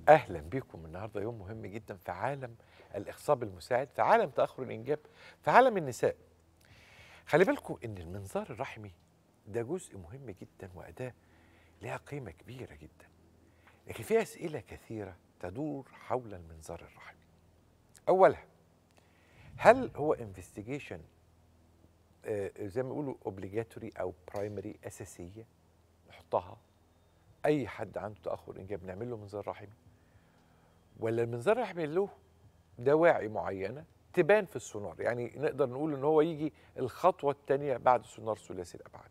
اهلا بكم النهارده يوم مهم جدا في عالم الاخصاب المساعد في عالم تاخر الانجاب في عالم النساء خلي بالكم ان المنظار الرحمي ده جزء مهم جدا واداه لها قيمه كبيره جدا لكن في اسئله كثيره تدور حول المنظار الرحمي اولها هل هو انفستيجيشن زي ما بيقولوا اوبليجاتوري او برايمري اساسيه نحطها اي حد عنده تاخر انجاب نعمل له منظار رحمي ولا المنظار الرحمي له دواعي معينه تبان في السونار يعني نقدر نقول ان هو يجي الخطوه الثانيه بعد سونار ثلاثي الابعاد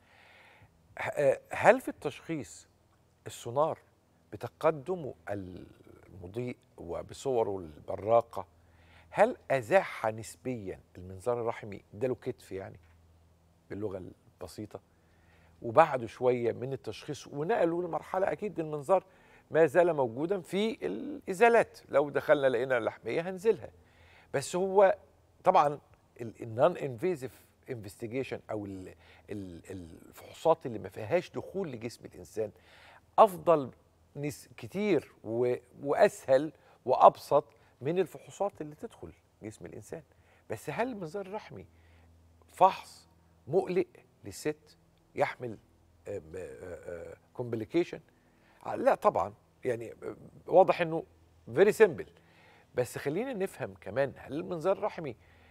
هل في التشخيص السونار بتقدمه المضيء وبصوره البراقه هل ازاح نسبيا المنظار الرحمي اداله كتف يعني باللغه البسيطه وبعده شويه من التشخيص ونقلوا لمرحله اكيد المنظار ما زال موجودا في الازالات لو دخلنا لقينا اللحميه هنزلها بس هو طبعا النون انفيزيف انفستيجيشن او ال ال الفحوصات اللي ما فيهاش دخول لجسم الانسان افضل نس كتير واسهل وابسط من الفحوصات اللي تدخل جسم الانسان بس هل المنظار الرحمي فحص مقلق للست يحمل كومبليكيشن لا طبعا يعني واضح انه فيري سيمبل بس خلينا نفهم كمان هل المنظار الرحمي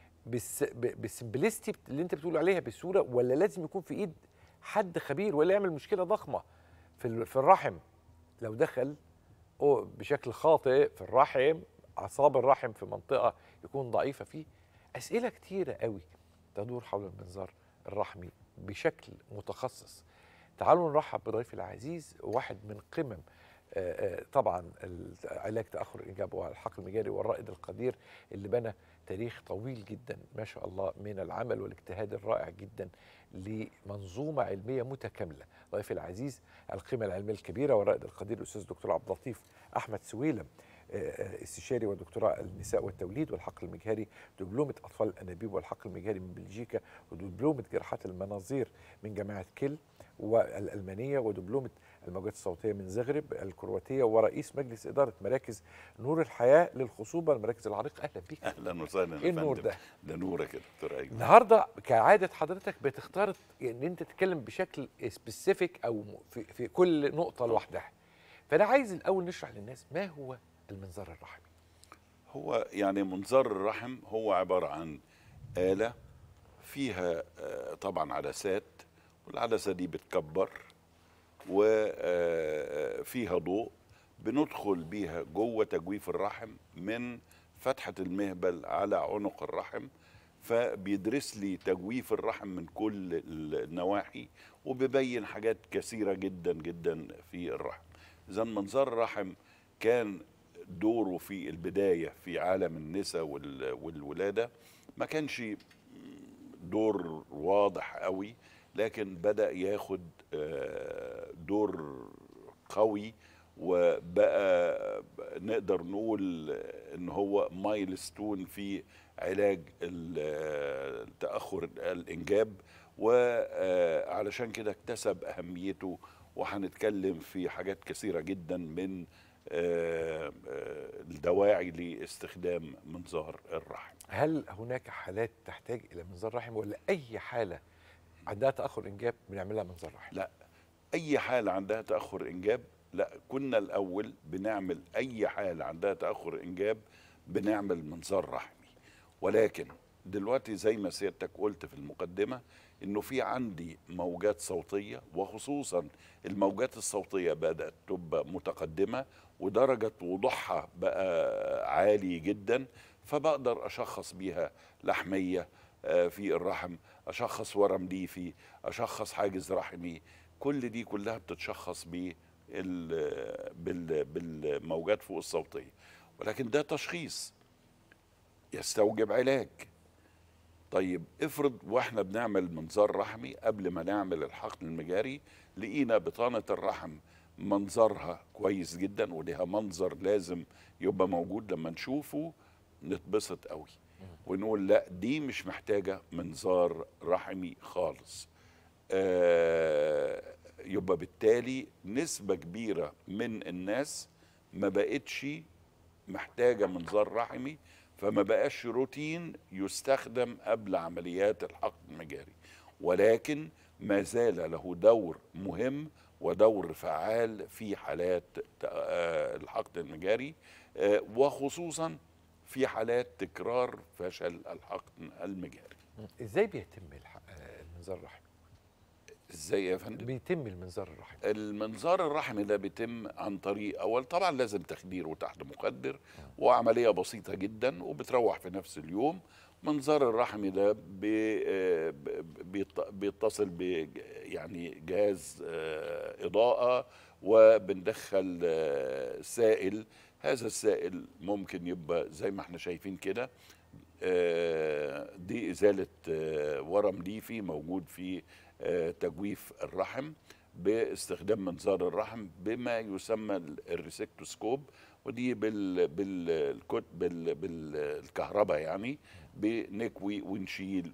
بالسمبلستي اللي انت بتقول عليها بالصوره ولا لازم يكون في ايد حد خبير ولا يعمل مشكله ضخمه في في الرحم لو دخل بشكل خاطئ في الرحم اعصاب الرحم في منطقه يكون ضعيفه فيه اسئله كتيره قوي تدور حول المنظار الرحمي بشكل متخصص تعالوا نرحب بضيفي العزيز واحد من قمم طبعا علاج تاخر الانجاب والحقل المجاري والرائد القدير اللي بنى تاريخ طويل جدا ما شاء الله من العمل والاجتهاد الرائع جدا لمنظومه علميه متكامله ضيفي العزيز القيمه العلميه الكبيره والرائد القدير الاستاذ الدكتور عبد اللطيف احمد سويلم استشاري ودكتوراه النساء والتوليد والحقل المجهري دبلومة أطفال الأنابيب والحقل المجهري من بلجيكا ودبلومة جراحات المناظير من جامعة كيل والألمانية ودبلومة الموجات الصوتية من زغرب الكرواتية ورئيس مجلس إدارة مراكز نور الحياة للخصوبة المراكز العريقة أهلا بك أهلا وسهلا إيه النور ده؟ ده نورك يا دكتور أيمن النهاردة كعادة حضرتك بتختار إن أنت تتكلم بشكل سبيسيفيك أو في, في كل نقطة لوحدها فأنا عايز الأول نشرح للناس ما هو المنظار الرحمي هو يعني منظار الرحم هو عبارة عن آلة فيها طبعا عدسات والعدسة دي بتكبر وفيها ضوء بندخل بيها جوه تجويف الرحم من فتحة المهبل على عنق الرحم فبيدرس لي تجويف الرحم من كل النواحي وبيبين حاجات كثيرة جدا جدا في الرحم إذا منظار الرحم كان دوره في البداية في عالم النساء والولادة ما كانش دور واضح قوي لكن بدأ ياخد دور قوي وبقى نقدر نقول ان هو مايلستون في علاج تأخر الإنجاب وعلشان كده اكتسب أهميته وهنتكلم في حاجات كثيرة جدا من الدواعي لاستخدام منظار الرحم هل هناك حالات تحتاج الى منظار رحم ولا اي حاله عندها تاخر انجاب بنعملها منظار رحم لا اي حاله عندها تاخر انجاب لا كنا الاول بنعمل اي حاله عندها تاخر انجاب بنعمل منظار رحمي ولكن دلوقتي زي ما سيادتك قلت في المقدمه انه في عندي موجات صوتيه وخصوصا الموجات الصوتيه بدات تبقى متقدمه ودرجه وضوحها بقى عالي جدا فبقدر اشخص بيها لحميه في الرحم اشخص ورم ليفي اشخص حاجز رحمي كل دي كلها بتتشخص بالموجات فوق الصوتيه ولكن ده تشخيص يستوجب علاج طيب افرض واحنا بنعمل منظار رحمي قبل ما نعمل الحقن المجاري لقينا بطانه الرحم منظرها كويس جدا ولها منظر لازم يبقى موجود لما نشوفه نتبسط قوي ونقول لا دي مش محتاجه منظار رحمي خالص آه يبقى بالتالي نسبه كبيره من الناس ما بقتش محتاجه منظار رحمي فما بقاش روتين يستخدم قبل عمليات الحقن المجاري ولكن ما زال له دور مهم ودور فعال في حالات آه، الحقن المجاري آه، وخصوصا في حالات تكرار فشل الحقن المجاري ازاي بيتم الح- آه، المنظار الرحمي ازاي يا فندم بيتم المنظار الرحمي المنظار الرحمي ده بيتم عن طريق اول طبعا لازم تخدير وتحت مخدر وعمليه بسيطه جدا وبتروح في نفس اليوم منظار الرحمي ده بي آه، بيت- بيتصل ب يعني جهاز آه، اضاءه وبندخل آه، سائل هذا السائل ممكن يبقى زي ما احنا شايفين كده آه، دي ازاله آه، ورم ليفي موجود في آه، تجويف الرحم باستخدام منظار الرحم بما يسمى ال- الريسكتوسكوب ودي بال بالكت بال بالكهرباء يعني بنكوي ونشيل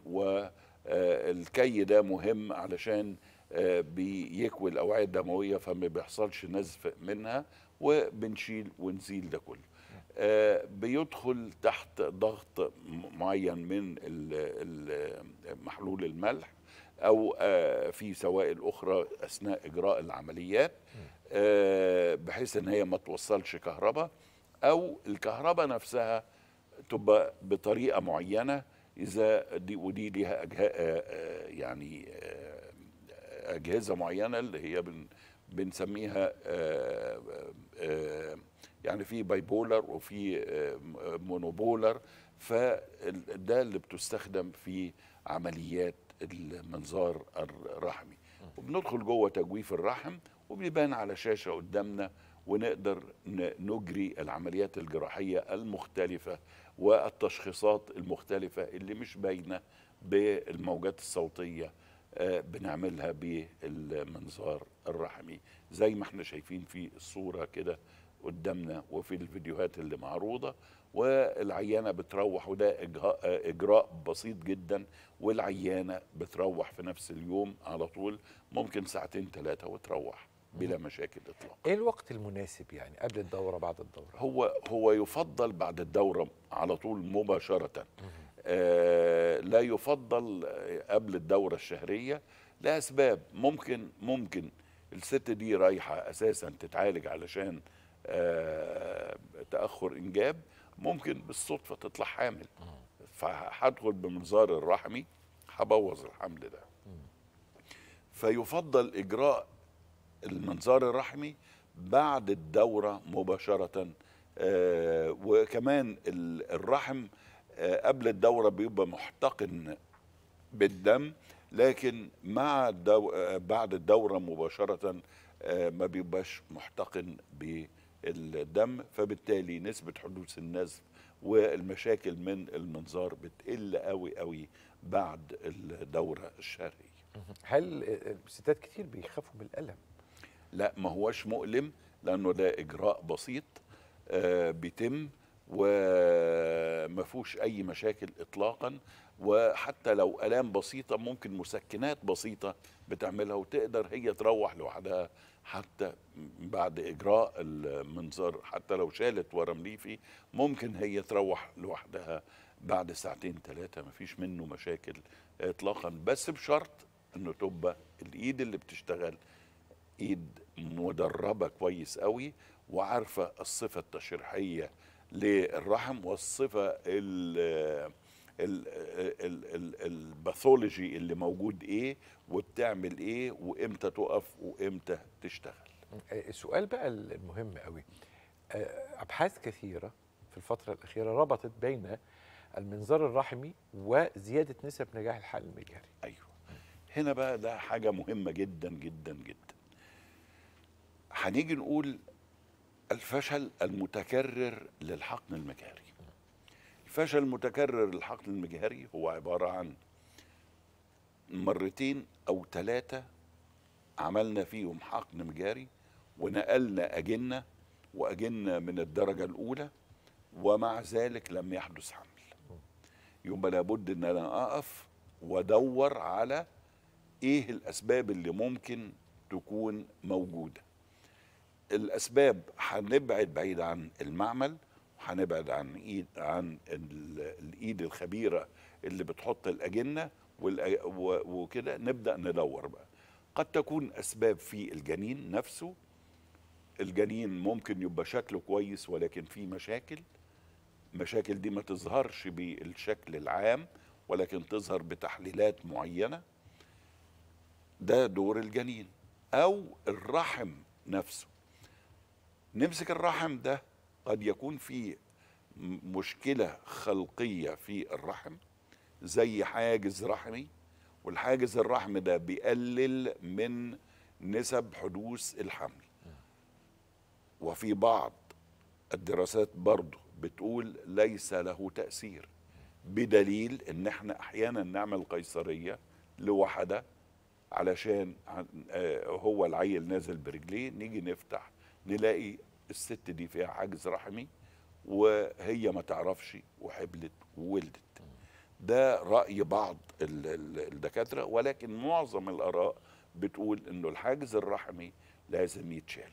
والكي ده مهم علشان آه، بيكوي الاوعيه الدمويه فما بيحصلش نزف منها وبنشيل ونزيل ده كله آه، بيدخل تحت ضغط م- معين من ال- ال- محلول الملح او آه، في سوائل اخرى اثناء اجراء العمليات آه، بحيث ان هي ما توصلش كهرباء او الكهرباء نفسها تبقى بطريقه معينه اذا دي ودي ليها أجه... آه، آه، يعني آه، اجهزه معينه اللي هي بن بنسميها آه، آه، يعني في بايبولر وفي آه، مونوبولر فده اللي بتستخدم في عمليات المنظار الرحمي وبندخل جوه تجويف الرحم وبيبان على شاشه قدامنا ونقدر ن- نجري العمليات الجراحيه المختلفه والتشخيصات المختلفه اللي مش باينه بالموجات الصوتيه آه، بنعملها بالمنظار الرحمي زي ما احنا شايفين في الصوره كده قدامنا وفي الفيديوهات اللي معروضه والعيانه بتروح وده إجراء- آه، اجراء بسيط جدا والعيانه بتروح في نفس اليوم على طول ممكن ساعتين ثلاثه وتروح بلا مشاكل اطلاقا ايه الوقت المناسب يعني قبل الدوره بعد الدوره هو هو يفضل بعد الدوره على طول مباشره آه لا يفضل آه، قبل الدوره الشهريه لاسباب ممكن ممكن الست دي رايحه اساسا تتعالج علشان آه تاخر انجاب ممكن بالصدفه تطلع حامل فهدخل بمنظار الرحمي هبوظ الحمل ده فيفضل اجراء المنظار الرحمي بعد الدورة مباشرة آه وكمان ال- الرحم آه قبل الدورة بيبقى محتقن بالدم لكن مع الدو... آه بعد الدورة مباشرة آه ما بيبقاش محتقن بالدم فبالتالي نسبة حدوث النزف والمشاكل من المنظار بتقل قوي قوي بعد الدورة الشهرية هل آه، الستات كتير بيخافوا من الالم لا ما هوش مؤلم لانه ده اجراء بسيط آه بيتم وما فيهوش اي مشاكل اطلاقا وحتى لو الام بسيطه ممكن مسكنات بسيطه بتعملها وتقدر هي تروح لوحدها حتى بعد اجراء المنظار حتى لو شالت ورم ليفي ممكن هي تروح لوحدها بعد ساعتين ثلاثه ما فيش منه مشاكل اطلاقا بس بشرط انه تبقى الايد اللي بتشتغل ايد مدربه كويس قوي وعارفه الصفه التشريحيه للرحم والصفه ال ال ال ال الباثولوجي اللي موجود ايه وبتعمل ايه وامتى تقف وامتى تشتغل آه، السؤال بقى المهم قوي آه، ابحاث كثيره في الفتره الاخيره ربطت بين المنظار الرحمي وزياده نسب نجاح الحقن المجهري ايوه هنا بقى ده حاجه مهمه جدا جدا جدا هنيجي نقول الفشل المتكرر للحقن المجهري الفشل المتكرر للحقن المجهري هو عباره عن مرتين او ثلاثه عملنا فيهم حقن مجاري ونقلنا اجنه واجنه من الدرجه الاولى ومع ذلك لم يحدث حمل يبقى لابد ان انا اقف وادور على ايه الاسباب اللي ممكن تكون موجوده الاسباب هنبعد بعيد عن المعمل وهنبعد عن ايد عن ال- الايد الخبيره اللي بتحط الاجنه والأ- و- وكده نبدا ندور بقى قد تكون اسباب في الجنين نفسه الجنين ممكن يبقى شكله كويس ولكن فيه مشاكل المشاكل دي ما تظهرش بالشكل العام ولكن تظهر بتحليلات معينه ده دور الجنين او الرحم نفسه نمسك الرحم ده قد يكون فيه م- مشكله خلقيه في الرحم زي حاجز رحمي والحاجز الرحم ده بيقلل من نسب حدوث الحمل وفي بعض الدراسات برضه بتقول ليس له تأثير بدليل ان احنا احيانا نعمل قيصرية لوحدة علشان عن- آه، هو العيل نازل برجليه نيجي نفتح نلاقي الست دي فيها حاجز رحمي وهي ما تعرفش وحبلت وولدت ده رأي بعض ال- ال- الدكاترة ولكن معظم الآراء بتقول انه الحاجز الرحمي لازم يتشال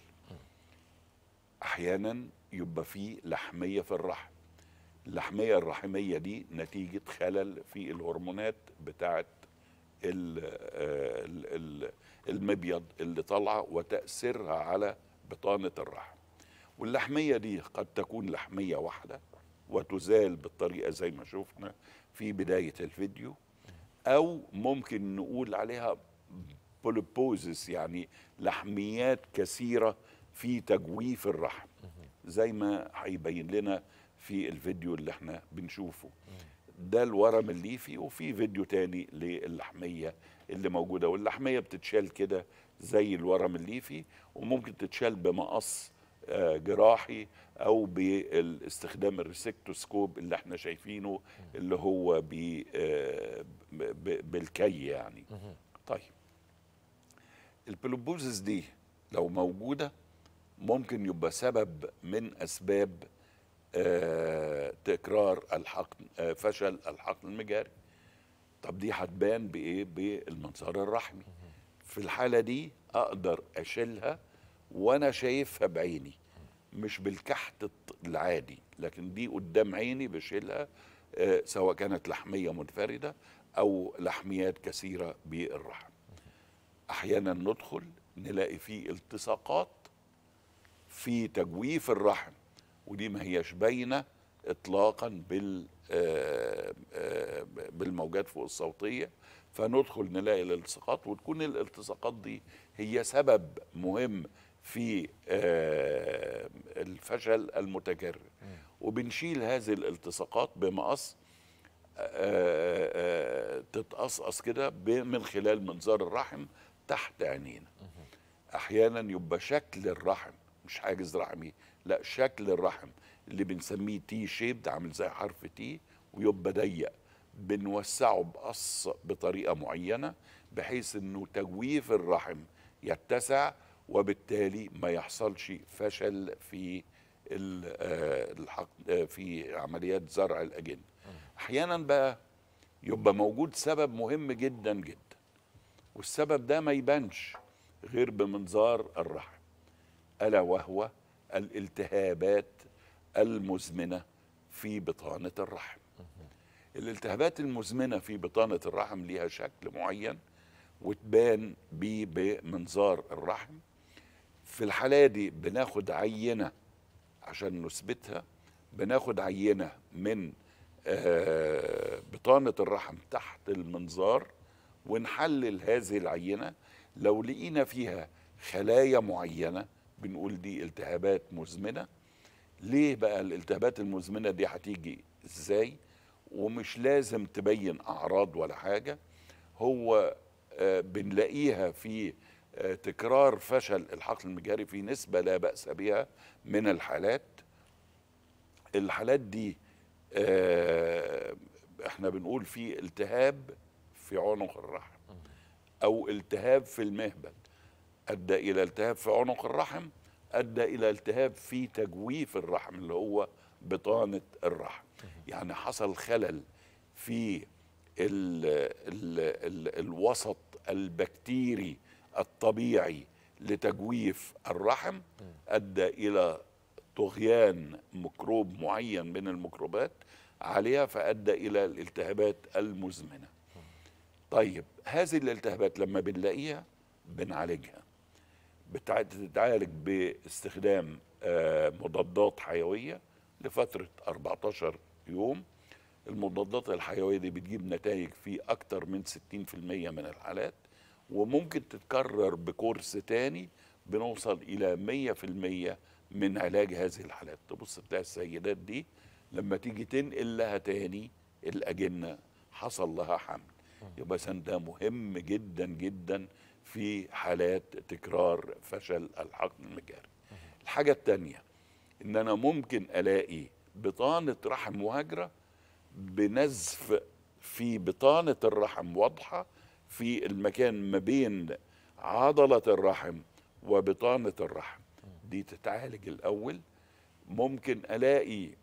احيانا يبقى فيه لحميه في الرحم اللحميه الرحميه دي نتيجه خلل في الهرمونات بتاعه ال- آه، ال- ال- المبيض اللي طالعه وتاثيرها على بطانه الرحم واللحميه دي قد تكون لحميه واحده وتزال بالطريقه زي ما شفنا في بدايه الفيديو او ممكن نقول عليها بوليبوزس يعني لحميات كثيره في تجويف الرحم زي ما هيبين لنا في الفيديو اللي احنا بنشوفه ده الورم الليفي وفي فيديو تاني للحميه اللي موجوده واللحميه بتتشال كده زي الورم الليفي وممكن تتشال بمقص آه، جراحي او باستخدام الريسكتوسكوب اللي احنا شايفينه اللي هو بي آه، ب- ب- بالكي يعني طيب البلوبوزس دي لو موجوده ممكن يبقى سبب من اسباب آه، تكرار الحقن آه، فشل الحقن المجاري طب دي هتبان بايه بالمنظار الرحمي في الحاله دي اقدر اشيلها وانا شايفها بعيني مش بالكحت الط- العادي لكن دي قدام عيني بشيلها آه، سواء كانت لحميه منفرده او لحميات كثيره بالرحم احيانا ندخل نلاقي فيه التصاقات في تجويف الرحم ودي ما هياش باينه اطلاقا بال آه، آه، بالموجات فوق الصوتيه فندخل نلاقي الالتصاقات وتكون الالتصاقات دي هي سبب مهم في آه، الفشل المتكرر وبنشيل هذه الالتصاقات بمقص آه، آه، تتقصقص كده ب- من خلال منظار الرحم تحت عينينا احيانا يبقى شكل الرحم مش حاجز رحمي لا شكل الرحم اللي بنسميه تي شيب ده عامل زي حرف تي ويبقى ضيق بنوسعه بقص بطريقه معينه بحيث انه تجويف الرحم يتسع وبالتالي ما يحصلش فشل في ال- آه، الحق آه، في عمليات زرع الاجنه احيانا بقى يبقى موجود سبب مهم جدا جدا والسبب ده ما يبانش غير بمنظار الرحم الا وهو الالتهابات المزمنه في بطانه الرحم الالتهابات المزمنه في بطانه الرحم ليها شكل معين وتبان بيه بمنظار الرحم في الحاله دي بناخد عينه عشان نثبتها بناخد عينه من آه، بطانه الرحم تحت المنظار ونحلل هذه العينه لو لقينا فيها خلايا معينه بنقول دي التهابات مزمنه ليه بقى الالتهابات المزمنه دي هتيجي ازاي ومش لازم تبين اعراض ولا حاجه هو آه، بنلاقيها في آه، تكرار فشل الحقل المجاري في نسبه لا باس بها من الحالات الحالات دي آه، احنا بنقول في التهاب في عنق الرحم او التهاب في المهبل ادى الى التهاب في عنق الرحم ادى الى التهاب في تجويف الرحم اللي هو بطانه الرحم يعني حصل خلل في ال ال ال الوسط البكتيري الطبيعي لتجويف الرحم ادى الى طغيان ميكروب معين من الميكروبات عليها فادى الى الالتهابات المزمنه طيب هذه الالتهابات لما بنلاقيها بنعالجها بتع- بتتعالج باستخدام آه، مضادات حيويه لفتره 14 يوم المضادات الحيويه دي بتجيب نتائج في اكتر من 60% من الحالات وممكن تتكرر بكورس تاني بنوصل الى 100% من علاج هذه الحالات تبص تلاقي السيدات دي لما تيجي تنقل لها تاني الاجنه حصل لها حمل يبقى إذن ده مهم جدا جدا في حالات تكرار فشل الحقن المجاري الحاجه الثانيه ان انا ممكن الاقي بطانه رحم مهاجره بنزف في بطانه الرحم واضحه في المكان ما بين عضله الرحم وبطانه الرحم دي تتعالج الاول ممكن الاقي آه،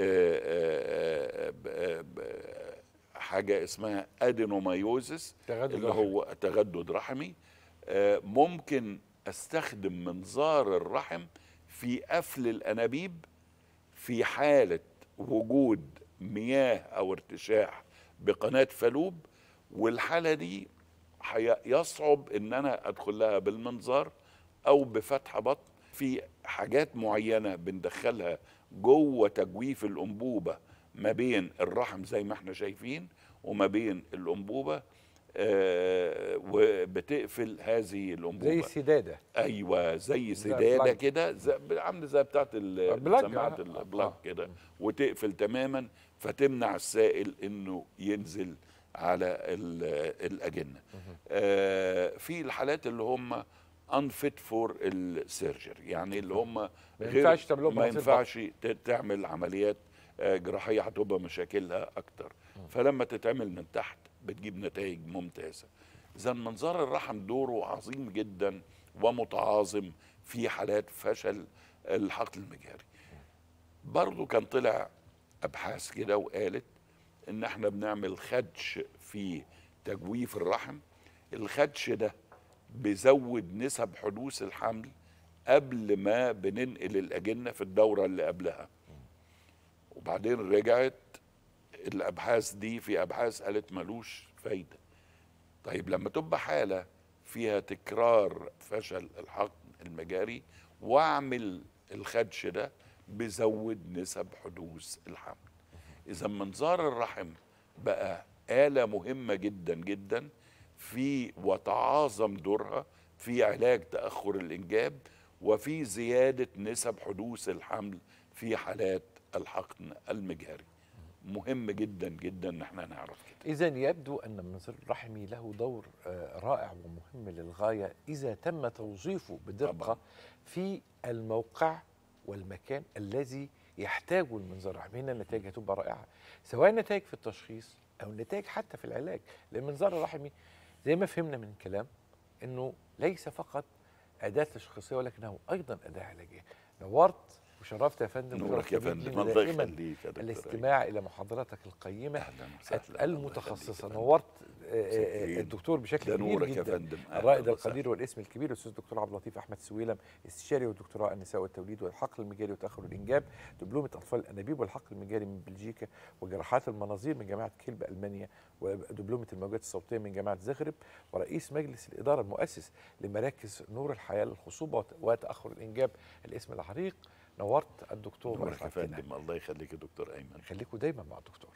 آه، آه، ب- ب- حاجه اسمها ادينومايوزس تغدد اللي رحمي. هو تغدد رحمي آه، ممكن استخدم منظار الرحم في قفل الانابيب في حاله وجود مياه او ارتشاح بقناه فالوب والحاله دي حي- يصعب ان انا ادخل لها بالمنظار او بفتح بطن في حاجات معينه بندخلها جوه تجويف الانبوبه ما بين الرحم زي ما احنا شايفين وما بين الانبوبه آه وبتقفل هذه الانبوبه زي السداده ايوه زي زي سداده بلاج. كده زي- عامله زي بتاعه ال- بلاج، سماعه آه. البلاج آه. كده وتقفل تماما فتمنع السائل انه ينزل على ال- الاجنه آه في الحالات اللي هم unfit فور السيرجري يعني اللي هم ما غير- ينفعش تعمل لهم ما مناظير ينفعش ت- تعمل عمليات آه، جراحيه هتبقى مشاكلها اكتر فلما تتعمل من تحت بتجيب نتائج ممتازه اذا منظار الرحم دوره عظيم جدا ومتعاظم في حالات فشل الحقل المجاري برضو كان طلع ابحاث كده وقالت ان احنا بنعمل خدش في تجويف الرحم الخدش ده بيزود نسب حدوث الحمل قبل ما بننقل الاجنه في الدوره اللي قبلها وبعدين رجعت الابحاث دي في ابحاث قالت ملوش فايده طيب لما تبقى حاله فيها تكرار فشل الحقن المجاري واعمل الخدش ده بزود نسب حدوث الحمل اذا منظار الرحم بقى آلة مهمة جدا جدا في وتعاظم دورها في علاج تأخر الإنجاب وفي زيادة نسب حدوث الحمل في حالات الحقن المجهري مهم جدا جدا ان احنا نعرف كده إذا يبدو أن المنظار الرحمي له دور آه، رائع ومهم للغاية إذا تم توظيفه بدقة طبعاً. في الموقع والمكان الذي يحتاجه المنظار الرحمي هنا النتائج هتبقى رائعة سواء نتائج في التشخيص أو نتائج حتى في العلاج لأن المنظار الرحمي زي ما فهمنا من الكلام أنه ليس فقط أداة تشخيصية ولكنه أيضا أداة علاجية نورت وشرفت يا فندم نورك شرف يا كبير فندم لينا الله دائماً يخليك يا دكتور الاستماع إلى محاضرتك القيمة اهلا وسهلا الله المتخصصه يخليك يا نورت آه، آه، شاكرين. الدكتور بشكل ده كبير نورك يا جدا فندم أهلاً الرائد وسهلاً. القدير والاسم الكبير الاستاذ الدكتور عبد اللطيف احمد سويلم استشاري ودكتوراه النساء والتوليد والحقل المجاري وتاخر الانجاب دبلومه اطفال الانابيب والحقل المجاري من بلجيكا وجراحات المناظير من جامعه كيلب المانيا ودبلومه الموجات الصوتيه من جامعه زغرب ورئيس مجلس الاداره المؤسس لمراكز نور الحياه للخصوبه وت- وتاخر الانجاب الاسم العريق نورت الدكتور نورك يا وأسعدتنا. فندم الله يخليك يا دكتور ايمن خليكم دايما مع الدكتور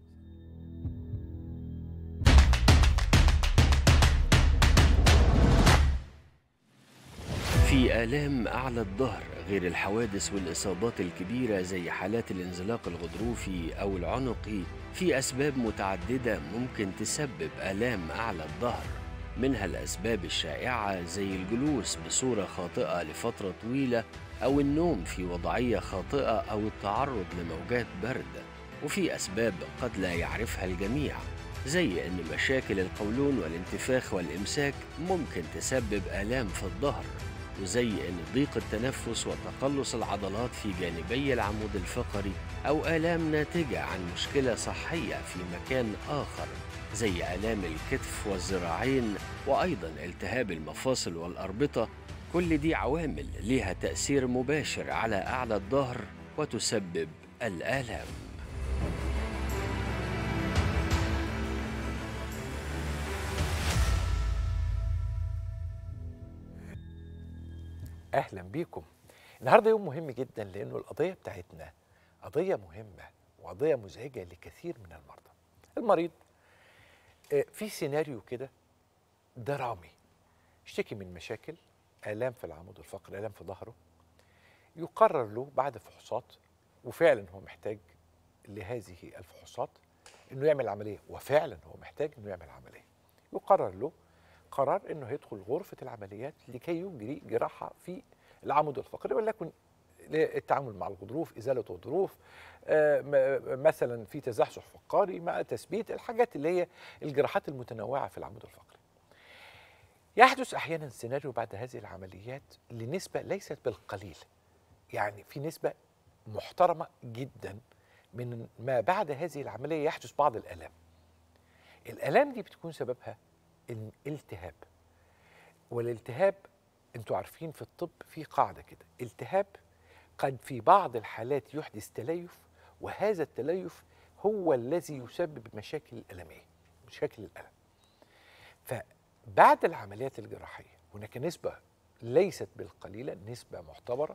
في آلام أعلى الظهر غير الحوادث والإصابات الكبيرة زي حالات الانزلاق الغضروفي أو العنقي في أسباب متعددة ممكن تسبب آلام أعلى الظهر منها الأسباب الشائعة زي الجلوس بصورة خاطئة لفترة طويلة أو النوم في وضعية خاطئة أو التعرض لموجات برد وفي أسباب قد لا يعرفها الجميع زي أن مشاكل القولون والانتفاخ والإمساك ممكن تسبب آلام في الظهر وزي ان ضيق التنفس وتقلص العضلات في جانبي العمود الفقري او الام ناتجه عن مشكله صحيه في مكان اخر زي الام الكتف والذراعين وايضا التهاب المفاصل والاربطه كل دي عوامل ليها تأثير مباشر على أعلى الظهر وتسبب الآلام اهلا بيكم النهارده يوم مهم جدا لانه القضيه بتاعتنا قضيه مهمه وقضيه مزعجه لكثير من المرضى المريض آه، في سيناريو كده درامي يشتكي من مشاكل الام في العمود الفقري الام في ظهره يقرر له بعد فحوصات وفعلا هو محتاج لهذه الفحوصات انه يعمل عمليه وفعلا هو محتاج انه يعمل عمليه يقرر له قرار انه هيدخل غرفه العمليات لكي يجري جراحه في العمود الفقري وليكن للتعامل مع الغضروف ازاله الغضروف آه، م- مثلا في تزحزح فقاري مع تثبيت الحاجات اللي هي الجراحات المتنوعه في العمود الفقري يحدث احيانا سيناريو بعد هذه العمليات لنسبه ليست بالقليل يعني في نسبه محترمه جدا من ما بعد هذه العمليه يحدث بعض الالام الالام دي بتكون سببها الالتهاب والالتهاب انتوا عارفين في الطب في قاعده كده التهاب قد في بعض الحالات يحدث تليف وهذا التليف هو الذي يسبب مشاكل الالميه مشاكل الالم فبعد العمليات الجراحيه هناك نسبه ليست بالقليله نسبه معتبره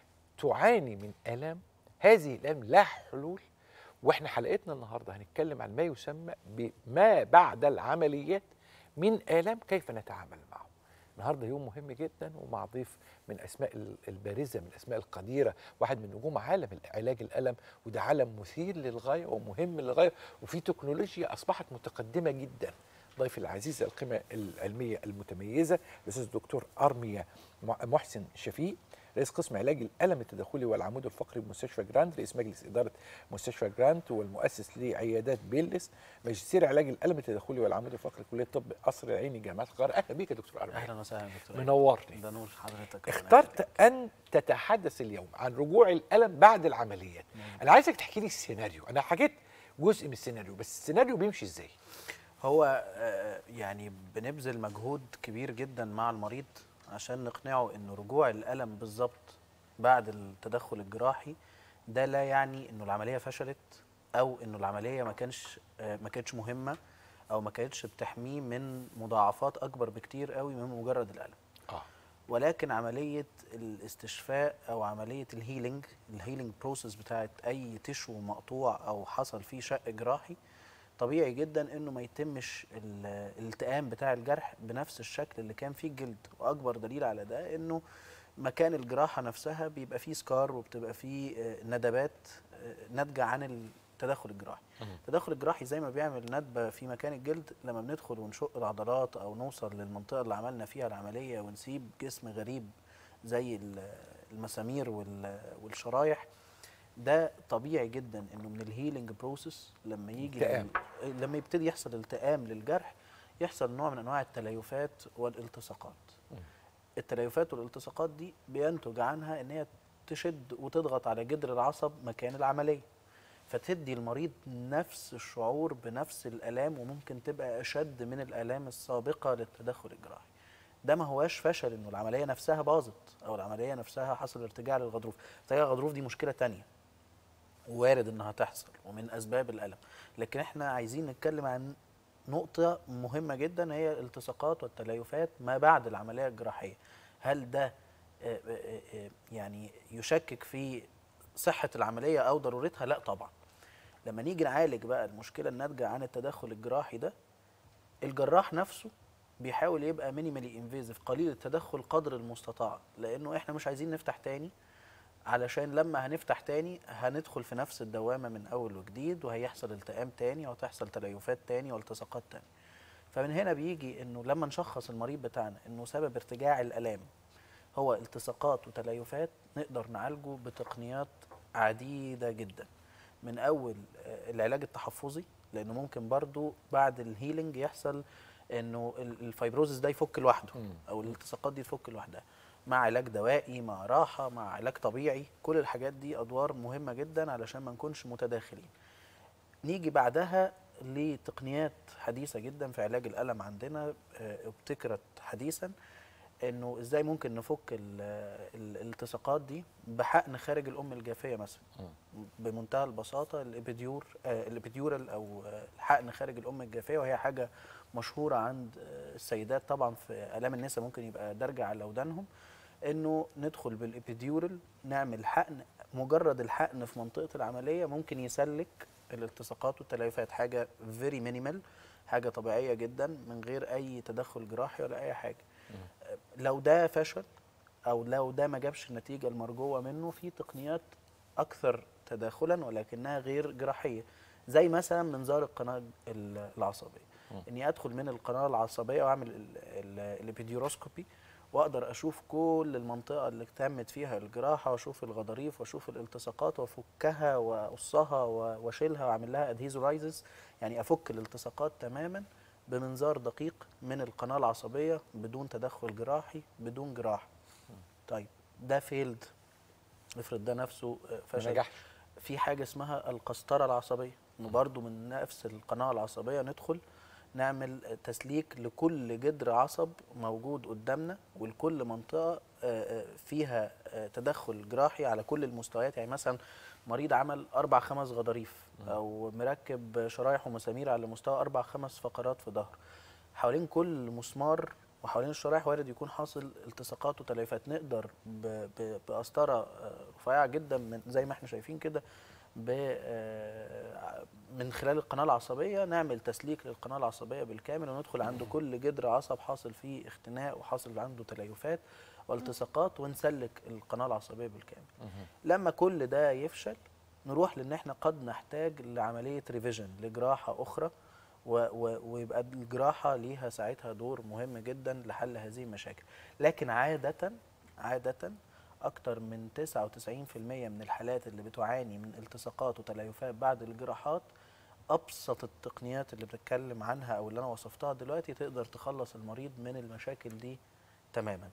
تعاني من الام هذه الالام لا حلول واحنا حلقتنا النهارده هنتكلم عن ما يسمى بما بعد العمليات من آلام كيف نتعامل معه النهارده يوم مهم جدا ومع ضيف من اسماء ال- البارزه من الاسماء القديره واحد من نجوم عالم علاج الالم وده عالم مثير للغايه ومهم للغايه وفي تكنولوجيا اصبحت متقدمه جدا ضيف العزيز القيمه العلميه المتميزه الاستاذ الدكتور ارميا مع- محسن شفيق رئيس قسم علاج الالم التداخلي والعمود الفقري بمستشفى جراند رئيس مجلس اداره مستشفى جراند والمؤسس لعيادات بيلس ماجستير علاج الالم التداخلي والعمود الفقري كليه طب قصر العيني جامعه القاهره اهلا بيك يا دكتور ارميا اهلا وسهلا دكتور منورني ده نور حضرتك اخترت ان تتحدث اليوم عن رجوع الالم بعد العمليات انا عايزك تحكي لي السيناريو انا حكيت جزء من السيناريو بس السيناريو بيمشي ازاي هو آه، يعني بنبذل مجهود كبير جدا مع المريض عشان نقنعه انه رجوع الالم بالظبط بعد التدخل الجراحي ده لا يعني انه العمليه فشلت او انه العمليه ما كانش آه، ما كانتش مهمه او ما كانتش بتحميه من مضاعفات اكبر بكتير قوي من مجرد الالم اه ولكن عمليه الاستشفاء او عمليه الهيلينج الهيلينج بروسيس بتاعت اي تشو مقطوع او حصل فيه شق جراحي طبيعي جدا انه ما يتمش ال- الالتئام بتاع الجرح بنفس الشكل اللي كان فيه الجلد واكبر دليل على ده انه مكان الجراحه نفسها بيبقى فيه سكار وبتبقى فيه آه، ندبات آه، ناتجه عن التدخل الجراحي التدخل الجراحي زي ما بيعمل ندبه في مكان الجلد لما بندخل ونشق العضلات او نوصل للمنطقه اللي عملنا فيها العمليه ونسيب جسم غريب زي ال- المسامير وال- والشرايح ده طبيعي جدا انه من الهيلينج بروسيس لما يجي التئام. لل- لما يبتدي يحصل التئام للجرح يحصل نوع من انواع التليفات والالتصاقات التليفات والالتصاقات دي بينتج عنها ان هي تشد وتضغط على جدر العصب مكان العمليه فتدي المريض نفس الشعور بنفس الالام وممكن تبقى اشد من الالام السابقه للتدخل الجراحي ده ما هواش فشل انه العمليه نفسها باظت او العمليه نفسها حصل ارتجاع للغضروف ارتجاع الغضروف دي مشكله تانية وارد انها تحصل ومن اسباب الالم لكن احنا عايزين نتكلم عن نقطة مهمة جدا هي الالتصاقات والتليفات ما بعد العملية الجراحية هل ده آه، آه، آه، يعني يشكك في صحة العملية أو ضرورتها؟ لا طبعا لما نيجي نعالج بقى المشكلة الناتجة عن التدخل الجراحي ده الجراح نفسه بيحاول يبقى مينيمالي انفيزيف قليل التدخل قدر المستطاع لانه احنا مش عايزين نفتح تاني علشان لما هنفتح تاني هندخل في نفس الدوامه من اول وجديد وهيحصل التئام تاني وهتحصل تليفات تاني والتصاقات تاني فمن هنا بيجي انه لما نشخص المريض بتاعنا انه سبب ارتجاع الالام هو التصاقات وتليفات نقدر نعالجه بتقنيات عديده جدا من اول آه، العلاج التحفظي لانه ممكن برضو بعد الهيلينج يحصل انه ال- الفايبروزس ده يفك لوحده مم. او الالتصاقات دي تفك لوحدها مع علاج دوائي مع راحه مع علاج طبيعي كل الحاجات دي ادوار مهمه جدا علشان ما نكونش متداخلين نيجي بعدها لتقنيات حديثه جدا في علاج الالم عندنا آه، ابتكرت حديثا انه ازاي ممكن نفك ال- ال- الالتصاقات دي بحقن خارج الام الجافيه مثلا بمنتهى البساطه الابيديور آه الابيديورال او آه، الحقن خارج الام الجافيه وهي حاجه مشهوره عند آه، السيدات طبعا في الام النساء ممكن يبقى درجه على ودانهم انه ندخل بالابيديورال نعمل حقن مجرد الحقن في منطقه العمليه ممكن يسلك الالتصاقات والتليفات حاجه فيري مينيمال حاجه طبيعيه جدا من غير اي تدخل جراحي ولا اي حاجه لو ده فشل او لو ده ما جابش النتيجه المرجوه منه في تقنيات اكثر تداخلا ولكنها غير جراحيه زي مثلا منظار القناه ال- العصبيه اني ادخل من القناه العصبيه واعمل ال- ال- الابيديوروسكوبي واقدر اشوف كل المنطقه اللي تمت فيها الجراحه واشوف الغضاريف واشوف الالتصاقات وافكها واقصها و- واشيلها واعمل لها ادهيزورايزز يعني افك الالتصاقات تماما بمنظار دقيق من القناه العصبيه بدون تدخل جراحي بدون جراحه طيب ده فيلد افرض ده نفسه آه، ما فشل نجحش في حاجه اسمها القسطره العصبيه انه برضو من نفس القناه العصبيه ندخل نعمل تسليك لكل جدر عصب موجود قدامنا ولكل منطقه آه، آه، فيها آه، تدخل جراحي على كل المستويات يعني مثلا مريض عمل اربع خمس غضاريف او مركب شرايح ومسامير على مستوى اربع خمس فقرات في ظهره حوالين كل مسمار وحوالين الشرايح وارد يكون حاصل التصاقات وتليفات نقدر ب- ب- بقسطره آه، رفيعه جدا من زي ما احنا شايفين كده ب- آه، من خلال القناه العصبيه نعمل تسليك للقناه العصبيه بالكامل وندخل عند كل جدر عصب حاصل فيه اختناق وحاصل عنده تليفات والتصاقات ونسلك القناه العصبيه بالكامل لما كل ده يفشل نروح لان احنا قد نحتاج لعمليه ريفيجن لجراحه اخرى و و ويبقى الجراحه ليها ساعتها دور مهم جدا لحل هذه المشاكل لكن عاده عاده اكتر من 99% من الحالات اللي بتعاني من التصاقات وتليفات بعد الجراحات ابسط التقنيات اللي بنتكلم عنها او اللي انا وصفتها دلوقتي تقدر تخلص المريض من المشاكل دي تماما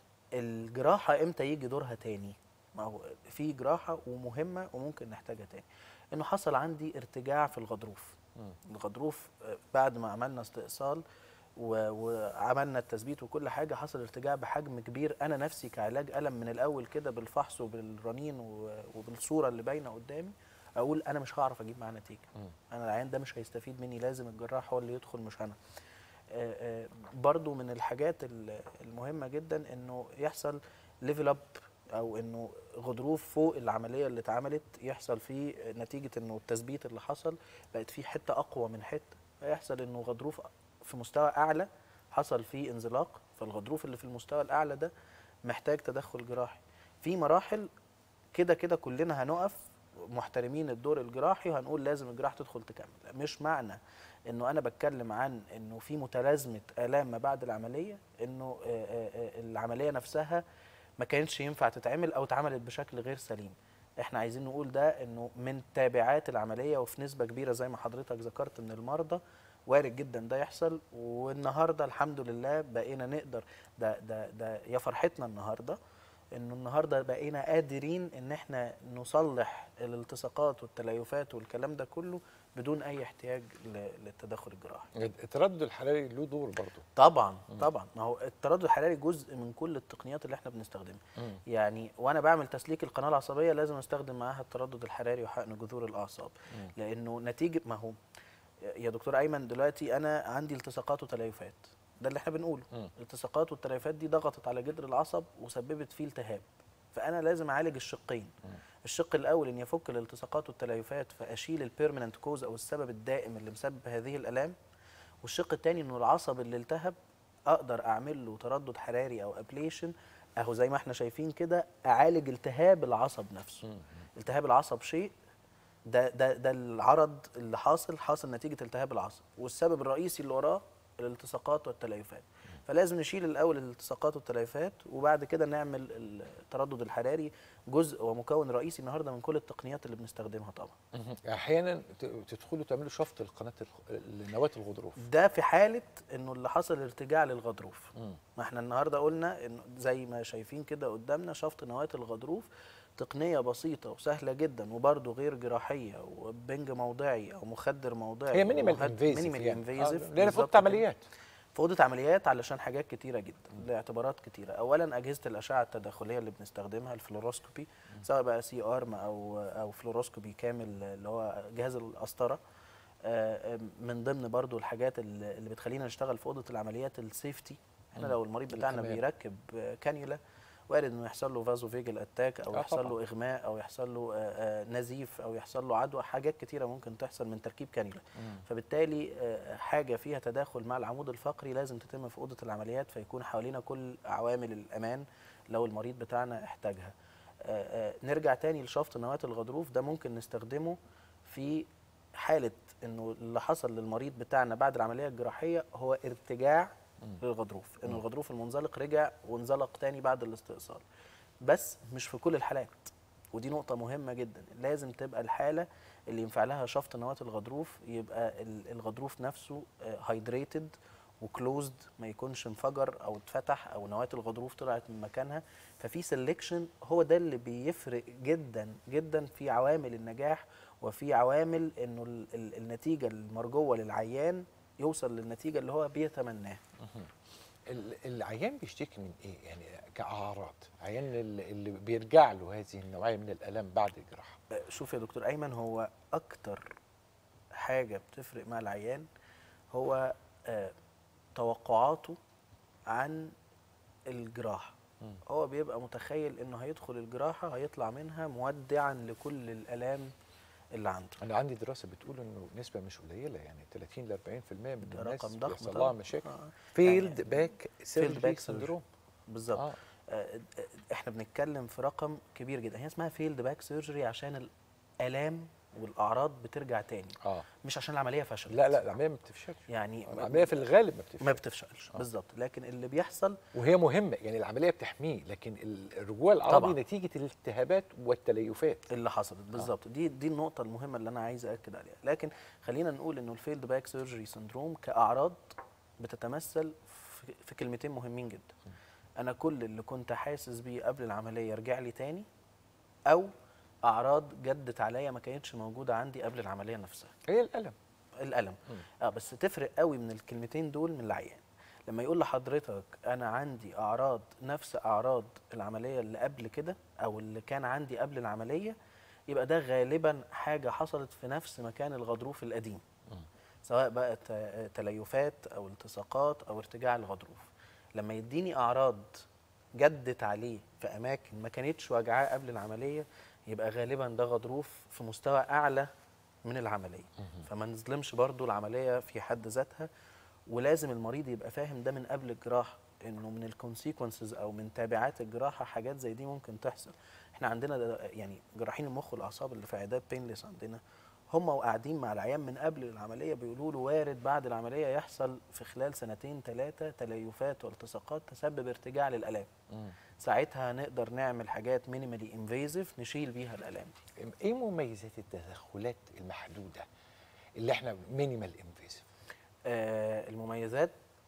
الجراحه امتى يجي دورها تاني ما هو في جراحه ومهمه وممكن نحتاجها تاني انه حصل عندي ارتجاع في الغضروف الغضروف آه، بعد ما عملنا استئصال و- وعملنا التثبيت وكل حاجه حصل ارتجاع بحجم كبير انا نفسي كعلاج الم من الاول كده بالفحص وبالرنين و- وبالصوره اللي باينه قدامي اقول انا مش هعرف اجيب معاه نتيجه انا العيان ده مش هيستفيد مني لازم الجراح هو اللي يدخل مش انا آه، آه، برضو من الحاجات ال- المهمه جدا انه يحصل ليفل اب او انه غضروف فوق العمليه اللي اتعملت يحصل فيه نتيجه انه التثبيت اللي حصل بقت فيه حته اقوى من حته فيحصل انه غضروف في مستوى اعلى حصل فيه انزلاق فالغضروف اللي في المستوى الاعلى ده محتاج تدخل جراحي في مراحل كده كده كلنا هنقف محترمين الدور الجراحي وهنقول لازم الجراحه تدخل تكمل مش معنى انه انا بتكلم عن انه في متلازمه الام ما بعد العمليه انه آه، آه، آه، العمليه نفسها ما كانش ينفع تتعمل او اتعملت بشكل غير سليم احنا عايزين نقول ده انه من تابعات العمليه وفي نسبه كبيره زي ما حضرتك ذكرت من المرضى وارد جدا ده يحصل والنهارده الحمد لله بقينا نقدر ده ده ده يا فرحتنا النهارده انه النهارده بقينا قادرين ان احنا نصلح الالتصاقات والتليفات والكلام ده كله بدون اي احتياج ل- للتدخل الجراحي التردد الحراري له دور برضه طبعا طبعا ما هو التردد الحراري جزء من كل التقنيات اللي احنا بنستخدمها مم. يعني وانا بعمل تسليك القناه العصبيه لازم استخدم معاها التردد الحراري وحقن جذور الاعصاب مم. لانه نتيجه ما هو يا دكتور ايمن دلوقتي انا عندي التصاقات وتليفات ده اللي احنا بنقوله مم. الالتصاقات والتليفات دي ضغطت على جدر العصب وسببت فيه التهاب فانا لازم اعالج الشقين الشق الاول ان يفك الالتصاقات والتليفات فاشيل البيرمننت كوز او السبب الدائم اللي مسبب هذه الالام والشق الثاني انه العصب اللي التهب اقدر اعمل له تردد حراري او ابليشن اهو زي ما احنا شايفين كده اعالج التهاب العصب نفسه التهاب العصب شيء ده ده ده العرض اللي حاصل حاصل نتيجه التهاب العصب والسبب الرئيسي اللي وراه الالتصاقات والتليفات فلازم نشيل الاول الالتصاقات والتليفات وبعد كده نعمل التردد الحراري جزء ومكون رئيسي النهارده من كل التقنيات اللي بنستخدمها طبعا احيانا ت- تدخلوا تعملوا شفط القناه الخ- لنواه الغضروف ده في حاله انه اللي حصل ارتجاع للغضروف مم. ما احنا النهارده قلنا انه زي ما شايفين كده قدامنا شفط نواه الغضروف تقنيه بسيطه وسهله جدا وبرده غير جراحيه وبنج موضعي او مخدر موضعي هي مينيمال ومهد- انفيزيف مينيمال يعني انفيزيف آه، لان بالظبط فوت كده. عمليات في اوضه عمليات علشان حاجات كتيره جدا لاعتبارات كتيره اولا اجهزه الاشعه التداخليه اللي بنستخدمها الفلوروسكوبي سواء بقى سي ارم او او فلوروسكوبي كامل اللي هو جهاز القسطره آه، آه، من ضمن برضو الحاجات اللي اللي بتخلينا نشتغل في اوضه العمليات السيفتي احنا مم. لو المريض بتاعنا الأمان. بيركب آه، كانيولا وارد انه يحصل له فازو فيجل اتاك او آه يحصل طبعاً. له اغماء او يحصل له آه، آه، نزيف او يحصل له عدوى حاجات كتيره ممكن تحصل من تركيب كانيولا فبالتالي آه، حاجه فيها تداخل مع العمود الفقري لازم تتم في اوضه العمليات فيكون حوالينا كل عوامل الامان لو المريض بتاعنا احتاجها آه، آه، نرجع تاني لشفط نواه الغضروف ده ممكن نستخدمه في حاله انه اللي حصل للمريض بتاعنا بعد العمليه الجراحيه هو ارتجاع للغضروف انه الغضروف المنزلق رجع وانزلق تاني بعد الاستئصال بس مش في كل الحالات ودي نقطة مهمة جدا لازم تبقى الحالة اللي ينفع لها شفط نواة الغضروف يبقى ال- الغضروف نفسه هايدريتد وكلوزد ما يكونش انفجر او اتفتح او نواة الغضروف طلعت من مكانها ففي سelection هو ده اللي بيفرق جدا جدا في عوامل النجاح وفي عوامل انه ال- ال- النتيجة المرجوة للعيان يوصل للنتيجة اللي هو بيتمناها ال- العيان بيشتكي من ايه يعني كاعراض عيان اللي اللي بيرجع له هذه النوعيه من الالام بعد الجراحه آه، شوف يا دكتور ايمن هو اكتر حاجه بتفرق مع العيان هو آه، توقعاته عن الجراحه هو بيبقى متخيل انه هيدخل الجراحه هيطلع منها مودعا لكل الالام اللي عنده انا عندي دراسه بتقول انه نسبه مش قليله يعني 30 ل 40% من ده الناس رقم ضخم بيحصل طبعاً. لها مشاكل آه. فيلد يعني باك field سيرجري back surgery. سندروم بالظبط اه آه، احنا بنتكلم في رقم كبير جدا هي اسمها فيلد باك سيرجري عشان الالام والاعراض بترجع تاني اه مش عشان العمليه فشلت لا لا العمليه ما بتفشلش يعني العمليه في الغالب ما بتفشلش ما بتفشلش بالظبط لكن اللي بيحصل وهي مهمه يعني العمليه بتحميه لكن ال- الرجوع العرضي طبعاً. نتيجه الالتهابات والتليفات اللي حصلت بالظبط دي دي النقطه المهمه اللي انا عايز اكد عليها لكن خلينا نقول انه الفيلد باك سيرجري سندروم كاعراض بتتمثل في, في كلمتين مهمين جدا انا كل اللي كنت حاسس بيه قبل العمليه رجع لي تاني او اعراض جدت عليا ما كانتش موجوده عندي قبل العمليه نفسها هي الالم الالم اه بس تفرق قوي من الكلمتين دول من العيان لما يقول لحضرتك انا عندي اعراض نفس اعراض العمليه اللي قبل كده او اللي كان عندي قبل العمليه يبقى ده غالبا حاجه حصلت في نفس مكان الغضروف القديم سواء بقى ت- تليفات او التصاقات او ارتجاع الغضروف لما يديني اعراض جدت عليه في اماكن ما كانتش وجعاه قبل العمليه يبقى غالبا ده غضروف في مستوى اعلى من العمليه فما نظلمش برضو العمليه في حد ذاتها ولازم المريض يبقى فاهم ده من قبل الجراحه انه من الكونسيكونسز او من تابعات الجراحه حاجات زي دي ممكن تحصل احنا عندنا ده- يعني جراحين المخ والاعصاب اللي في عيادات بينلس عندنا هم وقاعدين مع العيان من قبل العمليه بيقولوا له وارد بعد العمليه يحصل في خلال سنتين ثلاثه تليفات والتصاقات تسبب ارتجاع للالام ساعتها نقدر نعمل حاجات مينيمالي انفيزيف نشيل بيها الالام دي ايه مميزات التدخلات المحدوده اللي احنا مينيمال انفيزيف آه المميزات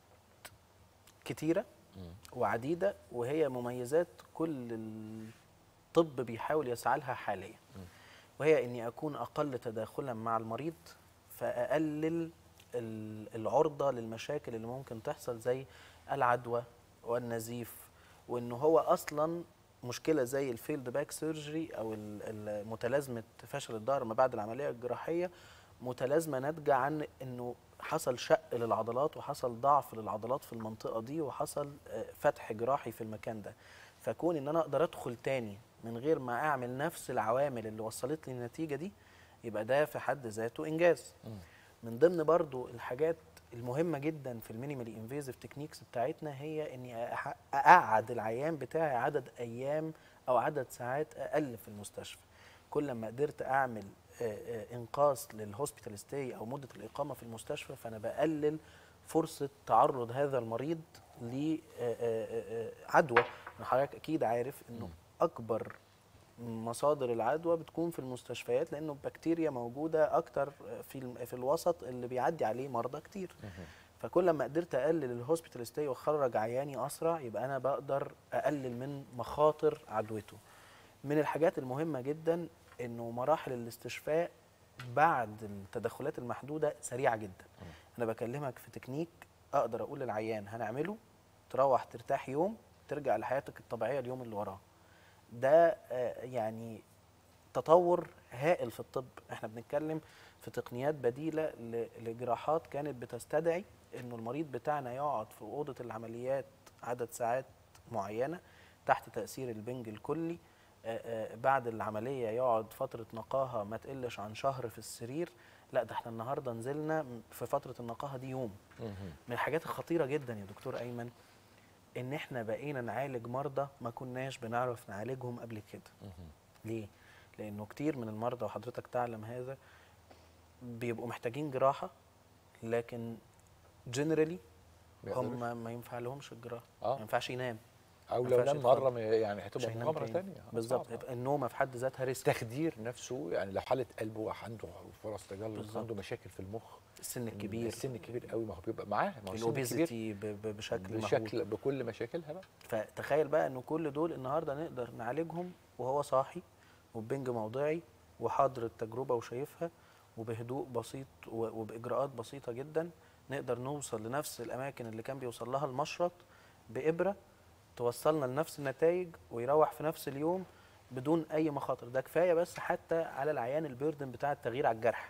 كتيره وعديده وهي مميزات كل الطب بيحاول يسعى لها حاليا وهي اني اكون اقل تداخلا مع المريض فاقلل ال- العرضه للمشاكل اللي ممكن تحصل زي العدوى والنزيف وان هو اصلا مشكله زي الفيلد باك سيرجري او ال- ال- متلازمه فشل الظهر ما بعد العمليه الجراحيه متلازمه ناتجه عن انه حصل شق للعضلات وحصل ضعف للعضلات في المنطقه دي وحصل آه، فتح جراحي في المكان ده فكون ان انا اقدر ادخل تاني من غير ما اعمل نفس العوامل اللي وصلت لي النتيجه دي يبقى ده في حد ذاته انجاز من ضمن برضو الحاجات المهمه جدا في المينيمالي انفيزيف تكنيكس بتاعتنا هي اني أح- اقعد العيان بتاعي عدد ايام او عدد ساعات اقل في المستشفى كل ما قدرت اعمل آه، آه، انقاص للهوسبيتال ستاي او مده الاقامه في المستشفى فانا بقلل فرصه تعرض هذا المريض لعدوى حضرتك اكيد عارف انه اكبر مصادر العدوى بتكون في المستشفيات لانه البكتيريا موجوده اكتر في الم- في الوسط اللي بيعدي عليه مرضى كتير فكل ما قدرت اقلل الهوسبيتال ستاي واخرج عياني اسرع يبقى انا بقدر اقلل من مخاطر عدوته من الحاجات المهمه جدا انه مراحل الاستشفاء بعد التدخلات المحدوده سريعه جدا انا بكلمك في تكنيك اقدر اقول للعيان هنعمله تروح ترتاح يوم ترجع لحياتك الطبيعيه اليوم اللي وراه ده آه، يعني تطور هائل في الطب احنا بنتكلم في تقنيات بديله ل- لجراحات كانت بتستدعي انه المريض بتاعنا يقعد في اوضه العمليات عدد ساعات معينه تحت تاثير البنج الكلي آه، آه، بعد العمليه يقعد فتره نقاهه ما تقلش عن شهر في السرير لا ده احنا النهارده نزلنا في فتره النقاهه دي يوم من الحاجات الخطيره جدا يا دكتور ايمن ان احنا بقينا نعالج مرضى ما كناش بنعرف نعالجهم قبل كده ليه لانه كتير من المرضى وحضرتك تعلم هذا بيبقوا محتاجين جراحه لكن جنرالي هم ما ينفع لهمش الجراحه آه. ما ينفعش ينام او ما لو ينفعش نام يتفرج. مره م- يعني مش هتبقى هينام مغامره تاني. ثانيه بالظبط يبقى النومه في حد ذاتها ريسك تخدير نفسه يعني لو حاله قلبه عنده فرص تجلط بالظبط. عنده مشاكل في المخ السن الكبير السن الكبير قوي ما هو بيبقى معاه ما هو السن الكبير الاوبيزيتي ب- ب- بشكل مهول بشكل بكل مشاكلها بقى فتخيل بقى انه كل دول النهارده نقدر نعالجهم وهو صاحي وببنج موضعي وحاضر التجربه وشايفها وبهدوء بسيط و- وباجراءات بسيطه جدا نقدر نوصل لنفس الاماكن اللي كان بيوصل لها المشرط بابره توصلنا لنفس النتائج ويروح في نفس اليوم بدون اي مخاطر ده كفايه بس حتى على العيان البيردن بتاع التغيير على الجرح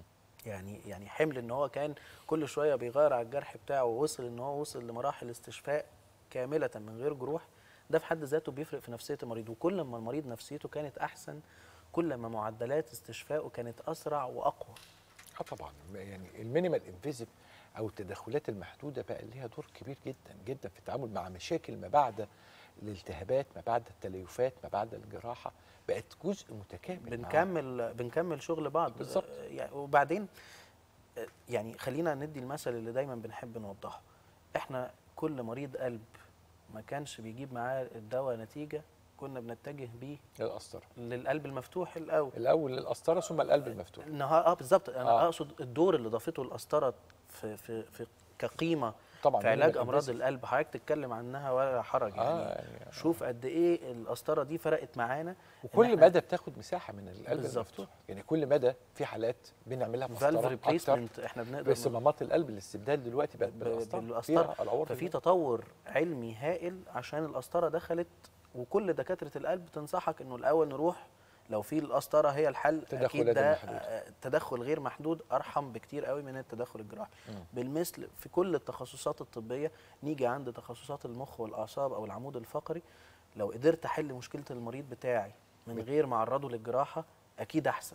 يعني يعني حمل ان هو كان كل شويه بيغير على الجرح بتاعه ووصل ان هو وصل لمراحل استشفاء كامله من غير جروح ده في حد ذاته بيفرق في نفسيه المريض وكل ما المريض نفسيته كانت احسن كل ما معدلات استشفائه كانت اسرع واقوى اه طبعا يعني المينيمال انفيزيف او التدخلات المحدوده بقى ليها دور كبير جدا جدا في التعامل مع مشاكل ما بعد الالتهابات ما بعد التليفات ما بعد الجراحه بقت جزء متكامل معاها. بنكمل بنكمل شغل بعض بالظبط. آه، يعني وبعدين آه، يعني خلينا ندي المثل اللي دايما بنحب نوضحه احنا كل مريض قلب ما كانش بيجيب معاه الدواء نتيجه كنا بنتجه بيه القسطره للقلب المفتوح الاول الاول القسطره ثم القلب المفتوح النهار اه بالظبط انا آه. آه. اقصد الدور اللي ضافته القسطره في في في كقيمه طبعا في علاج minimal امراض invasive. القلب حضرتك تتكلم عنها ولا حرج يعني, اه يعني شوف قد ايه القسطره دي فرقت معانا وكل إحنا- مدى بتاخد مساحه من القلب بالظبط. المفتوح يعني كل مدى في حالات بنعملها فالف مسطره اكتر ريبليسمنت احنا بنقدر بس صمامات القلب الاستبدال دلوقتي بقت ب- بالقسطره بالقسطرة. فيها العور ففي دي. تطور علمي هائل عشان القسطره دخلت وكل دكاتره القلب تنصحك انه الاول نروح لو في القسطره هي الحل اكيد التدخلات ده المحدودة. آه، تدخل غير محدود ارحم بكتير قوي من التدخل الجراحي بالمثل في كل التخصصات الطبيه نيجي عند تخصصات المخ والاعصاب او العمود الفقري لو قدرت احل مشكله المريض بتاعي من غير ما اعرضه للجراحه اكيد احسن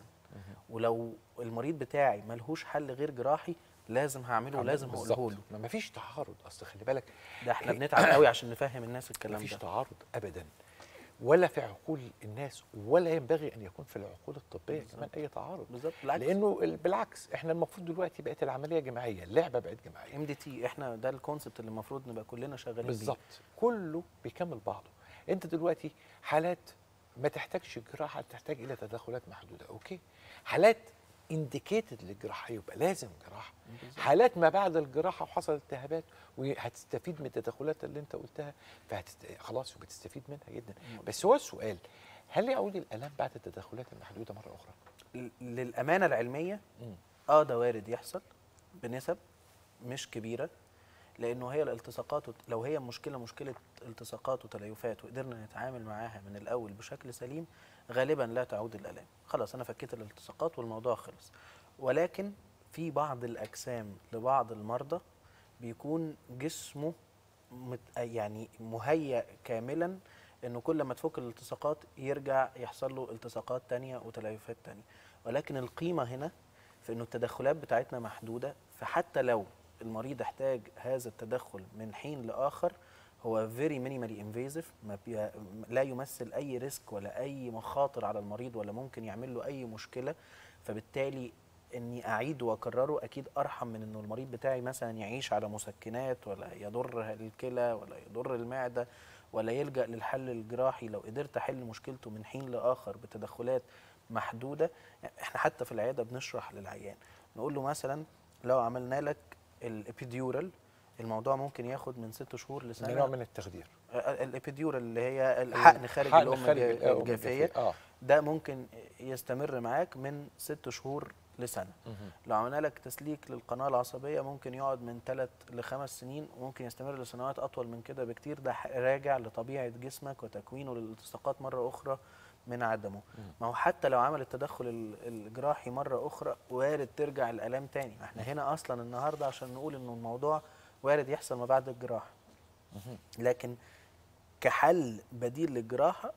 ولو المريض بتاعي ملهوش حل غير جراحي لازم هعمله ولازم بالظبط. هقوله له ما فيش تعارض اصل خلي بالك ده احنا هي- بنتعب قوي عشان نفهم الناس ما الكلام فيش ده تعارض ابدا ولا في عقول الناس ولا ينبغي ان يكون في العقول الطبيه كمان اي تعارض بالظبط بالعكس لانه ال- بالعكس احنا المفروض دلوقتي بقت العمليه جماعيه اللعبه بقت جماعيه ام دي تي احنا ده الكونسبت اللي المفروض نبقى كلنا شغالين بيه. بالظبط كله بيكمل بعضه انت دلوقتي حالات ما تحتاجش جراحه تحتاج الى تدخلات محدوده اوكي حالات انديكيتد للجراحه يبقى لازم جراحه حالات ما بعد الجراحه وحصل التهابات وهتستفيد من التدخلات اللي انت قلتها فهتست... خلاص وبتستفيد منها جدا بس هو السؤال هل يعود الالام بعد التدخلات المحدوده مره اخرى ل- للامانه العلميه مم. اه ده وارد يحصل بنسب مش كبيره لانه هي الالتصاقات وت- لو هي مشكله مشكله التصاقات وتليفات وقدرنا نتعامل معاها من الاول بشكل سليم غالبا لا تعود الالام خلاص انا فكيت الالتصاقات والموضوع خلص ولكن في بعض الاجسام لبعض المرضى بيكون جسمه مت يعني مهيأ كاملا انه كل ما تفك الالتصاقات يرجع يحصل له التصاقات تانية وتليفات تانية ولكن القيمة هنا في انه التدخلات بتاعتنا محدودة فحتى لو المريض احتاج هذا التدخل من حين لآخر هو very minimally invasive ما بي... لا يمثل اي ريسك ولا اي مخاطر على المريض ولا ممكن يعمل له اي مشكلة فبالتالي اني اعيد واكرره اكيد ارحم من انه المريض بتاعي مثلا يعيش على مسكنات ولا يضر الكلى ولا يضر المعده ولا يلجا للحل الجراحي لو قدرت احل مشكلته من حين لاخر بتدخلات محدوده احنا حتى في العياده بنشرح للعيان نقول له مثلا لو عملنا لك الابيديورال الموضوع ممكن ياخد من ست شهور ده نوع لسنه من التخدير آه، الابيديورال اللي هي الحقن خارج حقن الام خارج الج- الأم الجافيه اه ده ممكن يستمر معاك من ست شهور لسنه لو عملنا لك تسليك للقناه العصبيه ممكن يقعد من ثلاث لخمس سنين وممكن يستمر لسنوات اطول من كده بكتير ده ح- راجع لطبيعه جسمك وتكوينه للالتصاقات مره اخرى من عدمه ما هو حتى لو عمل التدخل ال- الجراحي مره اخرى وارد ترجع الالام تاني ما احنا هنا اصلا النهارده عشان نقول انه الموضوع وارد يحصل ما بعد الجراحه لكن كحل بديل للجراحه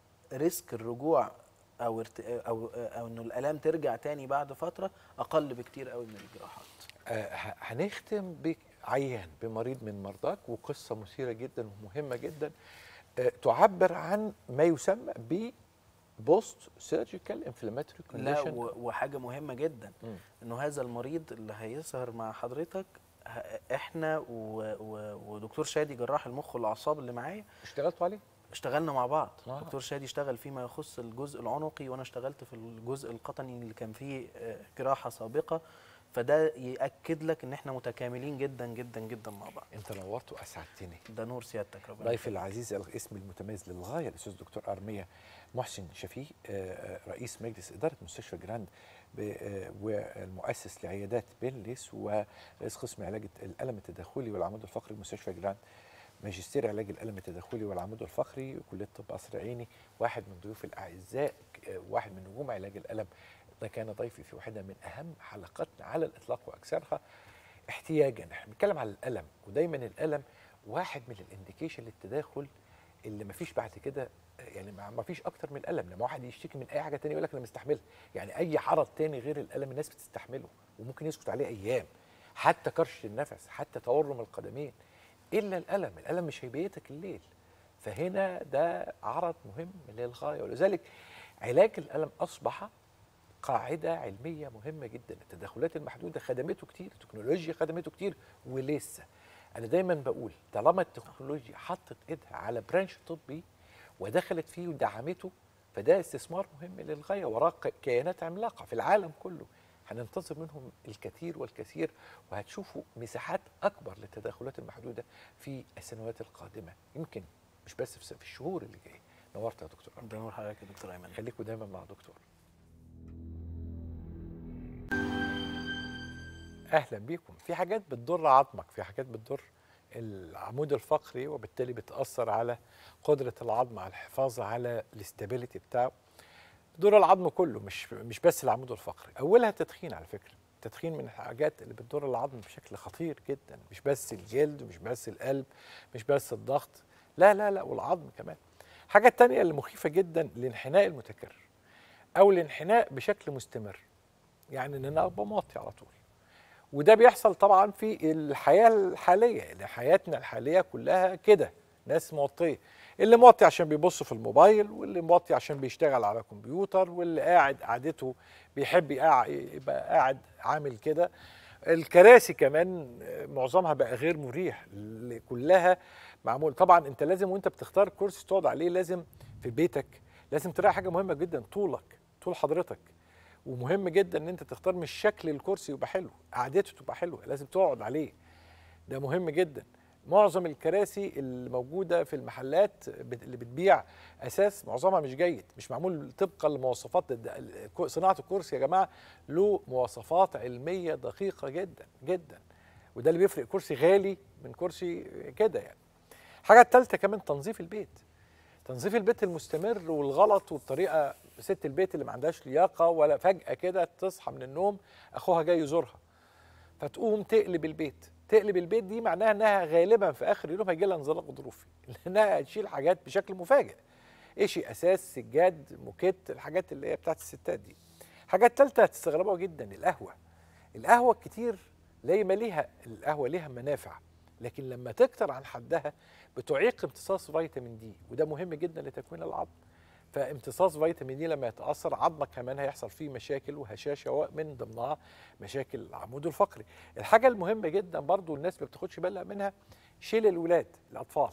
ريسك الرجوع او ارت... او او انه الالام ترجع تاني بعد فتره اقل بكتير قوي من الجراحات آه، ه- هنختم بعيان بمريض من مرضاك وقصه مثيره جدا ومهمه جدا آه، تعبر عن ما يسمى ب بوست سيرجيكال انفلاماتوري لا كونديشن و- وحاجه مهمه جدا مم. انه هذا المريض اللي هيسهر مع حضرتك ه- احنا و... و... ودكتور شادي جراح المخ والاعصاب اللي معايا اشتغلتوا عليه؟ اشتغلنا مع بعض آه. دكتور شادي اشتغل فيما يخص الجزء العنقي وانا اشتغلت في الجزء القطني اللي كان فيه آه، جراحه سابقه فده ياكد لك ان احنا متكاملين جدا جدا جدا مع بعض انت نورت واسعدتني ده نور سيادتك ربنا ضيفي يخليك. العزيز الاسم المتميز للغايه الاستاذ الدكتور ارميه محسن شفيق آه، آه، رئيس مجلس اداره مستشفى جراند ب- آه، والمؤسس لعيادات بنليس ورئيس قسم علاج الالم التداخلي والعمود الفقري بمستشفى جراند ماجستير علاج الالم التداخلي والعمود الفقري كليه طب قصر عيني واحد من ضيوف الاعزاء آه، واحد من نجوم علاج الالم ده كان ضيفي في واحده من اهم حلقاتنا على الاطلاق واكثرها احتياجا احنا بنتكلم على الالم ودايما الالم واحد من الانديكيشن للتداخل اللي مفيش بعد كده يعني ما ما فيش اكتر من الالم لما واحد يشتكي من اي حاجه تانية يقول لك انا مستحملها يعني اي عرض تاني غير الالم الناس بتستحمله وممكن يسكت عليه ايام حتى كرش النفس حتى تورم القدمين الا الالم الالم مش هيبيتك الليل فهنا ده عرض مهم للغايه ولذلك علاج الالم اصبح قاعده علميه مهمه جدا التدخلات المحدوده خدمته كتير التكنولوجيا خدمته كتير ولسه انا دايما بقول طالما التكنولوجيا حطت ايدها على برانش طبي ودخلت فيه ودعمته فده استثمار مهم للغايه وراه ك- كيانات عملاقه في العالم كله هننتظر منهم الكثير والكثير وهتشوفوا مساحات اكبر للتدخلات المحدوده في السنوات القادمه يمكن مش بس في في الشهور اللي جايه نورت يا دكتور ده نور حضرتك يا دكتور ايمن خليكوا دايما مع دكتور اهلا بيكم في حاجات بتضر عظمك في حاجات بتضر العمود الفقري وبالتالي بتاثر على قدره العظم على الحفاظ على الاستابيليتي بتاعه بتضر العظم كله مش مش بس العمود الفقري اولها التدخين على فكره التدخين من الحاجات اللي بتضر العظم بشكل خطير جدا مش بس الجلد مش بس القلب مش بس الضغط لا لا لا والعظم كمان الحاجه التانية اللي مخيفه جدا الانحناء المتكرر او الانحناء بشكل مستمر يعني ان انا ابقى موطي على طول وده بيحصل طبعا في الحياه الحاليه يعني حياتنا الحاليه كلها كده ناس موطيه اللي موطي عشان بيبص في الموبايل واللي موطي عشان بيشتغل على كمبيوتر واللي قاعد قعدته بيحب يقع- يبقى قاعد عامل كده الكراسي كمان معظمها بقى غير مريح اللي كلها معمول طبعا انت لازم وانت بتختار كرسي تقعد عليه لازم في بيتك لازم تراعي حاجه مهمه جدا طولك طول حضرتك ومهم جدا ان انت تختار مش شكل الكرسي يبقى حلو قعدته تبقى حلوه لازم تقعد عليه ده مهم جدا معظم الكراسي اللي موجوده في المحلات بت- اللي بتبيع اساس معظمها مش جيد مش معمول طبقا لمواصفات ده- ال- صناعه الكرسي يا جماعه له مواصفات علميه دقيقه جدا جدا وده اللي بيفرق كرسي غالي من كرسي كده يعني الحاجه الثالثه كمان تنظيف البيت تنظيف البيت المستمر والغلط والطريقه ست البيت اللي ما عندهاش لياقه ولا فجاه كده تصحى من النوم اخوها جاي يزورها فتقوم تقلب البيت تقلب البيت دي معناها انها غالبا في اخر اليوم هيجي لها انزلاق غضروفي لانها هتشيل حاجات بشكل مفاجئ شيء اساس سجاد موكيت الحاجات اللي هي بتاعت الستات دي حاجات ثالثه هتستغربوها جدا القهوه القهوه الكتير زي ما ليها القهوه ليها منافع لكن لما تكتر عن حدها بتعيق امتصاص فيتامين دي وده مهم جدا لتكوين العظم فامتصاص فيتامين دي لما يتاثر عظمك كمان هيحصل فيه مشاكل وهشاشه ومن ضمنها مشاكل العمود الفقري الحاجه المهمه جدا برضو الناس ما بتاخدش بالها منها شيل الولاد الاطفال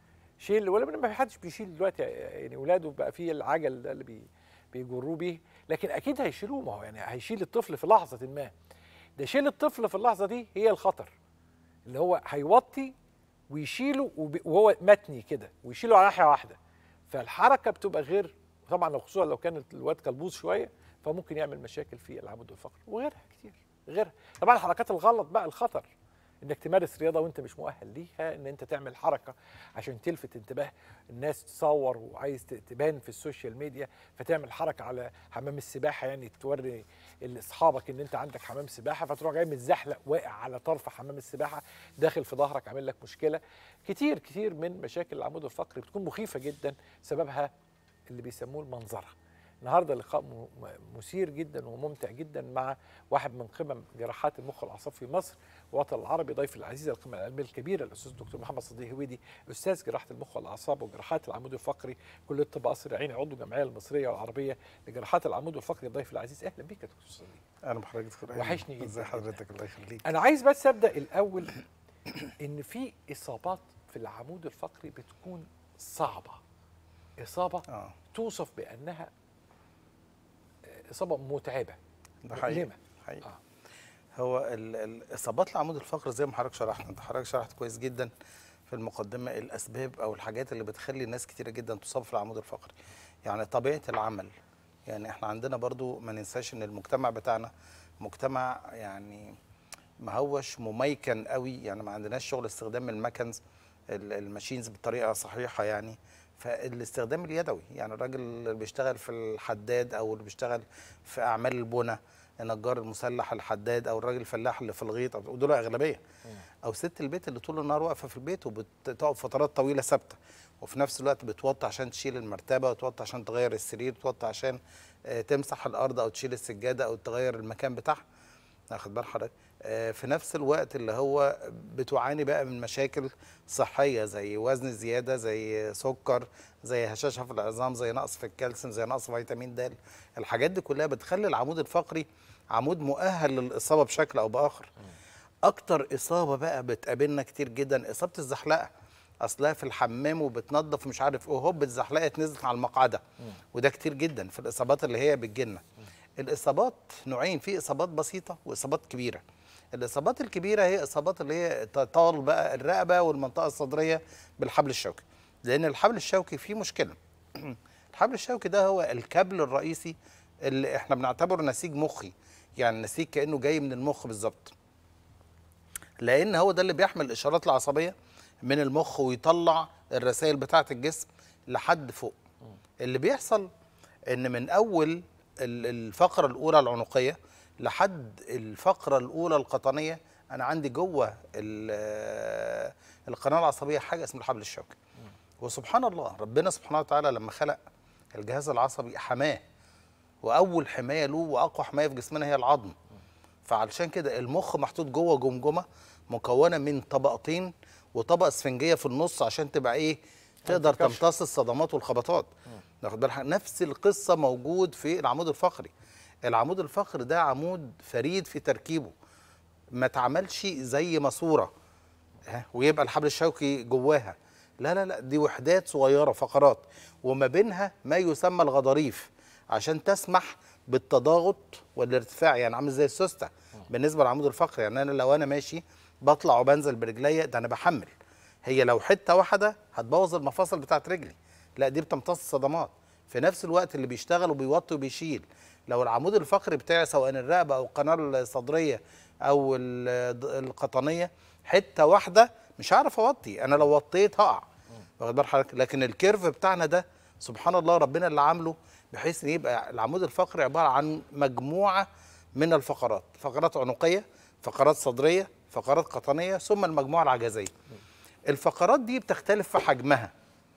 شيل ولا ما حدش بيشيل دلوقتي يعني ولاده بقى فيه العجل ده اللي بي بيجروه بيه لكن اكيد هيشيلوه ما هو يعني هيشيل الطفل في لحظه ما ده شيل الطفل في اللحظه دي هي الخطر اللي هو هيوطي ويشيله وب- وهو متني كده ويشيله على ناحيه واحده فالحركه بتبقى غير طبعا لو خصوصا لو كان الواد كلبوز شويه فممكن يعمل مشاكل في العمود الفقري وغيرها كتير غيرها طبعا الحركات الغلط بقى الخطر انك تمارس رياضه وانت مش مؤهل ليها ان انت تعمل حركه عشان تلفت انتباه الناس تصور وعايز ت- تبان في السوشيال ميديا فتعمل حركه على حمام السباحه يعني توري لاصحابك ان انت عندك حمام سباحه فتروح جاي متزحلق واقع على طرف حمام السباحه داخل في ظهرك عامل لك مشكله كتير كتير من مشاكل العمود الفقري بتكون مخيفه جدا سببها اللي بيسموه المنظره النهارده لقاء م- م- مثير جدا وممتع جدا مع واحد من قمم جراحات المخ والاعصاب في مصر الوطن العربي ضيف العزيز القيمه العلميه الكبيره الاستاذ الدكتور محمد صديق هويدي استاذ جراحه المخ والاعصاب وجراحات العمود الفقري كليه طب قصر العيني عضو الجمعيه المصريه والعربيه لجراحات العمود الفقري ضيف العزيز اهلا بيك يا دكتور صديق انا بحضرتك دكتور أيمن. وحشني جدا ازي جدا. حضرتك الله يخليك انا عايز بس ابدا الاول ان في اصابات في العمود الفقري بتكون صعبه اصابه اه توصف بانها اصابه متعبه ده حقيقي مؤلمة. حقيقي آه. هو ال- ال- اصابات العمود الفقري زي ما حضرتك شرحت انت حضرتك شرحت كويس جدا في المقدمه الاسباب او الحاجات اللي بتخلي ناس كتيره جدا تصاب في العمود الفقري يعني طبيعه العمل يعني احنا عندنا برضو ما ننساش ان المجتمع بتاعنا مجتمع يعني ما هوش مميكن قوي يعني ما عندناش شغل استخدام المكنز ال- الماشينز بطريقه صحيحه يعني فالاستخدام اليدوي يعني الراجل اللي بيشتغل في الحداد او اللي بيشتغل في اعمال البنى النجار المسلح الحداد او الراجل الفلاح اللي في الغيط أو- ودول اغلبيه او ست البيت اللي طول النهار واقفه في البيت وبتقف فترات طويله ثابته وفي نفس الوقت بتوطي عشان تشيل المرتبه وتوطي عشان تغير السرير وتوطي عشان آه، تمسح الارض او تشيل السجاده او تغير المكان بتاعها واخد بال حضرتك آه، في نفس الوقت اللي هو بتعاني بقى من مشاكل صحيه زي وزن زياده زي سكر زي هشاشه في العظام زي نقص في الكالسيوم زي نقص فيتامين د الحاجات دي كلها بتخلي العمود الفقري عمود مؤهل للاصابه بشكل او باخر اكتر اصابه بقى بتقابلنا كتير جدا اصابه الزحلقه اصلها في الحمام وبتنظف مش عارف ايه هوب اتزحلقت نزلت على المقعده وده كتير جدا في الاصابات اللي هي بتجيلنا الاصابات نوعين في اصابات بسيطه واصابات كبيره الاصابات الكبيره هي اصابات اللي هي طال بقى الرقبه والمنطقه الصدريه بالحبل الشوكي لان الحبل الشوكي فيه مشكله الحبل الشوكي ده هو الكابل الرئيسي اللي احنا بنعتبره نسيج مخي يعني نسيج كانه جاي من المخ بالظبط لان هو ده اللي بيحمل الاشارات العصبيه من المخ ويطلع الرسائل بتاعه الجسم لحد فوق اللي بيحصل ان من اول ال- الفقره الاولى العنقيه لحد الفقره الاولى القطنيه انا عندي جوه ال- القناه العصبيه حاجه اسمها الحبل الشوكي وسبحان الله ربنا سبحانه وتعالى لما خلق الجهاز العصبي حماه واول حمايه له واقوى حمايه في جسمنا هي العظم فعلشان كده المخ محطوط جوه جمجمه مكونه من طبقتين وطبقه اسفنجيه في النص عشان تبقى ايه تقدر تنفكش. تمتص الصدمات والخبطات واخد بالك نفس القصه موجود في العمود الفقري العمود الفقري ده عمود فريد في تركيبه ما اتعملش زي ماسوره ها، ويبقى الحبل الشوكي جواها لا لا لا دي وحدات صغيره فقرات وما بينها ما يسمى الغضاريف عشان تسمح بالتضاغط والارتفاع يعني عامل زي السوسته بالنسبه للعمود الفقري يعني انا لو انا ماشي بطلع وبنزل برجليا ده انا بحمل هي لو حته واحده هتبوظ المفاصل بتاعت رجلي لا دي بتمتص الصدمات في نفس الوقت اللي بيشتغل وبيوطي وبيشيل لو العمود الفقري بتاعي سواء الرقبه او القناه الصدريه او ال- القطنيه حته واحده مش هعرف اوطي انا لو وطيت هقع واخد بال حضرتك لكن الكيرف بتاعنا ده سبحان الله ربنا اللي عامله بحيث ان يبقى العمود الفقري عباره عن مجموعه من الفقرات فقرات عنقيه فقرات صدريه فقرات قطنيه ثم المجموعه العجزيه الفقرات دي بتختلف في حجمها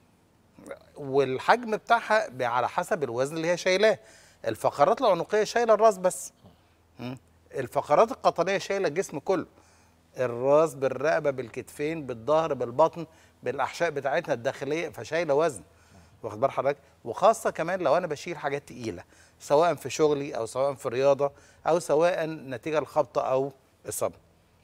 والحجم بتاعها ب- على حسب الوزن اللي هي شايلاه الفقرات العنقيه شايله الراس بس مم. الفقرات القطنيه شايله الجسم كله الراس بالرقبه بالكتفين بالظهر بالبطن بالاحشاء بتاعتنا الداخليه فشايله وزن واخد بال حضرتك وخاصه كمان لو انا بشيل حاجات تقيله سواء في شغلي او سواء في رياضه او سواء نتيجه لخبطه او اصابه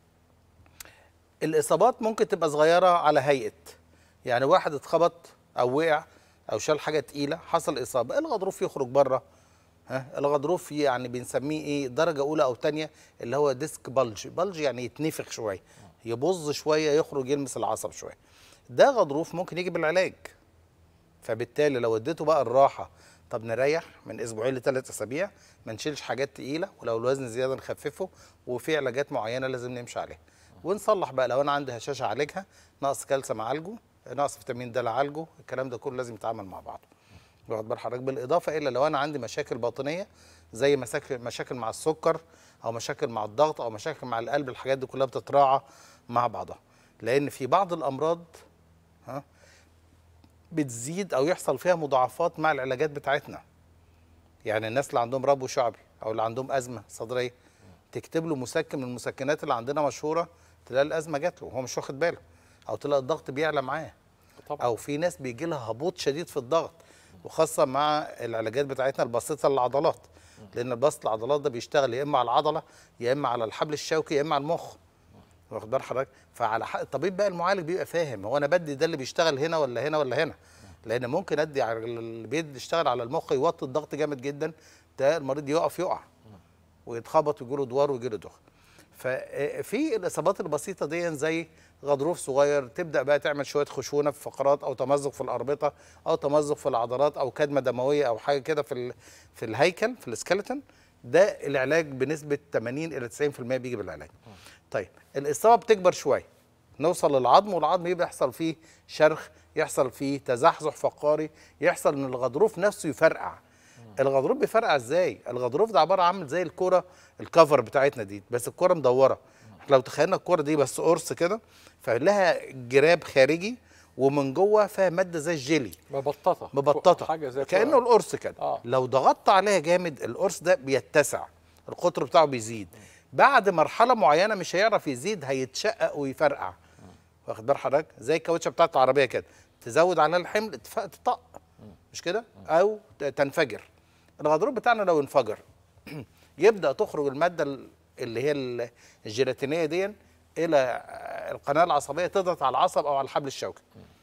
الاصابات ممكن تبقى صغيره على هيئه يعني واحد اتخبط او وقع او شال حاجه تقيله حصل اصابه الغضروف يخرج بره ها الغضروف يعني بنسميه ايه درجه اولى او ثانيه اللي هو ديسك بلج بلج يعني يتنفخ شويه يبظ شويه يخرج يلمس العصب شويه ده غضروف ممكن يجي بالعلاج فبالتالي لو اديته بقى الراحه طب نريح من اسبوعين لثلاث اسابيع ما نشيلش حاجات تقيله ولو الوزن زياده نخففه وفي علاجات معينه لازم نمشي عليها ونصلح بقى لو انا عندي هشاشه اعالجها نقص كالسيوم اعالجه نقص فيتامين د اعالجه الكلام ده كله لازم يتعامل مع بعضه واخد بال حضرتك بالاضافه الى لو انا عندي مشاكل باطنيه زي مشاكل مشاكل مع السكر او مشاكل مع الضغط او مشاكل مع القلب الحاجات دي كلها بتتراعى مع بعضها لان في بعض الامراض ها بتزيد او يحصل فيها مضاعفات مع العلاجات بتاعتنا يعني الناس اللي عندهم ربو شعبي او اللي عندهم ازمه صدريه تكتب له مسكن من المسكنات اللي عندنا مشهوره تلاقي الازمه جات له وهو مش واخد باله او تلاقي الضغط بيعلى معاه طبعا او في ناس بيجي لها هبوط شديد في الضغط وخاصه مع العلاجات بتاعتنا البسيطه للعضلات لان البسط العضلات ده بيشتغل يا اما على العضله يا اما على الحبل الشوكي يا اما على المخ واخد بال حضرتك فعلى حق الطبيب بقى المعالج بيبقى فاهم هو انا بدي ده اللي بيشتغل هنا ولا هنا ولا هنا لان ممكن ادي على اللي بيشتغل على المخ يوطي الضغط جامد جدا ده المريض يقف يقع ويتخبط ويجيله دوار ويجيله دخن ففي الاصابات البسيطه دي زي غضروف صغير تبدا بقى تعمل شويه خشونه في فقرات او تمزق في الاربطه او تمزق في العضلات او كدمه دمويه او حاجه كده في ال- في الهيكل في السكeleton ده العلاج بنسبه 80 الى 90% بيجي بالعلاج طيب الاصابه بتكبر شويه نوصل للعظم والعظم يبقى يحصل فيه شرخ يحصل فيه تزحزح فقاري يحصل ان الغضروف نفسه يفرقع الغضروف بيفرقع ازاي الغضروف ده عباره عامل زي الكوره الكفر بتاعتنا دي بس الكوره مدوره إحنا لو تخيلنا الكوره دي بس قرص كده فلها جراب خارجي ومن جوه فيها ماده زي الجيلي مبططه مبططه حاجه زي كانه القرص كده آه. لو ضغطت عليها جامد القرص ده بيتسع القطر بتاعه بيزيد بعد مرحله معينه مش هيعرف يزيد هيتشقق ويفرقع واخد بال حضرتك زي الكاوتشه بتاعت العربيه كده تزود عليها الحمل تف- تطق مش كده او ت- تنفجر الغضروف بتاعنا لو انفجر يبدا تخرج الماده ال- اللي هي ال- الجيلاتينيه دي الى القناه العصبيه تضغط على العصب او على الحبل الشوكي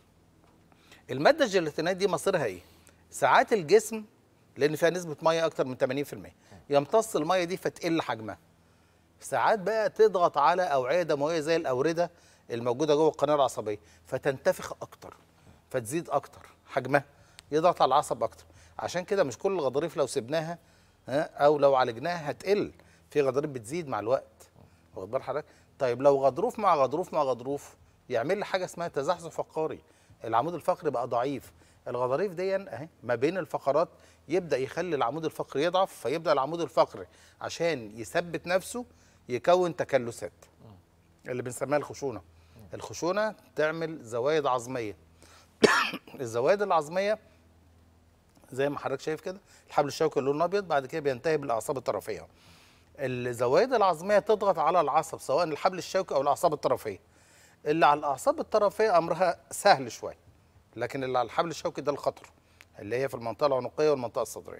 الماده الجيلاتينيه دي مصيرها ايه ساعات الجسم لان فيها نسبه ميه اكتر من 80% يمتص الميه دي فتقل حجمها ساعات بقى تضغط على اوعيه دمويه زي الاورده الموجوده جوه القناه العصبيه فتنتفخ اكتر فتزيد اكتر حجمها يضغط على العصب اكتر عشان كده مش كل الغضاريف لو سبناها ها او لو عالجناها هتقل في غضاريف بتزيد مع الوقت واخد بال حضرتك طيب لو غضروف مع غضروف مع غضروف يعمل لي حاجه اسمها تزحزح فقاري العمود الفقري بقى ضعيف الغضاريف دي اهي ما بين الفقرات يبدا يخلي العمود الفقري يضعف فيبدا العمود الفقري عشان يثبت نفسه يكون تكلسات اللي بنسميها الخشونه الخشونه تعمل زوايد عظميه الزوايد العظميه زي ما حضرتك شايف كده الحبل الشوكي اللون ابيض بعد كده بينتهي بالاعصاب الطرفيه الزوايد العظميه تضغط على العصب سواء الحبل الشوكي او الاعصاب الطرفيه اللي على الاعصاب الطرفيه امرها سهل شويه لكن اللي على الحبل الشوكي ده الخطر اللي هي في المنطقه العنقيه والمنطقه الصدريه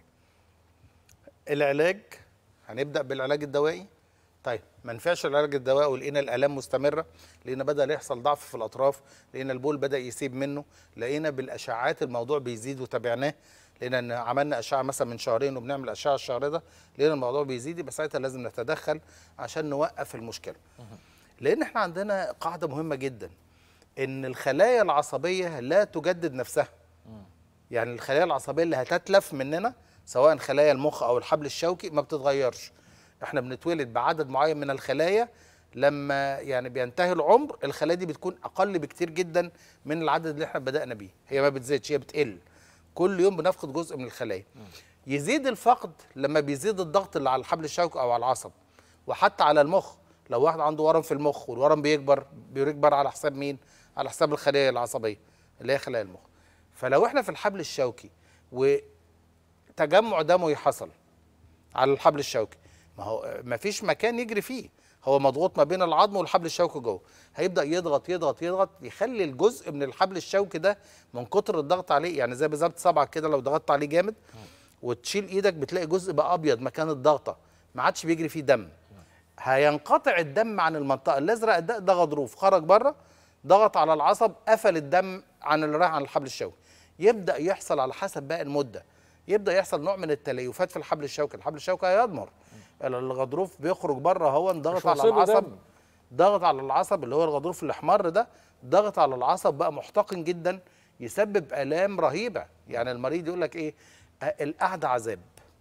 العلاج هنبدا بالعلاج الدوائي طيب ما نفعش العلاج الدوائي ولقينا الالام مستمره لقينا بدا يحصل ضعف في الاطراف لقينا البول بدا يسيب منه لقينا بالاشعاعات الموضوع بيزيد وتابعناه لقينا ان عملنا اشعه مثلا من شهرين وبنعمل اشعه الشهر ده لقينا الموضوع بيزيد يبقى ساعتها لازم نتدخل عشان نوقف المشكله لان احنا عندنا قاعده مهمه جدا ان الخلايا العصبيه لا تجدد نفسها يعني الخلايا العصبيه اللي هتتلف مننا سواء خلايا المخ او الحبل الشوكي ما بتتغيرش احنا بنتولد بعدد معين من الخلايا لما يعني بينتهي العمر الخلايا دي بتكون اقل بكتير جدا من العدد اللي احنا بدانا بيه هي ما بتزيدش هي بتقل كل يوم بنفقد جزء من الخلايا يزيد الفقد لما بيزيد الضغط اللي على الحبل الشوكي او على العصب وحتى على المخ لو واحد عنده ورم في المخ والورم بيكبر بيكبر على حساب مين على حساب الخلايا العصبيه اللي هي خلايا المخ فلو احنا في الحبل الشوكي وتجمع دموي حصل على الحبل الشوكي ما هو ما فيش مكان يجري فيه هو مضغوط ما بين العظم والحبل الشوكي جوه هيبدا يضغط يضغط يضغط يخلي الجزء من الحبل الشوكي ده من كتر الضغط عليه يعني زي بالظبط صبعك كده لو ضغطت عليه جامد وتشيل ايدك بتلاقي جزء بقى ابيض مكان الضغطه ما عادش بيجري فيه دم هينقطع الدم عن المنطقه الازرق ده ده غضروف خرج بره ضغط على العصب قفل الدم عن اللي رايح عن الحبل الشوكي يبدا يحصل على حسب بقى المده يبدا يحصل نوع من التليفات في الحبل الشوكي الحبل الشوكي هيضمر الغضروف بيخرج بره هو ضغط مش على واصله العصب دم. ضغط على العصب اللي هو الغضروف الاحمر ده ضغط على العصب بقى محتقن جدا يسبب الام رهيبه يعني المريض يقول لك ايه آه، القعده عذاب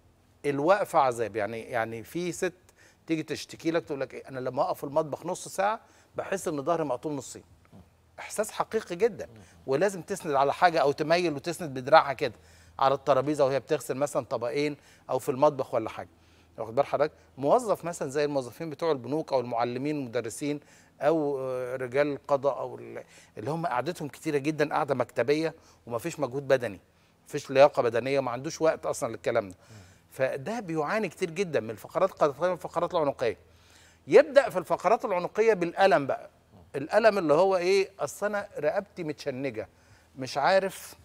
الوقفه عذاب يعني يعني في ست تيجي تشتكي لك تقول لك ايه انا لما اقف في المطبخ نص ساعه بحس ان ظهري مقطوم نصين احساس حقيقي جدا ولازم تسند على حاجه او تميل وتسند بدراعها كده على الترابيزه وهي بتغسل مثلا طبقين او في المطبخ ولا حاجه واخد بال حضرتك موظف مثلا زي الموظفين بتوع البنوك او المعلمين المدرسين او آه، رجال القضاء او ال- اللي هم قعدتهم كتيره جدا قاعده مكتبيه ومفيش مجهود بدني مفيش لياقه بدنيه وما عندوش وقت اصلا للكلام ده فده بيعاني كتير جدا من الفقرات قد تكون الفقرات العنقيه يبدا في الفقرات العنقيه بالالم بقى الالم اللي هو ايه اصل انا رقبتي متشنجه مش عارف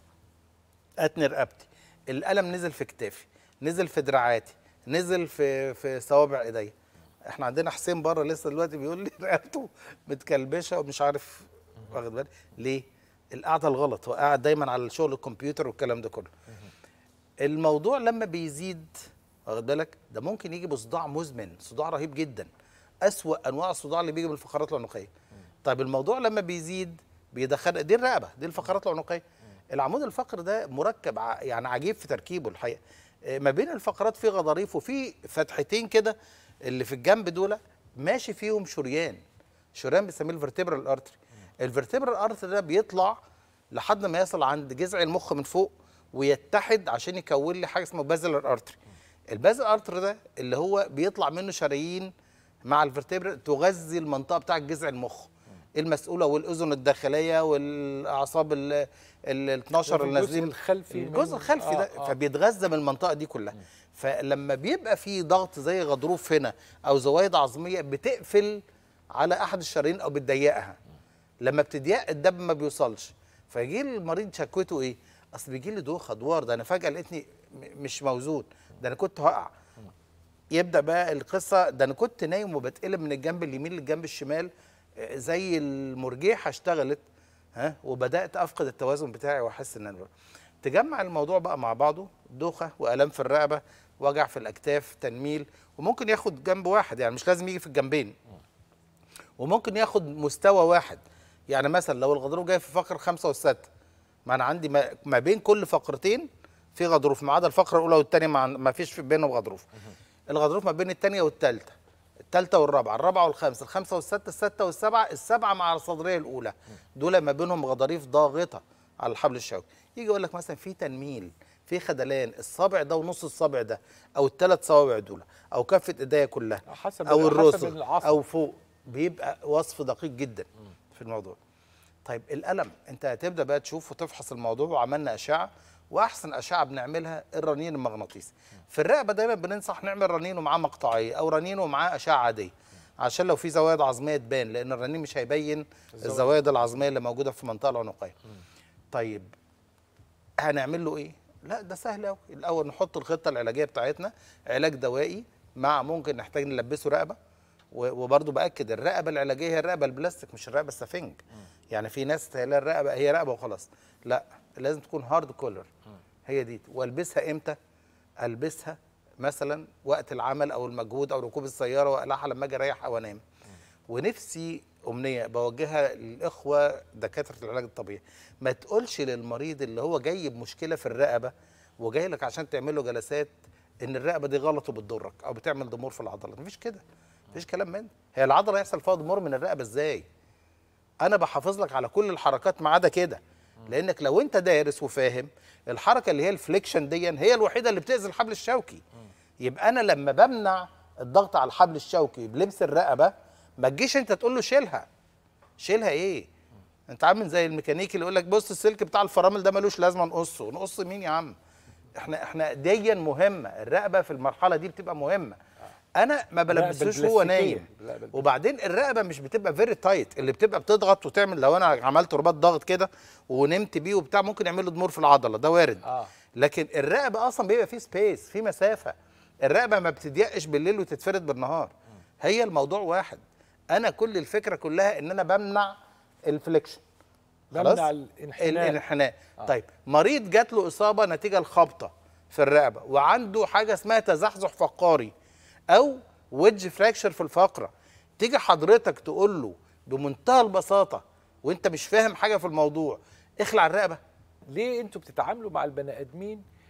اتني رقبتي الالم نزل في كتافي نزل في دراعاتي نزل في في صوابع ايديا احنا عندنا حسين بره لسه دلوقتي بيقول لي رقبته متكلبشه ومش عارف واخد بالك ليه القعده الغلط هو قاعد دايما على شغل الكمبيوتر والكلام ده كله الموضوع لما بيزيد واخد بالك ده ممكن يجي بصداع مزمن صداع رهيب جدا اسوا انواع الصداع اللي بيجي من الفقرات العنقيه طيب الموضوع لما بيزيد بيدخل دي الرقبه دي الفقرات العنقيه العمود الفقري ده مركب ع- يعني عجيب في تركيبه الحقيقه آه، ما بين الفقرات في غضاريف وفي فتحتين كده اللي في الجنب دول ماشي فيهم شريان شريان بنسميه الفرتبرال ارتري الفرتبرال ارتري ده بيطلع لحد ما يصل عند جذع المخ من فوق ويتحد عشان يكون لي حاجه اسمها بازلر ارتري البازل ارتري ده اللي هو بيطلع منه شرايين مع الفرتبرا تغذي المنطقه بتاعه جذع المخ المسؤوله والاذن الداخليه والاعصاب ال ال 12 وفي اللي الجزء نازلين الخلفي من- الجزء الخلفي ده آه، آه. فبيتغذى من المنطقه دي كلها فلما بيبقى في ضغط زي غضروف هنا او زوايد عظميه بتقفل على احد الشرايين او بتضيقها لما بتضيق الدم ما بيوصلش فيجي لي المريض شكوته ايه اصل بيجي لي دوخه دوار ده انا فجاه لقيتني م- مش موزون ده انا كنت هقع يبدا بقى القصه ده انا كنت نايم وبتقلب من الجنب اليمين للجنب الشمال آه، زي المرجيحه اشتغلت ها وبدات افقد التوازن بتاعي واحس ان انا تجمع الموضوع بقى مع بعضه دوخه والام في الرقبه وجع في الاكتاف تنميل وممكن ياخد جنب واحد يعني مش لازم يجي في الجنبين وممكن ياخد مستوى واحد يعني مثلا لو الغضروف جاي في فقر خمسة والستة ما انا عندي ما, ما بين كل فقرتين في غضروف ما عدا الفقره الاولى والثانيه ما, عن- ما فيش في بينهم غضروف الغضروف ما بين الثانيه والثالثه الثالثه والرابعه الرابعه والخامسه الخامسه والسته السته والسبعه السبعه مع الصدريه الاولى دول ما بينهم غضاريف ضاغطه على الحبل الشوكي يجي يقول لك مثلا في تنميل في خدلان الصابع ده ونص الصابع ده او الثلاث صوابع دول او كفه ايديا كلها حسب او حسب الرسل العصب. او فوق بيبقى وصف دقيق جدا في الموضوع طيب الالم انت هتبدا بقى تشوف وتفحص الموضوع وعملنا اشعه واحسن اشعه بنعملها الرنين المغناطيسي في الرقبه دايما بننصح نعمل رنين ومعاه مقطعيه او رنين ومعاه اشعه عاديه عشان لو في زوايد عظميه تبان لان الرنين مش هيبين الزوايد العظميه اللي موجوده في المنطقه العنقيه طيب هنعمل له ايه لا ده سهل قوي الاول نحط الخطه العلاجيه بتاعتنا علاج دوائي مع ممكن نحتاج نلبسه رقبه و- وبرضه باكد الرقبه العلاجيه هي الرقبه البلاستيك مش الرقبه السفنج يعني في ناس تلاقي الرقبه هي رقبه وخلاص لا لازم تكون هارد كولر هي دي والبسها امتى البسها مثلا وقت العمل او المجهود او ركوب السياره واقلعها لما اجي اريح او انام ونفسي امنيه بوجهها للاخوه دكاتره العلاج الطبيعي ما تقولش للمريض اللي هو جاي بمشكله في الرقبه وجاي لك عشان تعمل له جلسات ان الرقبه دي غلط وبتضرك او بتعمل ضمور في العضلات مفيش كده مفيش كلام من ده هي العضله يحصل فيها ضمور من الرقبه ازاي انا بحافظ لك على كل الحركات ما عدا كده لانك لو انت دارس وفاهم الحركه اللي هي الفليكشن دي هي الوحيده اللي بتاذي الحبل الشوكي يبقى انا لما بمنع الضغط على الحبل الشوكي بلبس الرقبه ما تجيش انت تقول له شيلها شيلها ايه انت عامل زي الميكانيكي اللي يقول لك بص السلك بتاع الفرامل ده ملوش لازمه نقصه نقص مين يا عم احنا احنا ديا مهمه الرقبه في المرحله دي بتبقى مهمه انا ما بلبسوش هو بالبلاستيكية. نايم لا، بالبلاستيكية. وبعدين الرقبه مش بتبقى فيري تايت اللي بتبقى بتضغط وتعمل لو انا عملت رباط ضغط كده ونمت بيه وبتاع ممكن يعمل له ضمور في العضله ده وارد آه. لكن الرقبه اصلا بيبقى فيه سبيس في مسافه الرقبه ما بتضيقش بالليل وتتفرد بالنهار هي الموضوع واحد انا كل الفكره كلها ان انا بمنع الفليكشن بمنع خلاص؟ الانحناء. الانحناء آه. طيب مريض جات له اصابه نتيجه الخبطه في الرقبه وعنده حاجه اسمها تزحزح فقاري او ويدج فراكشر في الفقره تيجي حضرتك تقول له بمنتهى البساطه وانت مش فاهم حاجه في الموضوع اخلع الرقبه ليه انتوا بتتعاملوا مع البني ادمين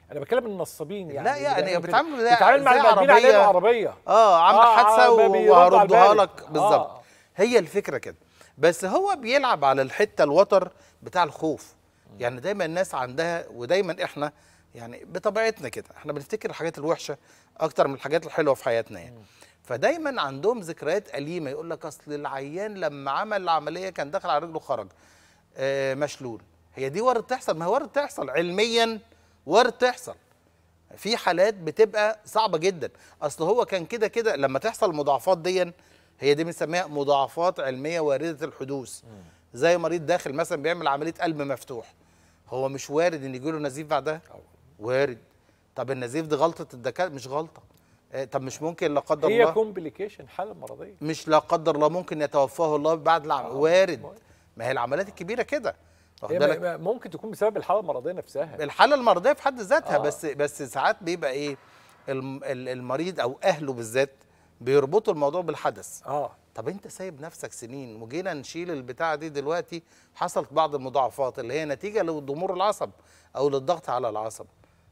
انا بتكلم النصابين يعني لا يعني بيعملوا كده. بيتعاملوا زي- بيتعامل مع زي المراكبين عربية. عليهم عربيه اه عامل آه، حادثه آه، بيرد على وهردها البارد. لك بالظبط آه. هي الفكره كده بس هو بيلعب على الحته الوتر بتاع الخوف يعني دايما الناس عندها ودايما احنا يعني بطبيعتنا كده احنا بنفتكر الحاجات الوحشه اكتر من الحاجات الحلوه في حياتنا يعني فدايما عندهم ذكريات أليمة يقول لك أصل العيان لما عمل العملية كان داخل على رجله خرج آه مشلول هي دي وارد تحصل ما هي وارد تحصل علميا وارد تحصل في حالات بتبقى صعبة جدا أصل هو كان كده كده لما تحصل المضاعفات دي هي دي بنسميها مضاعفات علمية واردة الحدوث زي مريض داخل مثلا بيعمل عملية قلب مفتوح هو مش وارد ان يجيله نزيف بعدها وارد طب النزيف دي غلطة الدكاترة مش غلطة آه، طب مش ممكن لا قدر هي الله كومبليكيشن حاله مرضيه مش لا قدر الله ممكن يتوفاه الله بعد العمل وارد ما هي العمليات الكبيره كده واخد هي بالك م- ممكن تكون بسبب الحاله المرضيه نفسها الحاله المرضيه في حد ذاتها آه. بس بس ساعات بيبقى ايه الم- ال- المريض او اهله بالذات بيربطوا الموضوع بالحدث اه طب انت سايب نفسك سنين وجينا نشيل البتاعه دي دلوقتي حصلت بعض المضاعفات اللي هي نتيجه لضمور العصب او للضغط على العصب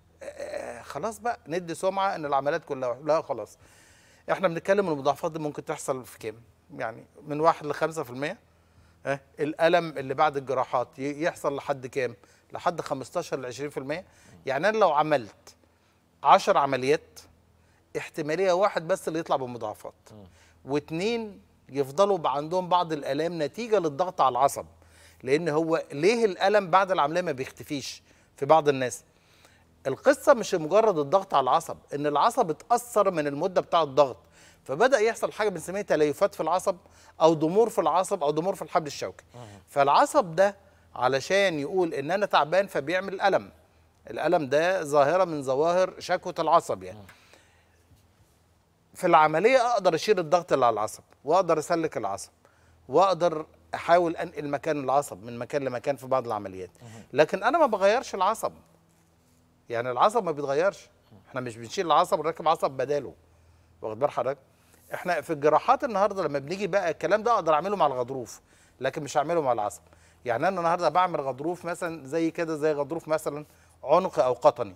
آه خلاص بقى ندي سمعه ان العمليات كلها وحشة. لا خلاص احنا بنتكلم المضاعفات دي ممكن تحصل في كام يعني من واحد ل 5% ها الالم اللي بعد الجراحات ي- يحصل لحد كام لحد 15 ل 20% يعني انا لو عملت 10 عمليات احتماليه واحد بس اللي يطلع بمضاعفات واثنين يفضلوا بقى عندهم بعض الالام نتيجه للضغط على العصب لان هو ليه الالم بعد العمليه ما بيختفيش في بعض الناس القصه مش مجرد الضغط على العصب ان العصب اتاثر من المده بتاع الضغط فبدا يحصل حاجه بنسميها تليفات في العصب او ضمور في العصب او ضمور في الحبل الشوكي فالعصب ده علشان يقول ان انا تعبان فبيعمل الم الالم ده ظاهره من ظواهر شكوى العصب يعني في العمليه اقدر اشيل الضغط اللي على العصب واقدر اسلك العصب واقدر احاول انقل مكان العصب من مكان لمكان في بعض العمليات لكن انا ما بغيرش العصب يعني العصب ما بيتغيرش احنا مش بنشيل العصب ونركب عصب بداله واخد بال حضرتك احنا في الجراحات النهارده لما بنيجي بقى الكلام ده اقدر اعمله مع الغضروف لكن مش هعمله مع العصب يعني انا النهارده بعمل غضروف مثلا زي كده زي غضروف مثلا عنق او قطني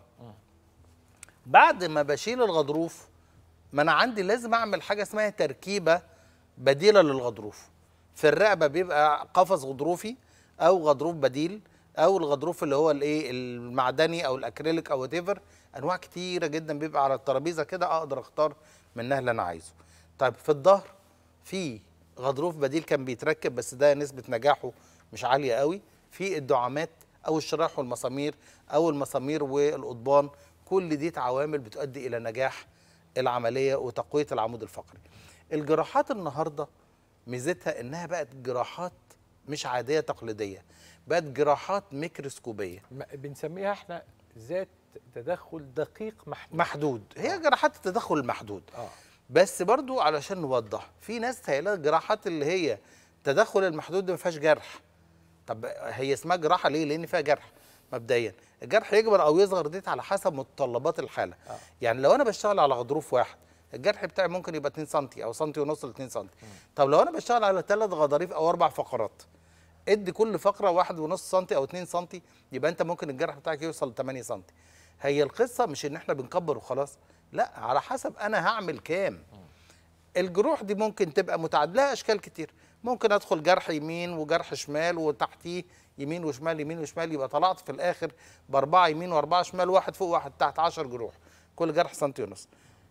بعد ما بشيل الغضروف ما انا عندي لازم اعمل حاجه اسمها تركيبه بديله للغضروف في الرقبه بيبقى قفص غضروفي او غضروف بديل او الغضروف اللي هو الايه المعدني او الاكريليك او وات انواع كتيره جدا بيبقى على الترابيزه كده اقدر اختار منها اللي انا عايزه طيب في الظهر في غضروف بديل كان بيتركب بس ده نسبه نجاحه مش عاليه قوي في الدعامات او الشرايح والمسامير او المسامير والقضبان كل دي عوامل بتؤدي الى نجاح العمليه وتقويه العمود الفقري الجراحات النهارده ميزتها انها بقت جراحات مش عاديه تقليديه بقت جراحات ميكروسكوبيه م- بنسميها احنا ذات تدخل دقيق محدود محدود هي جراحات التدخل المحدود اه بس برضو علشان نوضح في ناس تهيألها الجراحات اللي هي تدخل المحدود دي ما فيهاش جرح طب هي اسمها جراحه ليه لان فيها جرح مبدئيا الجرح يكبر او يصغر ديت على حسب متطلبات الحاله آه. يعني لو انا بشتغل على غضروف واحد الجرح بتاعي ممكن يبقى 2 سم او سم ونص ل 2 سم طب لو انا بشتغل على ثلاث غضاريف او اربع فقرات ادي كل فقره واحد ونص سم او 2 سم يبقى انت ممكن الجرح بتاعك يوصل ل 8 سم هي القصه مش ان احنا بنكبر وخلاص لا على حسب انا هعمل كام الجروح دي ممكن تبقى متعدده لها اشكال كتير ممكن ادخل جرح يمين وجرح شمال وتحتيه يمين وشمال يمين وشمال يبقى طلعت في الاخر باربعه يمين واربعه شمال واحد فوق واحد تحت 10 جروح كل جرح سنتي ونص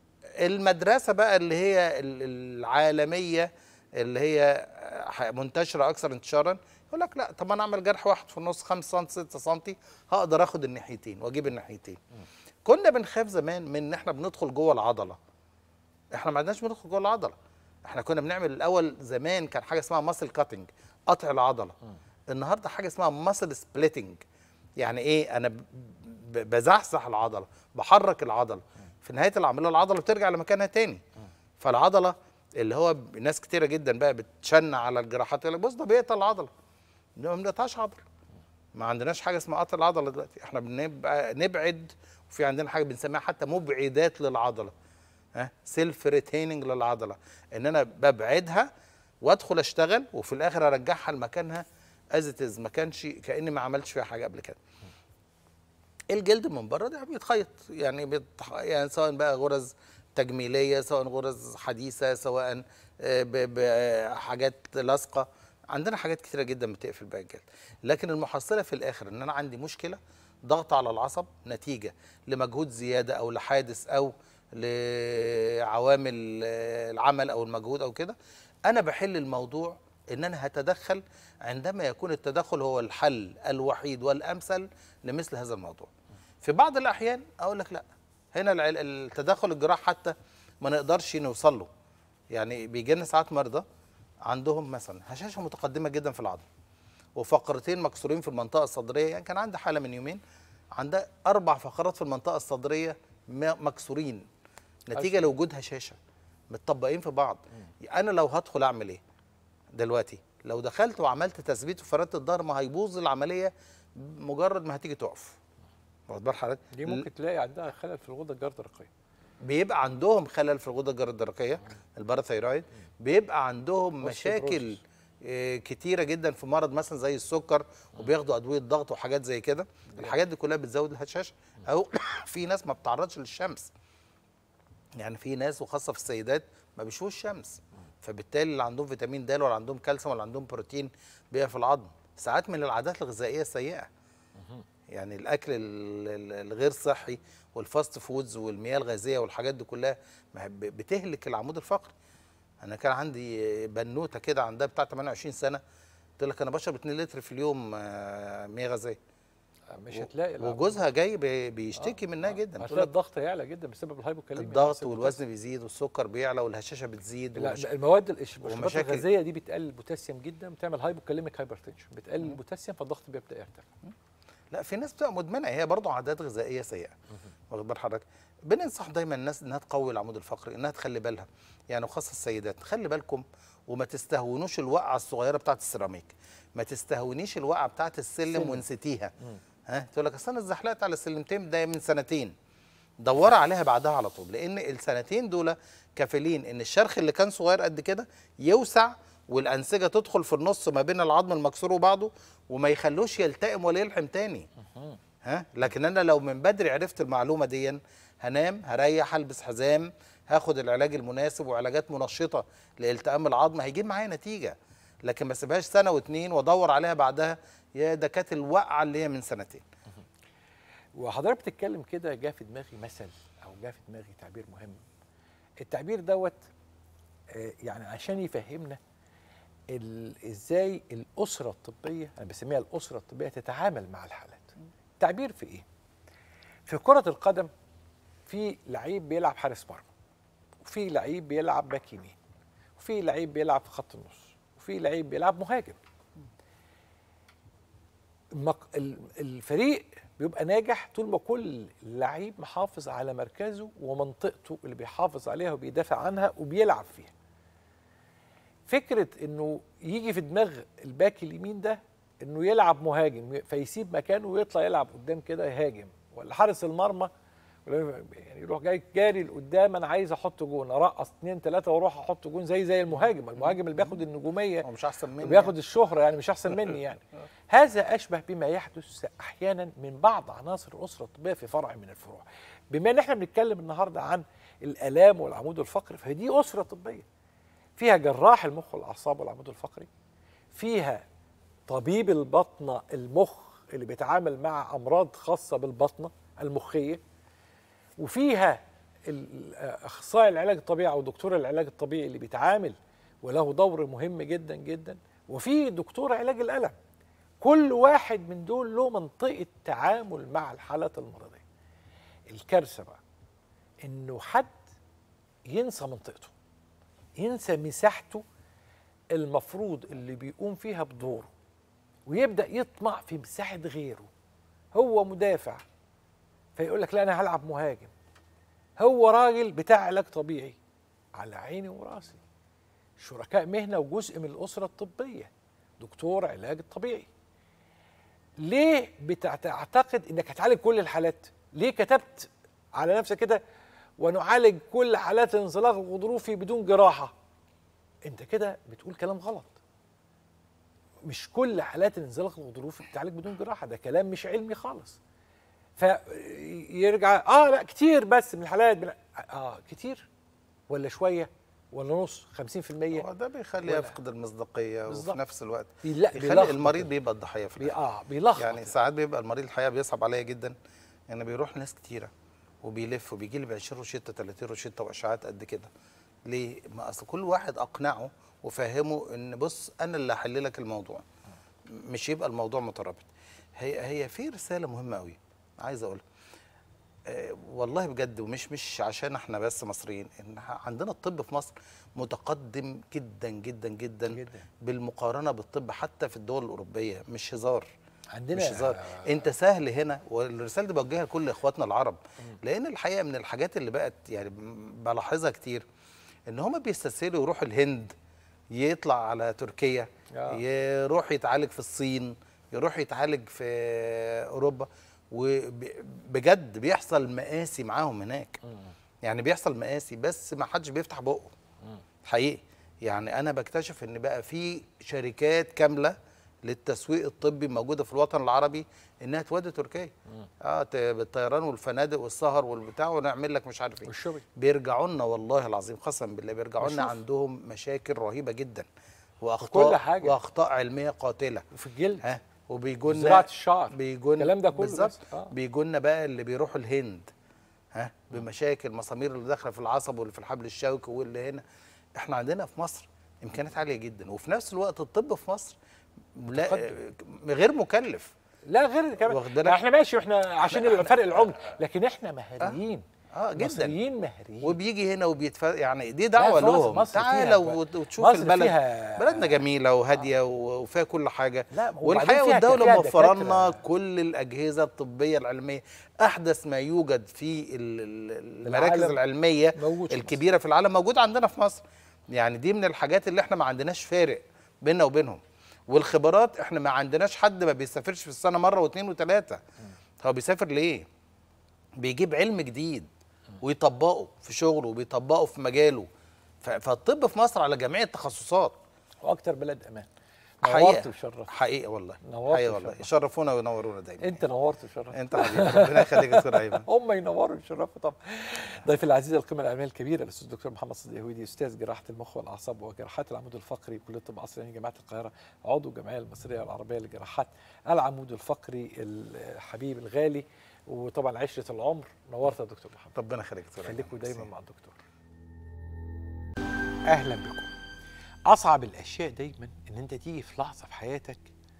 المدرسه بقى اللي هي ال- العالميه اللي هي ح- منتشره اكثر انتشارا يقول لك لا طب انا اعمل جرح واحد في النص 5 سم 6 سم هقدر اخد الناحيتين واجيب الناحيتين كنا بنخاف زمان من ان احنا بندخل جوه العضله احنا ما عندناش بندخل جوه العضله احنا كنا بنعمل الاول زمان كان حاجه اسمها ماسل كاتنج قطع العضله النهارده حاجه اسمها ماسل سبليتنج يعني ايه انا ب- ب- بزحزح العضله بحرك العضله في نهايه العمليه العضله بترجع لمكانها تاني فالعضله اللي هو ب- ناس كتيره جدا بقى بتشن على الجراحات يقول لك بص ده بيقطع العضله ده ما بنقطعش عضله ما عندناش حاجه اسمها قطع العضله دلوقتي احنا بنبقى نبعد وفي عندنا حاجه بنسميها حتى مبعدات للعضله ها سيلف ريتيننج للعضله ان انا ببعدها وادخل اشتغل وفي الاخر ارجعها لمكانها از ات از ما كانش كاني ما عملتش فيها حاجه قبل كده الجلد من بره ده بيتخيط يعني بيتح... يعني سواء بقى غرز تجميليه سواء غرز حديثه سواء آه، ب- بحاجات لاصقه عندنا حاجات كتيره جدا بتقفل بقى الجلد لكن المحصله في الاخر ان انا عندي مشكله ضغط على العصب نتيجه لمجهود زياده او لحادث او لعوامل آه، العمل او المجهود او كده انا بحل الموضوع ان انا هتدخل عندما يكون التدخل هو الحل الوحيد والامثل لمثل هذا الموضوع في بعض الاحيان اقول لك لا هنا العل- التدخل الجراحي حتى ما نقدرش نوصل له يعني بيجي لنا ساعات مرضى عندهم مثلا هشاشه متقدمه جدا في العظم وفقرتين مكسورين في المنطقه الصدريه يعني كان عندي حاله من يومين عندها اربع فقرات في المنطقه الصدريه م- مكسورين نتيجه لوجود هشاشه متطبقين في بعض انا لو هدخل اعمل ايه دلوقتي لو دخلت وعملت تثبيت في فرده الظهر ما هيبوظ العمليه مجرد ما هتيجي تقف واخد بال حضرتك دي ممكن تلاقي عندها خلل في الغده الجردرقيه بيبقى عندهم خلل في الغده الجردرقيه الباراثايرويد بيبقى عندهم مشاكل آه، كتيره جدا في مرض مثلا زي السكر وبياخدوا ادويه ضغط وحاجات زي كده الحاجات دي كلها بتزود الهشاشه او في ناس ما بتعرضش للشمس يعني في ناس وخاصه في السيدات ما بيشوفوش الشمس فبالتالي اللي عندهم فيتامين د ولا عندهم كالسيوم ولا عندهم بروتين بيبقى في العظم ساعات من العادات الغذائيه السيئه يعني الاكل ال- ال- الغير صحي والفاست فودز والمياه الغازيه والحاجات دي كلها ما هي ب- بتهلك العمود الفقري انا كان عندي بنوته كده عندها بتاع 28 سنه قلت لك انا بشرب 2 لتر في اليوم آه، مياه غازيه مش هتلاقي العمود. وجوزها جاي بي- بيشتكي منها جدا تقول هتلاقي لك الضغط يعلى جدا بسبب الهايبوكاليميا الضغط بسبب والوزن بيزيد والسكر بيعلى والهشاشه بتزيد لا ومش- ده المواد الإش- المشروبات ومشاكل. الغازيه دي بتقلل البوتاسيوم جدا بتعمل هايبوكاليميك هايبرتنشن بتقلل البوتاسيوم فالضغط بيبدا يرتفع لا في ناس بتبقى مدمنه هي برضه عادات غذائيه سيئه واخد بال حضرتك بننصح دايما الناس انها تقوي العمود الفقري انها تخلي بالها يعني وخاصه السيدات خلي بالكم وما تستهونوش الوقعه الصغيره بتاعت السيراميك ما تستهونيش الوقعه بتاعت السلم سلم. ونسيتيها ها تقول لك اصل انا اتزحلقت على السلمتين ده من سنتين دوري عليها بعدها على طول لان السنتين دول كافلين ان الشرخ اللي كان صغير قد كده يوسع والانسجه تدخل في النص ما بين العظم المكسور وبعضه وما يخلوش يلتئم ولا يلحم تاني ها لكن انا لو من بدري عرفت المعلومه دي هنام هريح البس حزام هاخد العلاج المناسب وعلاجات منشطه لالتئام العظم هيجيب معايا نتيجه لكن ما اسيبهاش سنه واتنين وادور عليها بعدها يا ده كانت الوقعه اللي هي من سنتين وحضرتك بتتكلم كده جه في دماغي مثل او جه في دماغي تعبير مهم التعبير دوت آه، يعني عشان يفهمنا ال- ازاي الاسره الطبيه انا بسميها الاسره الطبيه تتعامل مع الحالات تعبير في ايه في كره القدم في لعيب بيلعب حارس مرمى وفي لعيب بيلعب باك يمين وفي لعيب بيلعب في خط النص وفي لعيب بيلعب مهاجم المق... ال- الفريق بيبقى ناجح طول ما كل لعيب محافظ على مركزه ومنطقته اللي بيحافظ عليها وبيدافع عنها وبيلعب فيها فكرة انه يجي في دماغ الباك اليمين ده انه يلعب مهاجم فيسيب مكانه ويطلع يلعب قدام كده يهاجم ولا حارس المرمى ولا- يعني يروح جاي جاري لقدام انا عايز احط جون ارقص اثنين ثلاثه واروح احط جون زي زي المهاجم المهاجم اللي بياخد النجوميه هو مش احسن مني بياخد الشهرة يعني مش أحسن مني يعني هذا أشبه بما يحدث أحيانا من بعض عناصر الأسرة الطبية في فرع من الفروع بما إن إحنا بنتكلم النهاردة عن الآلام والعمود الفقري فدي أسرة طبية فيها جراح المخ والأعصاب والعمود الفقري فيها طبيب البطنة المخ اللي بيتعامل مع أمراض خاصة بالبطنة المخية وفيها ال- اخصائي العلاج الطبيعي او دكتور العلاج الطبيعي اللي بيتعامل وله دور مهم جدا جدا وفي دكتور علاج الالم كل واحد من دول له منطقه تعامل مع الحالات المرضيه الكارثه بقى انه حد ينسى منطقته ينسى مساحته المفروض اللي بيقوم فيها بدوره ويبدا يطمع في مساحه غيره هو مدافع فيقول لك لا انا هلعب مهاجم هو راجل بتاع علاج طبيعي على عيني وراسي شركاء مهنه وجزء من الاسره الطبيه دكتور علاج الطبيعي ليه بتعتقد انك هتعالج كل الحالات ليه كتبت على نفسك كده ونعالج كل حالات الانزلاق الغضروفي بدون جراحه انت كده بتقول كلام غلط مش كل حالات الانزلاق الغضروفي بتعالج بدون جراحه ده كلام مش علمي خالص فيرجع اه لا كتير بس من الحالات بن... اه كتير ولا شويه ولا نص 50% هو ده بيخلي ولا- يفقد المصداقيه بالظبط. وفي نفس الوقت بيلا- بيخلي بيلخبط المريض ال- بيبقى الضحيه في بي الآخر. اه بيلخبط يعني ساعات بيبقى المريض الحقيقه بيصعب عليا جدا ان بيروح ناس كتيره وبيلف وبيجي لي ب 20 روشته 30 روشته واشعاعات قد كده ليه؟ ما اصل كل واحد اقنعه وفهمه ان بص انا اللي هحل لك الموضوع مش يبقى الموضوع مترابط هي هي في رساله مهمه قوي عايز اقولها آه، والله بجد ومش مش عشان احنا بس مصريين ان عندنا الطب في مصر متقدم جدا جدا جدا, جداً. بالمقارنه بالطب حتى في الدول الاوروبيه مش هزار عندنا مش هزار انت سهل هنا والرساله دي بوجهها لكل اخواتنا العرب لان الحقيقه من الحاجات اللي بقت يعني بلاحظها كتير ان هم بيستسهلوا يروحوا الهند يطلع على تركيا آه. يروح يتعالج في الصين يروح يتعالج في اوروبا وبجد بيحصل مآسي معاهم هناك يعني بيحصل مآسي بس ما حدش بيفتح بقه حقيقي يعني انا بكتشف ان بقى في شركات كامله للتسويق الطبي موجوده في الوطن العربي انها تودي تركيا اه ت- بالطيران والفنادق والسهر والبتاع ونعمل لك مش عارف ايه والشغل بيرجعوا لنا والله العظيم قسما بالله بيرجعوا لنا بشوف. عندهم مشاكل رهيبه جدا واخطاء كل حاجة. واخطاء علميه قاتله وفي الجلد ها وبيجوا لنا زراعة الشعر. بيجوا لنا- الكلام ده كله بالظبط بس. آه. بيجوا لنا بقى اللي بيروحوا الهند ها بمشاكل مسامير اللي داخله في العصب واللي في الحبل الشوكي واللي هنا احنا عندنا في مصر امكانيات عاليه جدا وفي نفس الوقت الطب في مصر لا غير مكلف لا غير كمان واخد بالك؟ احنا ماشي واحنا عشان يبقى فرق العمر لكن احنا مهاريين اه جدا مصريين مهاريين وبيجي هنا وبيتف يعني دي لا، دعوه في مصر- لهم مصر تعالى فيها- وت- وتشوف مصر البلد فيها- بلدنا جميله وهاديه و- وفيها كل حاجه لا، وبعدين والحقيقه فيها- والدوله فيها موفره دكاترة. لنا كل الاجهزه الطبيه العلميه احدث ما يوجد في ال- ال- المراكز العالم العلميه موجود في الكبيره في العالم موجود عندنا في مصر يعني دي من الحاجات اللي احنا ما عندناش فارق بيننا وبينهم والخبرات احنا ما عندناش حد ما بيسافرش في السنه مره واثنين وثلاثه هو بيسافر ليه بيجيب علم جديد ويطبقه في شغله وبيطبقه في مجاله ف- فالطب في مصر على جميع التخصصات واكتر بلد امان نورت حقيقه وشرفت حقيقه والله نورت حقيقه والله وشرفت. يشرفونا وينورونا دايما انت نورت وشرفت انت حبيبي ربنا يخليك يا دكتور ايمن هم ينوروا ويشرفوا طبعا ضيف العزيز القيمه العلميه الكبيره الاستاذ الدكتور محمد صديق يهودي استاذ جراحه المخ والاعصاب وجراحات العمود الفقري كليه الطب العصري جامعه القاهره عضو الجمعيه المصريه العربيه لجراحات العمود الفقري الحبيب الغالي وطبعا عشره العمر نورت يا دكتور محمد ربنا يخليك يا دكتور أيمن. خليكم دايما ميرسي. مع الدكتور اهلا بكم اصعب الاشياء دايما ان انت تيجي في لحظه في حياتك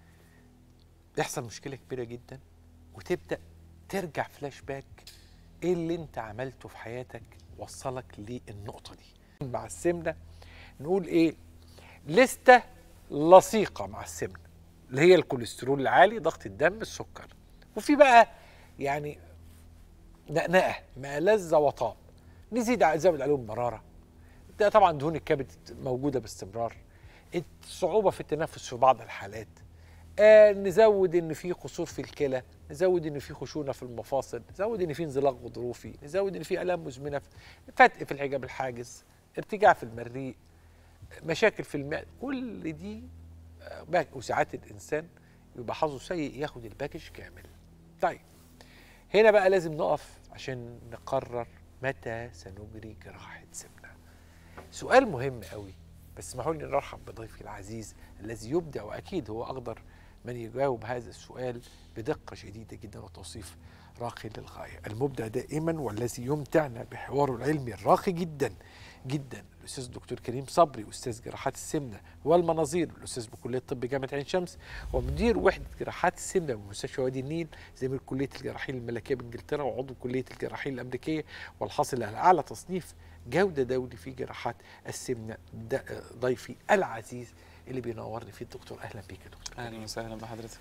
يحصل مشكله كبيره جدا وتبدا ترجع فلاش باك ايه اللي انت عملته في حياتك وصلك للنقطه دي مع السمنه نقول ايه لستة لصيقة مع السمنة اللي هي الكوليسترول العالي ضغط الدم السكر وفي بقى يعني نقنقه ما لذ وطاب نزيد ع- زود عليهم مراره ده طبعا دهون الكبد موجوده باستمرار الصعوبه في التنفس في بعض الحالات آه نزود ان في قصور في الكلى نزود ان في خشونه في المفاصل نزود ان في انزلاق غضروفي نزود ان في الام مزمنه في- فتق في الحجاب الحاجز ارتجاع في المريء مشاكل في الماء كل دي آه، باك- وساعات الانسان يبقى حظه سيء ياخد الباكج كامل طيب هنا بقى لازم نقف عشان نقرر متى سنجري جراحة سمنة سؤال مهم قوي بس اسمحوا لي نرحب بضيفي العزيز الذي يبدع واكيد هو اقدر من يجاوب هذا السؤال بدقه شديده جدا وتوصيف راقي للغايه المبدع دائما والذي يمتعنا بحواره العلمي الراقي جدا جدا الاستاذ الدكتور كريم صبري استاذ جراحات السمنه والمناظير الاستاذ بكليه الطب جامعه عين شمس ومدير وحده جراحات السمنه بمستشفى وادي النيل زميل كليه الجراحين الملكيه بانجلترا وعضو كليه الجراحين الامريكيه والحاصل على اعلى تصنيف جوده دولي في جراحات السمنه ده ضيفي العزيز اللي بينورني فيه الدكتور اهلا بيك يا دكتور اهلا وسهلا بحضرتك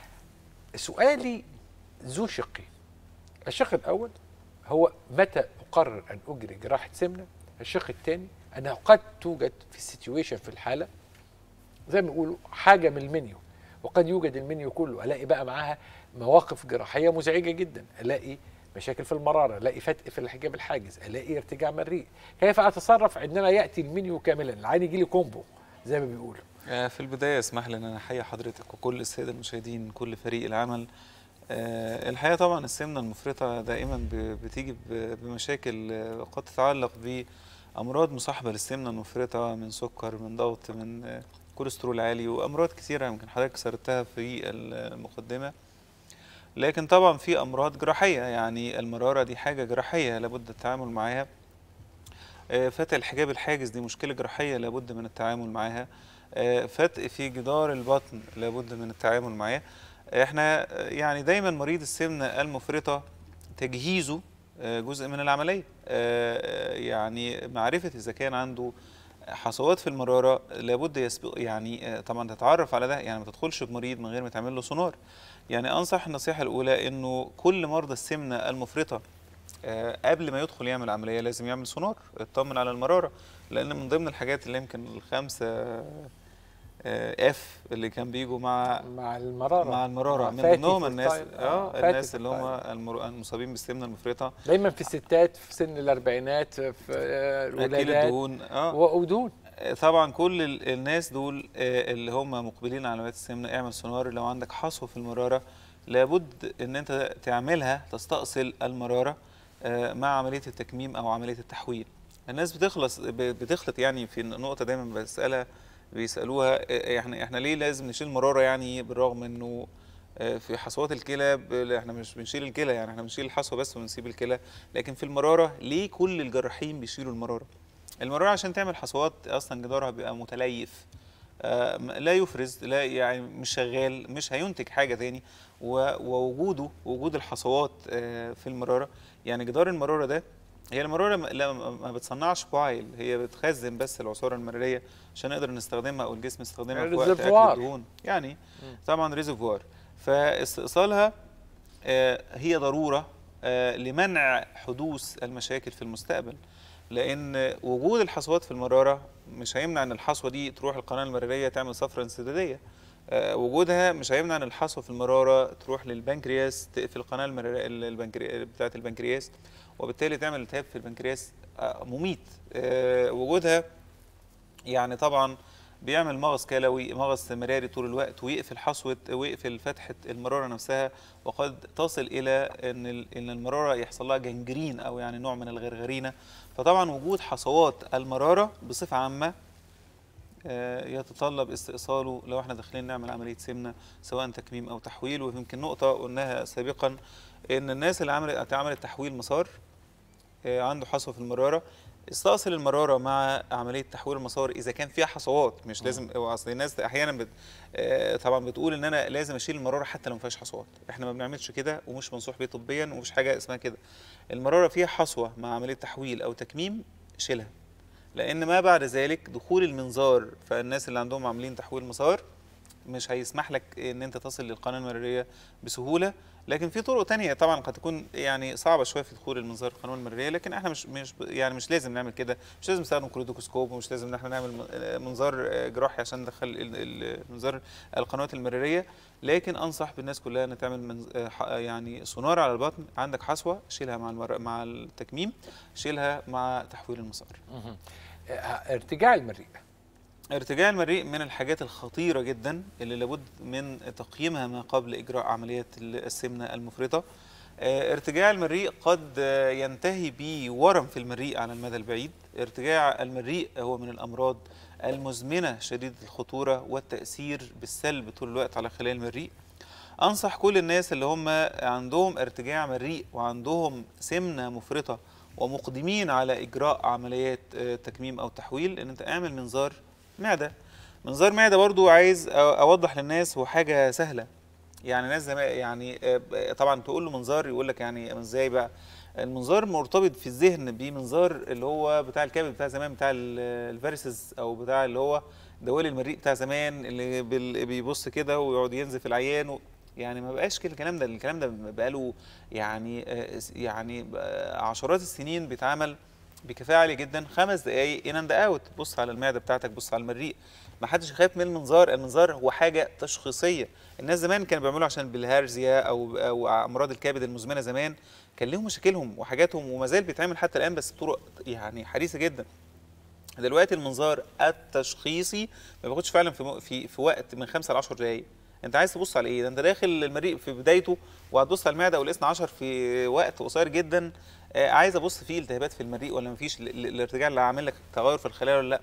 سؤالي ذو شقين الشق الاول هو متى اقرر ان اجري جراحه سمنه الشق الثاني انه قد توجد في السيتويشن في الحاله زي ما بيقولوا حاجه من المنيو وقد يوجد المنيو كله الاقي بقى معاها مواقف جراحيه مزعجه جدا الاقي مشاكل في المراره الاقي فتق في الحجاب الحاجز الاقي ارتجاع مريء كيف اتصرف عندما ياتي المنيو كاملا العين يجي لي كومبو زي ما بيقولوا آه، في البدايه اسمح لي ان انا احيي حضرتك وكل الساده المشاهدين كل فريق العمل آه، الحقيقه طبعا السمنه المفرطه دائما ب- بتيجي ب- بمشاكل آه، قد تتعلق بامراض مصاحبه للسمنه المفرطه من سكر من ضغط من آه، كوليسترول عالي وامراض كثيره يمكن حضرتك سردتها في المقدمه لكن طبعا في امراض جراحيه يعني المراره دي حاجه جراحيه لابد التعامل معاها آه، فتق الحجاب الحاجز دي مشكله جراحيه لابد من التعامل معاها آه، فتق في جدار البطن لابد من التعامل معاه احنا آه، يعني دايما مريض السمنه المفرطه تجهيزه آه، جزء من العمليه آه، آه، يعني معرفه اذا كان عنده حصوات في المراره لابد يسبق يعني آه، طبعا تتعرف على ده يعني ما تدخلش بمريض من غير ما تعمل له سونار يعني انصح النصيحه الاولى انه كل مرضى السمنه المفرطه آه، قبل ما يدخل يعمل عمليه لازم يعمل سونار اطمن على المراره لان من ضمن الحاجات اللي يمكن الخمسه اف اللي كان بيجوا مع مع المراره مع المراره من فاتي ضمنهم في الناس الطيب. اه فاتي الناس في اللي هم الطيب. المر- المصابين بالسمنه المفرطه دايما في الستات في سن الاربعينات في آه، اكيل الولادات الدهون اه و- ودون آه، طبعا كل ال- الناس دول آه، اللي هم مقبلين على عمليات السمنه اعمل سونار لو عندك حصوه في المراره لابد ان انت تعملها تستأصل المراره آه، مع عمليه التكميم او عمليه التحويل الناس بتخلص ب- بتخلط يعني في نقطه دايما بسالها بيسالوها آه، احنا احنا ليه لازم نشيل مراره يعني بالرغم انه آه، في حصوات الكلى ب- احنا مش بنشيل الكلى يعني احنا بنشيل الحصوه بس ونسيب الكلى لكن في المراره ليه كل الجراحين بيشيلوا المراره المراره عشان تعمل حصوات اصلا جدارها بيبقى متليف آه، م- لا يفرز لا يعني مش شغال مش هينتج حاجه تاني و- ووجوده وجود الحصوات آه، في المراره يعني جدار المراره ده هي المراره م- لا ما ما بتصنعش بوايل هي بتخزن بس العصاره المراريه عشان نقدر نستخدمها او الجسم يستخدمها في وقت اكل ريزرفوار. الدهون يعني طبعا ريزرفوار فاستئصالها آه، هي ضروره آه، لمنع حدوث المشاكل في المستقبل لان وجود الحصوات في المراره مش هيمنع ان الحصوه دي تروح القناه المراريه تعمل صفرة انسداديه آه، وجودها مش هيمنع ان الحصوه في المراره تروح للبنكرياس تقفل القناه المراريه البنكري... بتاعه البنكرياس وبالتالي تعمل التهاب في البنكرياس آه، مميت آه، وجودها يعني طبعا بيعمل مغص كلوي مغص مراري طول الوقت ويقفل حصوه ويقفل فتحه المراره نفسها وقد تصل الى ان ال- ان المراره يحصل لها جنجرين او يعني نوع من الغرغرينه فطبعا وجود حصوات المراره بصفه عامه آه، يتطلب استئصاله لو احنا داخلين نعمل عمليه سمنه سواء تكميم او تحويل ويمكن نقطه قلناها سابقا ان الناس اللي عملت عملت تحويل مسار آه، عنده حصوه في المراره استأصل المراره مع عمليه تحويل المسار اذا كان فيها حصوات مش لازم هو اصل الناس احيانا بت آه، طبعا بتقول ان انا لازم اشيل المراره حتى لو ما فيهاش حصوات احنا ما بنعملش كده ومش منصوح بيه طبيا ومفيش حاجه اسمها كده المراره فيها حصوه مع عمليه تحويل او تكميم شيلها لان ما بعد ذلك دخول المنظار فالناس اللي عندهم عاملين تحويل مسار مش هيسمح لك ان انت تصل للقناه المراريه بسهوله لكن في طرق تانية طبعا قد تكون يعني صعبه شويه في دخول المنظار القناه المراريه لكن احنا مش مش يعني مش لازم نعمل كده مش لازم نستخدم كولودوكوسكوب ومش لازم ان احنا نعمل م- منظار آه، جراحي عشان ندخل ال- ال- منظار القنوات المراريه لكن انصح بالناس كلها ان تعمل منز... آه، ح- يعني سونار على البطن عندك حصوه شيلها مع المر... مع التكميم شيلها مع تحويل المسار آه، ارتجاع المريء ارتجاع المريء من الحاجات الخطيرة جدا اللي لابد من تقييمها ما قبل إجراء عمليات السمنة المفرطة آه، ارتجاع المريء قد آه، ينتهي بورم في المريء على المدى البعيد ارتجاع المريء هو من الأمراض المزمنة شديدة الخطورة والتأثير بالسلب طول الوقت على خلايا المريء أنصح كل الناس اللي هم عندهم ارتجاع مريء وعندهم سمنة مفرطة ومقدمين على إجراء عمليات آه، تكميم أو تحويل إن أنت اعمل منظار معدة منظار معدة برضو عايز أ- أوضح للناس هو حاجة سهلة يعني ناس زمان يعني آه، ب- طبعا تقول له منظار يقول لك يعني ازاي بقى المنظار مرتبط في الذهن بمنظار اللي هو بتاع الكبد بتاع زمان بتاع ال- الفيرسز او بتاع اللي هو دوالي المريء بتاع زمان اللي بال- بيبص كده ويقعد ينزف العيان و يعني ما بقاش كده الكلام ده الكلام ده بقاله يعني آه، يعني بقى عشرات السنين بيتعمل بكفاءه عاليه جدا خمس دقائق ان اند اوت بص على المعده بتاعتك بص على المريء ما حدش يخاف من المنظار المنظار هو حاجه تشخيصيه الناس زمان كانوا بيعملوا عشان بالهارزيا او او امراض الكبد المزمنه زمان كان لهم مشاكلهم وحاجاتهم وما زال بيتعمل حتى الان بس بطرق يعني حديثه جدا دلوقتي المنظار التشخيصي ما بياخدش فعلا في م- في في وقت من 5 ل 10 دقائق انت عايز تبص على ايه ده انت داخل المريء في بدايته وهتبص على المعده والاثنى عشر في وقت قصير جدا آه، عايز ابص فيه التهابات في المريء ولا مفيش ال- ال- الارتجاع اللي عامل لك تغير في الخلايا ولا لا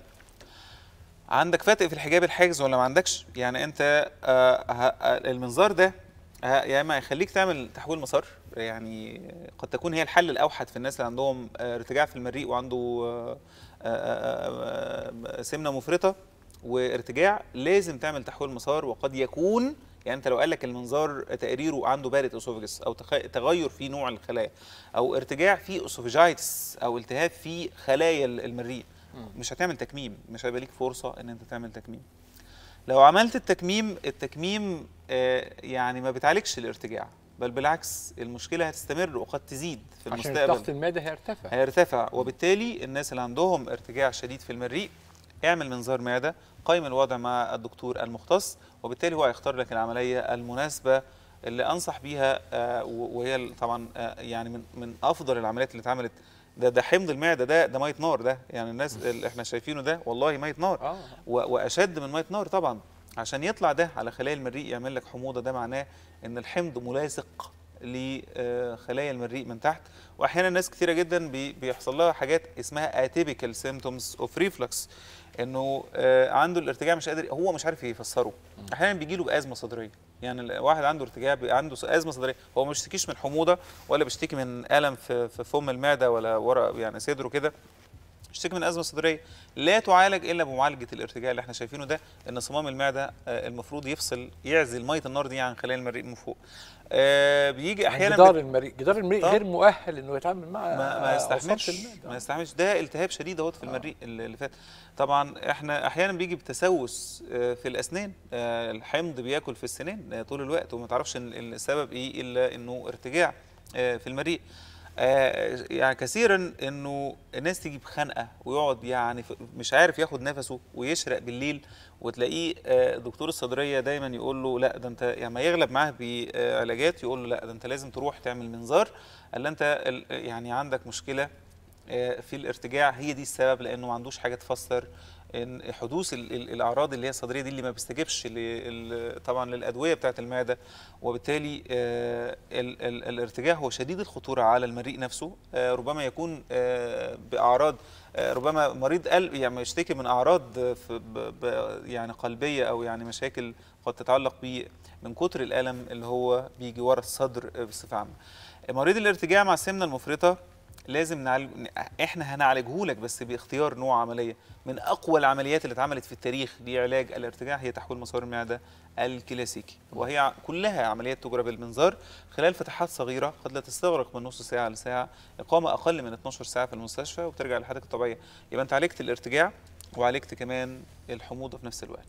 عندك فتق في الحجاب الحاجز ولا ما عندكش يعني انت آه، ه- آه، المنظار ده ه- يا اما هيخليك تعمل تحويل مسار يعني قد تكون هي الحل الاوحد في الناس اللي عندهم آه، ارتجاع في المريء وعنده آه، آه، آه، آه، سمنه مفرطه وارتجاع لازم تعمل تحويل مسار وقد يكون يعني انت لو قال لك المنظار تقريره عنده بارت اسوفجس او تخ- تغير في نوع الخلايا او ارتجاع في اسوفجايتس او التهاب في خلايا المريء مش هتعمل تكميم مش هيبقى ليك فرصه ان انت تعمل تكميم لو عملت التكميم التكميم آه، يعني ما بتعالجش الارتجاع بل بالعكس المشكله هتستمر وقد تزيد في عشان المستقبل ضغط المعده هيرتفع هيرتفع وبالتالي الناس اللي عندهم ارتجاع شديد في المريء اعمل منظار معده قيم الوضع مع الدكتور المختص وبالتالي هو هيختار لك العمليه المناسبه اللي انصح بيها آه، و- وهي ال- طبعا آه، يعني من من افضل العمليات اللي اتعملت ده ده حمض المعده ده ده ميه نار ده يعني الناس اللي احنا شايفينه ده والله ميه نار اه و- واشد من ميه نار طبعا عشان يطلع ده على خلايا المريء يعمل لك حموضه ده معناه ان الحمض ملاصق لخلايا المريء من تحت واحيانا ناس كثيره جدا بي- بيحصل لها حاجات اسمها atypical symptoms of reflux انه آه، عنده الارتجاع مش قادر هو مش عارف يفسره احيانا بيجي له بازمه صدريه يعني الواحد عنده ارتجاع بيبقى عنده ازمه صدريه هو ما بيشتكيش من حموضه ولا بيشتكي من الم في في فم المعده ولا ورا يعني صدره كده يشتكي من ازمه صدريه لا تعالج الا بمعالجه الارتجاع اللي احنا شايفينه ده ان صمام المعده آه، المفروض يفصل يعزل ميه النار دي عن خلايا المريء من فوق آه، بيجي احيانا جدار بت- المريء جدار المريء آه. غير مؤهل انه يتعامل مع ما, ما أوساط يستحملش المعدة. ما يستحملش ده التهاب شديد اهوت في المريء اللي اللي فات طبعا احنا احيانا بيجي بتسوس آه، في الاسنان آه، الحمض بياكل في السنان آه، طول الوقت وما تعرفش ال- السبب ايه الا انه ارتجاع آه، في المريء آه، يعني كثيرا انه الناس تيجي بخنقه ويقعد يعني ف- مش عارف ياخد نفسه ويشرق بالليل وتلاقيه آه، دكتور الصدريه دايما يقول له لا ده انت يعني ما يغلب معاه بعلاجات يقول له لا ده انت لازم تروح تعمل منظار قال انت ال- يعني عندك مشكله آه، في الارتجاع هي دي السبب لانه ما عندوش حاجه تفسر ان حدوث ال- ال- الاعراض اللي هي الصدريه دي اللي ما بيستجيبش لل- طبعا للادويه بتاعه المعده وبالتالي آه، ال- ال- الارتجاع هو شديد الخطوره على المريء نفسه آه، ربما يكون آه، باعراض آه، ربما مريض قلب يعني يشتكي من اعراض آه، في ب- ب- يعني قلبيه او يعني مشاكل قد تتعلق بيه من كتر الالم اللي هو بيجي ورا الصدر آه، بصفه عامه مريض الارتجاع مع السمنه المفرطه لازم نعالج احنا هنعالجه لك بس باختيار نوع عمليه من اقوى العمليات اللي اتعملت في التاريخ لعلاج الارتجاع هي تحويل مسار المعده الكلاسيكي وهي ع- كلها عمليات تجرى بالمنظار خلال فتحات صغيره قد لا تستغرق من نص ساعه لساعه اقامه اقل من 12 ساعه في المستشفى وبترجع لحالتك الطبيعيه يبقى انت عالجت الارتجاع وعالجت كمان الحموضه في نفس الوقت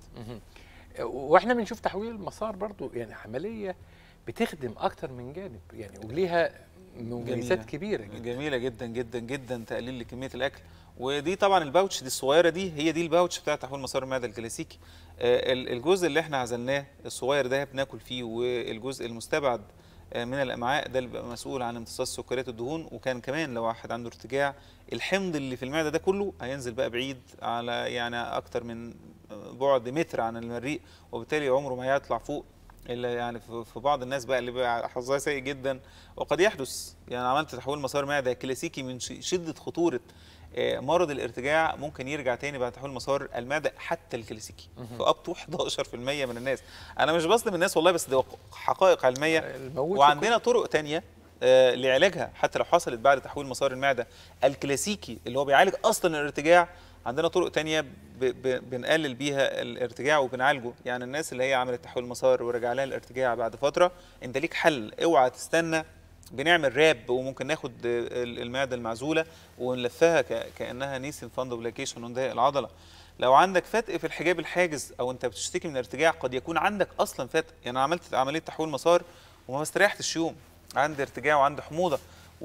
واحنا بنشوف تحويل المسار برضو يعني عمليه بتخدم اكتر من جانب يعني وليها مميزات جميلة. كبيره جدا جميله جدا جدا جدا تقليل لكميه الاكل ودي طبعا الباوتش دي الصغيره دي هي دي الباوتش بتاع تحويل مسار المعده الكلاسيكي آه، ال- الجزء اللي احنا عزلناه الصغير ده بناكل فيه والجزء المستبعد آه، من الامعاء ده اللي بيبقى مسؤول عن امتصاص سكريات الدهون وكان كمان لو واحد عنده ارتجاع الحمض اللي في المعده ده كله هينزل بقى بعيد على يعني اكتر من بعد متر عن المريء وبالتالي عمره ما هيطلع فوق الا يعني في في بعض الناس بقى اللي بقى حظها سيء جدا وقد يحدث يعني عملت تحويل مسار معده كلاسيكي من ش- شده خطوره آه، مرض الارتجاع ممكن يرجع تاني بعد تحويل مسار المعده حتى الكلاسيكي في اب تو 11% من الناس انا مش بظلم الناس والله بس ده حقائق علميه الموجود في وعندنا طرق تانية آه، لعلاجها حتى لو حصلت بعد تحويل مسار المعده الكلاسيكي اللي هو بيعالج اصلا الارتجاع عندنا طرق تانية ب ب بنقلل بيها الارتجاع وبنعالجه يعني الناس اللي هي عملت تحويل مسار ورجع لها الارتجاع بعد فتره انت ليك حل اوعى تستنى بنعمل راب وممكن ناخد ال- المعده المعزوله ونلفها ك- كانها نيسن فاندوبلاكيشن ونضيق العضله لو عندك فتق في الحجاب الحاجز او انت بتشتكي من ارتجاع قد يكون عندك اصلا فتق يعني أنا عملت عمليه تحويل مسار وما استريحتش يوم عندي ارتجاع وعندي حموضه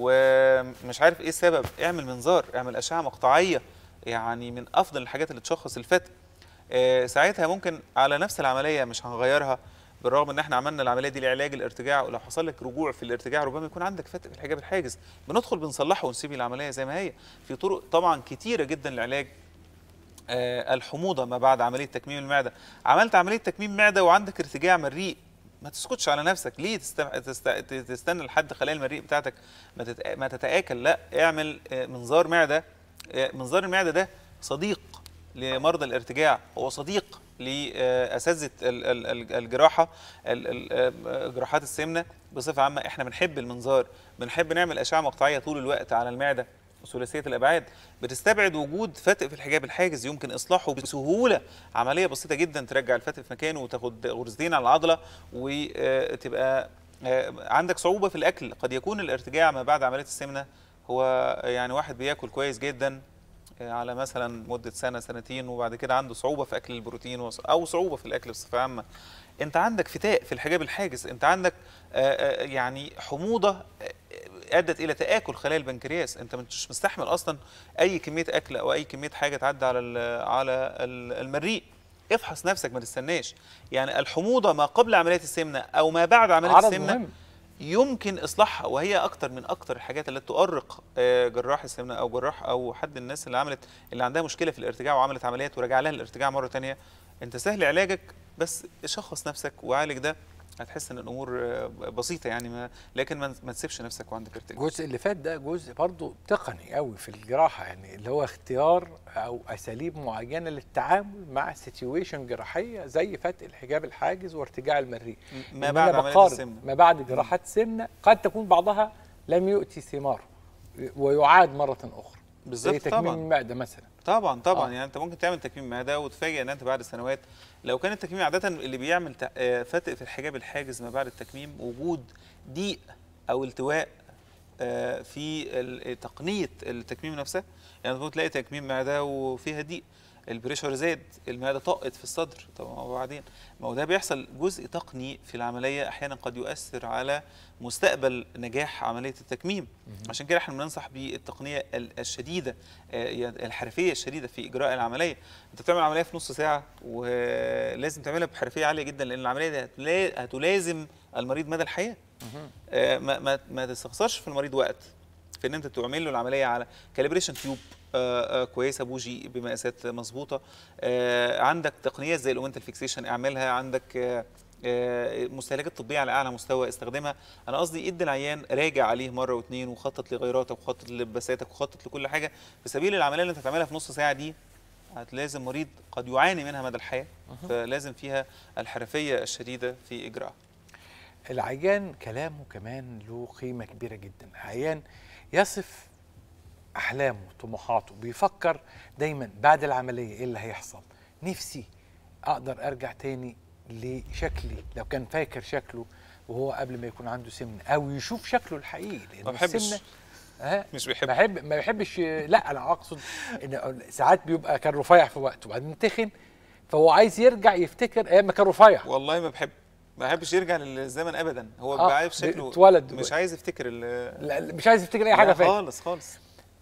ومش عارف ايه السبب اعمل منظار اعمل اشعه مقطعيه يعني من افضل الحاجات اللي تشخص الفتق آه، ساعتها ممكن على نفس العمليه مش هنغيرها بالرغم ان احنا عملنا العمليه دي لعلاج الارتجاع ولو حصل لك رجوع في الارتجاع ربما يكون عندك فتق في الحجاب الحاجز بندخل بنصلحه ونسيب العمليه زي ما هي في طرق طبعا كتيره جدا لعلاج آه، الحموضه ما بعد عمليه تكميم المعده عملت عمليه تكميم معده وعندك ارتجاع مريء ما تسكتش على نفسك ليه تست... تست... تستنى لحد خلايا المريء بتاعتك ما, تت... ما تتاكل لا اعمل آه، منظار معده آه، منظار المعده ده صديق لمرضى الارتجاع هو صديق لاساتذه ال- ال- ال- الجراحه ال- ال- آه، جراحات السمنه بصفه عامه احنا بنحب المنظار بنحب نعمل اشعه مقطعيه طول الوقت على المعده ثلاثيه الابعاد بتستبعد وجود فتق في الحجاب الحاجز يمكن اصلاحه بسهوله عمليه بسيطه جدا ترجع الفتق في مكانه وتاخد غرزتين على العضله وتبقى عندك صعوبه في الاكل قد يكون الارتجاع ما بعد عمليه السمنه هو يعني واحد بياكل كويس جدا على مثلا مده سنه سنتين وبعد كده عنده صعوبه في اكل البروتين وص- او صعوبه في الاكل بصفه عامه انت عندك فتاء في الحجاب الحاجز انت عندك آه، آه، يعني حموضه آه، ادت الى تاكل خلايا البنكرياس انت مش مستحمل اصلا اي كميه اكل او اي كميه حاجه تعدي على ال- على ال- المريء افحص نفسك ما تستناش يعني الحموضه ما قبل عمليه السمنه او ما بعد عمليه عرض السمنه مهم يمكن اصلاحها وهي اكتر من اكتر الحاجات التي تؤرق آه، جراح السمنه او جراح او حد الناس اللي عملت اللي عندها مشكله في الارتجاع وعملت عمليات ورجع لها الارتجاع مره تانية انت سهل علاجك بس شخص نفسك وعالج ده هتحس ان الامور آه، بسيطه يعني ما لكن ما ما تسيبش نفسك وعندك ارتجاع الجزء اللي فات ده جزء برضه تقني قوي في الجراحه يعني اللي هو اختيار او اساليب معينه للتعامل مع سيتويشن جراحيه زي فتق الحجاب الحاجز وارتجاع المريء ما إن بعد أنا عمليه بقارن السمنه ما بعد جراحات سمنه قد تكون بعضها لم يؤتي ثماره ويعاد مره اخرى زي بالظبط تكميم طبعا المعده مثلا طبعا طبعا آه. يعني انت ممكن تعمل تكميم معده وتفاجئ ان انت بعد سنوات لو كان التكميم عاده اللي بيعمل ت- آه، فتق في الحجاب الحاجز ما بعد التكميم وجود ضيق او التواء آه، في ال- تقنيه التكميم نفسها يعني ممكن تلاقي تكميم معده وفيها ضيق البريشر زاد المعده طقت في الصدر طبعا وبعدين ما هو ده بيحصل جزء تقني في العمليه احيانا قد يؤثر على مستقبل نجاح عمليه التكميم عشان كده احنا بننصح بالتقنيه ال- الشديده آه، يعني الحرفيه الشديده في اجراء العمليه انت بتعمل عمليه في نص ساعه ولازم تعملها بحرفيه عاليه جدا لان العمليه دي هتلا- هتلازم المريض مدى الحياه آه، ما ما ما تستخسرش في المريض وقت في ان انت تعمل له العمليه على كاليبريشن تيوب آه، آه، كويسه بوجي بمقاسات مظبوطه آه، عندك تقنيات زي الاومنتال فيكسيشن اعملها عندك آه، آه، مستهلكات طبيه على اعلى مستوى استخدمها انا قصدي ادي العيان راجع عليه مره واثنين وخطط لغيراتك وخطط للبساتك وخطط لكل حاجه في سبيل العمليه اللي انت هتعملها في نص ساعه دي هتلازم مريض قد يعاني منها مدى الحياه فلازم فيها الحرفيه الشديده في اجراءها العيان كلامه كمان له قيمة كبيرة جدا العيان يصف أحلامه طموحاته بيفكر دايما بعد العملية إيه اللي هيحصل نفسي أقدر أرجع تاني لشكلي لو كان فاكر شكله وهو قبل ما يكون عنده سمنة أو يشوف شكله الحقيقي لأن ما بحبش. السمنة ها مش بيحب بحب ما بيحبش لا انا اقصد ان ساعات بيبقى كان رفيع في وقت وبعدين تخن فهو عايز يرجع يفتكر ايام ما كان رفيع والله ما بحب ما بحبش يرجع للزمن ابدا هو آه، بيبقى عارف شكله اتولد مش دلوقتي. عايز يفتكر ال- لا لا، مش عايز يفتكر اي حاجه لا فاتت خالص خالص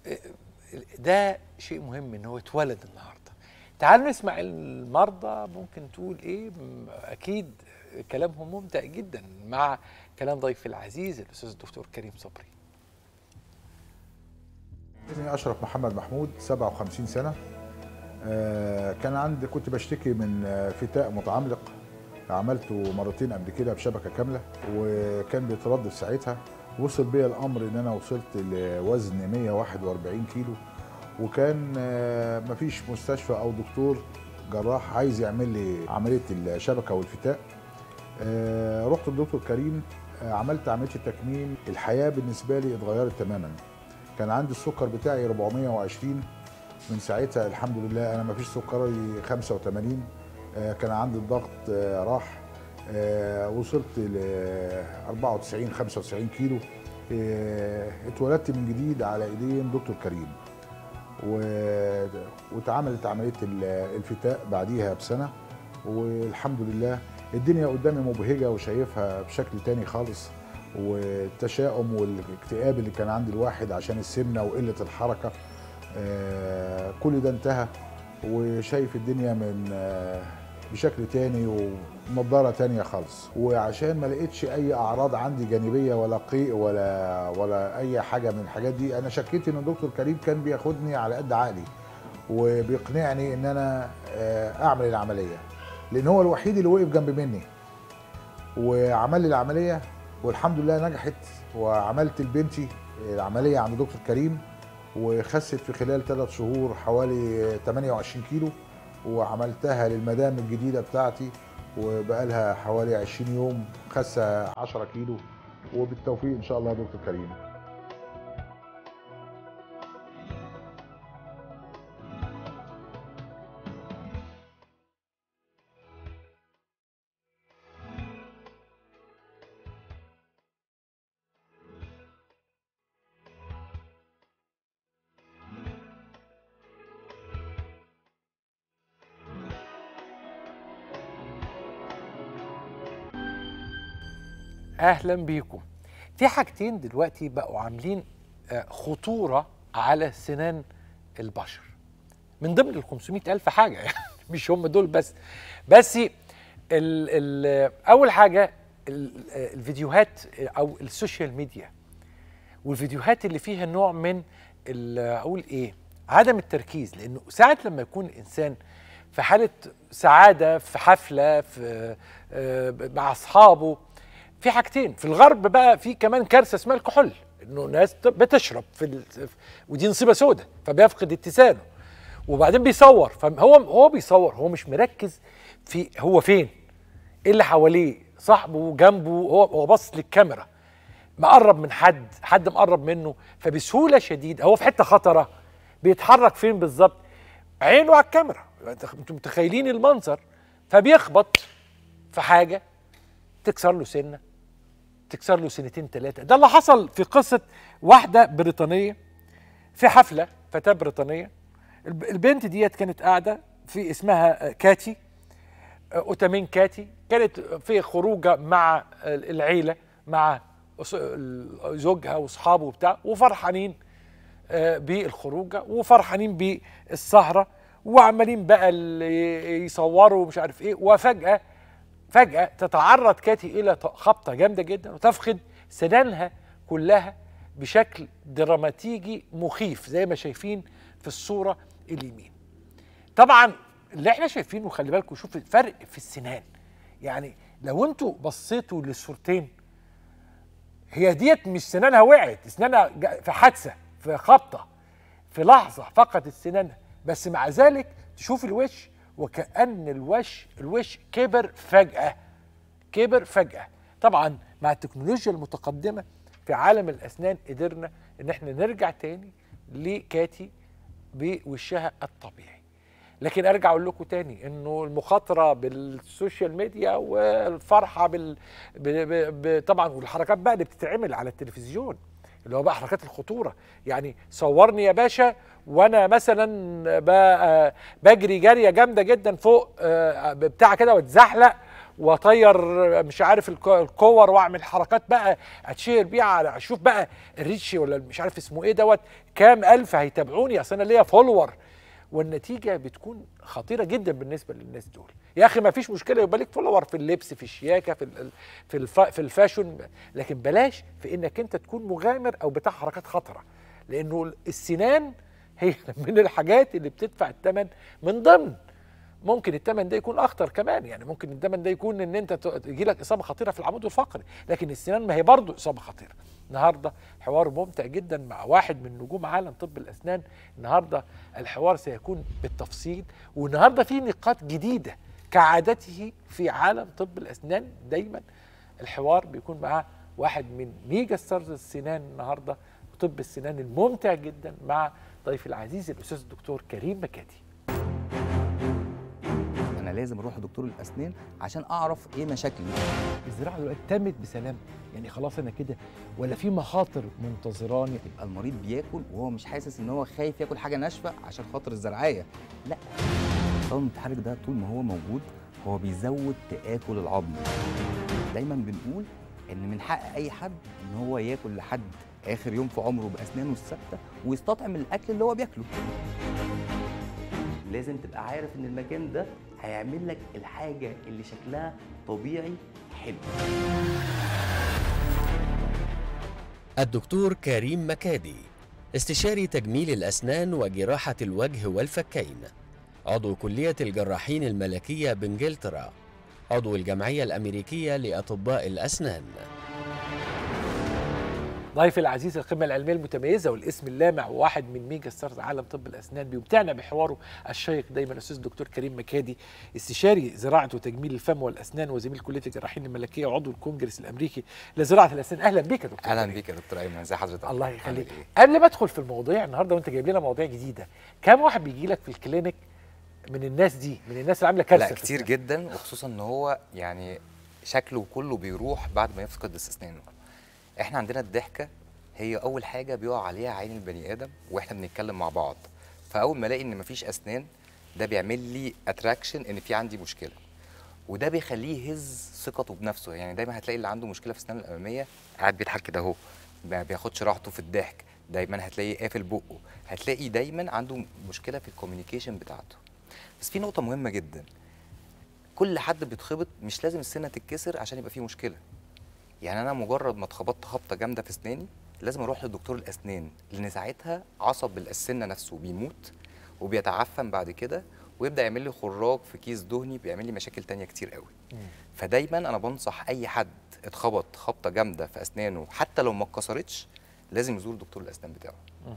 ده شيء مهم ان هو اتولد النهارده تعالوا نسمع المرضى ممكن تقول ايه م- اكيد كلامهم ممتع جدا مع كلام ضيفي العزيز الاستاذ الدكتور كريم صبري اسمي اشرف محمد محمود 57 سنه آه، كان عندي كنت بشتكي من آه، فتاء متعملق عملته مرتين قبل كده بشبكه كامله وكان بيتردد ساعتها وصل بيا الامر ان انا وصلت لوزن 141 كيلو وكان آه، مفيش مستشفى او دكتور جراح عايز يعمل لي عمليه الشبكه والفتاء آه، رحت للدكتور كريم آه، عملت عمليه التكميم الحياه بالنسبه لي اتغيرت تماما كان عندي السكر بتاعي 420 من ساعتها الحمد لله انا ما فيش سكري 85 آه، كان عندي الضغط آه، راح آه، وصلت ل 94 95 كيلو آه، اتولدت من جديد على ايدين دكتور كريم و- واتعملت عمليه ال- الفتاء بعديها بسنه والحمد لله الدنيا قدامي مبهجه وشايفها بشكل تاني خالص والتشاؤم والاكتئاب اللي كان عند الواحد عشان السمنه وقله الحركه آه، كل ده انتهى وشايف الدنيا من آه، بشكل تاني ونضاره تانية خالص وعشان ما لقيتش اي اعراض عندي جانبيه ولا قيء ولا ولا اي حاجه من الحاجات دي انا شكيت ان الدكتور كريم كان بياخدني على قد عقلي وبيقنعني ان انا آه، اعمل العمليه لان هو الوحيد اللي وقف جنب مني وعمل لي العمليه والحمد لله نجحت وعملت لبنتي العمليه عند دكتور كريم وخست في خلال ثلاث شهور حوالي 28 كيلو وعملتها للمدام الجديده بتاعتي وبقالها حوالي 20 يوم خاسه 10 كيلو وبالتوفيق ان شاء الله يا دكتور كريم اهلا بيكم في حاجتين دلوقتي بقوا عاملين آه، خطوره على سنان البشر من ضمن ال 500 الف حاجه يعني مش هم دول بس بس ال ال اول حاجه ال- آه، الفيديوهات او السوشيال ميديا والفيديوهات اللي فيها نوع من ال- اقول ايه عدم التركيز لانه ساعه لما يكون الانسان في حاله سعاده في حفله في آه، مع اصحابه في حاجتين في الغرب بقى في كمان كارثه اسمها الكحول انه ناس بتشرب في ال... ودي نصيبه سودة فبيفقد اتسانه وبعدين بيصور فهو هو بيصور هو مش مركز في هو فين ايه اللي حواليه صاحبه جنبه هو هو باصص للكاميرا مقرب من حد حد مقرب منه فبسهوله شديده هو في حته خطره بيتحرك فين بالظبط عينه على الكاميرا انتوا متخيلين المنظر فبيخبط في حاجه تكسر له سنه تكسر له سنتين ثلاثه ده اللي حصل في قصه واحده بريطانيه في حفله فتاه بريطانيه الب- البنت ديت كانت قاعده في اسمها آه، كاتي آه، اوتامين كاتي كانت في خروجه مع العيله مع أس- ال- زوجها واصحابه وبتاع وفرحانين آه، بالخروجه وفرحانين بالسهره وعمالين بقى اللي يصوروا ومش عارف ايه وفجاه فجاه تتعرض كاتي الى ط- خبطه جامده جدا وتفقد سنانها كلها بشكل دراماتيجي مخيف زي ما شايفين في الصوره اليمين طبعا اللي احنا شايفينه خلي بالكم شوف الفرق في السنان يعني لو انتوا بصيتوا للصورتين هي ديت مش سنانها وقعت سنانها جا- في حادثه في خبطه في لحظه فقدت سنانها بس مع ذلك تشوف الوش وكأن الوش الوش كبر فجأة كبر فجأة طبعا مع التكنولوجيا المتقدمة في عالم الأسنان قدرنا إن احنا نرجع تاني لكاتي بوشها الطبيعي لكن ارجع اقول لكم تاني انه المخاطره بالسوشيال ميديا والفرحه بال ب... ب... ب... طبعا والحركات بقى اللي بتتعمل على التلفزيون اللي هو بقى حركات الخطوره يعني صورني يا باشا وانا مثلا ب... آه، بجري جاريه جامده جدا فوق آه، بتاع كده واتزحلق واطير مش عارف الك- الكور واعمل حركات بقى اتشير بيها على اشوف بقى الريتش ولا مش عارف اسمه ايه دوت كام الف هيتابعوني اصل انا ليا فولور والنتيجه بتكون خطيره جدا بالنسبه للناس دول يا اخي ما فيش مشكله يبقى ليك فولور في اللبس في الشياكه في ال- في الف في الفاشن لكن بلاش في انك انت تكون مغامر او بتاع حركات خطره لانه السنان هي من الحاجات اللي بتدفع الثمن من ضمن ممكن الثمن ده يكون اخطر كمان يعني ممكن الثمن ده يكون ان انت تجي لك اصابه خطيره في العمود الفقري لكن السنان ما هي برضه اصابه خطيره النهارده حوار ممتع جدا مع واحد من نجوم عالم طب الاسنان النهارده الحوار سيكون بالتفصيل والنهارده في نقاط جديده كعادته في عالم طب الاسنان دايما الحوار بيكون معاه واحد من ميجا ستارز السنان النهارده طب السنان الممتع جدا مع ضيفي العزيز الاستاذ الدكتور كريم مكاتي انا لازم اروح لدكتور الاسنان عشان اعرف ايه مشاكلي الزراعه دلوقتي تمت بسلام يعني خلاص انا كده ولا في مخاطر منتظراني يبقى المريض بياكل وهو مش حاسس ان هو خايف ياكل حاجه ناشفه عشان خاطر الزرعيه لا الطاقم المتحرك ده طول ما هو موجود هو بيزود تآكل العظم دايما بنقول ان من حق اي حد ان هو ياكل لحد اخر يوم في عمره باسنانه الثابته ويستطعم الاكل اللي هو بياكله لازم تبقى عارف ان المكان ده هيعمل لك الحاجه اللي شكلها طبيعي حلو الدكتور كريم مكادي استشاري تجميل الأسنان وجراحة الوجه والفكين عضو كلية الجراحين الملكية بإنجلترا عضو الجمعية الأمريكية لأطباء الأسنان ضيفي العزيز القمه العلميه المتميزه والاسم اللامع وواحد من ميجا ستارز عالم طب الاسنان بيمتعنا بحواره الشيق دايما الاستاذ الدكتور كريم مكادي استشاري زراعه وتجميل الفم والاسنان وزميل كليه الجراحين الملكيه وعضو الكونجرس الامريكي لزراعه الاسنان اهلا بيك يا دكتور اهلا كريم. بيك يا دكتور ايمن ازي حضرتك الله عامل يخليك إيه؟ قبل ما ادخل في المواضيع النهارده وانت جايب لنا مواضيع جديده كم واحد بيجي لك في الكلينيك من الناس دي من الناس اللي عامله كارثه لا في كتير الأسنان؟ جدا وخصوصا ان هو يعني شكله كله بيروح بعد ما يفقد اسنانه احنا عندنا الضحكه هي اول حاجه بيقع عليها عين البني ادم واحنا بنتكلم مع بعض فاول ما الاقي ان مفيش اسنان ده بيعمل لي اتراكشن ان في عندي مشكله وده بيخليه يهز ثقته بنفسه يعني دايما هتلاقي اللي عنده مشكله في الاسنان الاماميه قاعد بيضحك كده اهو ما بياخدش راحته في الضحك دايما هتلاقيه قافل بقه هتلاقي دايما عنده مشكله في الكوميونيكيشن بتاعته بس في نقطه مهمه جدا كل حد بيتخبط مش لازم السنه تتكسر عشان يبقى فيه مشكله يعني انا مجرد ما اتخبطت خبطه جامده في اسناني لازم اروح لدكتور الاسنان لان ساعتها عصب السنه نفسه بيموت وبيتعفن بعد كده ويبدا يعمل لي خراج في كيس دهني بيعمل لي مشاكل تانية كتير قوي فدايما انا بنصح اي حد اتخبط خبطه جامده في اسنانه حتى لو ما اتكسرتش لازم يزور دكتور الاسنان بتاعه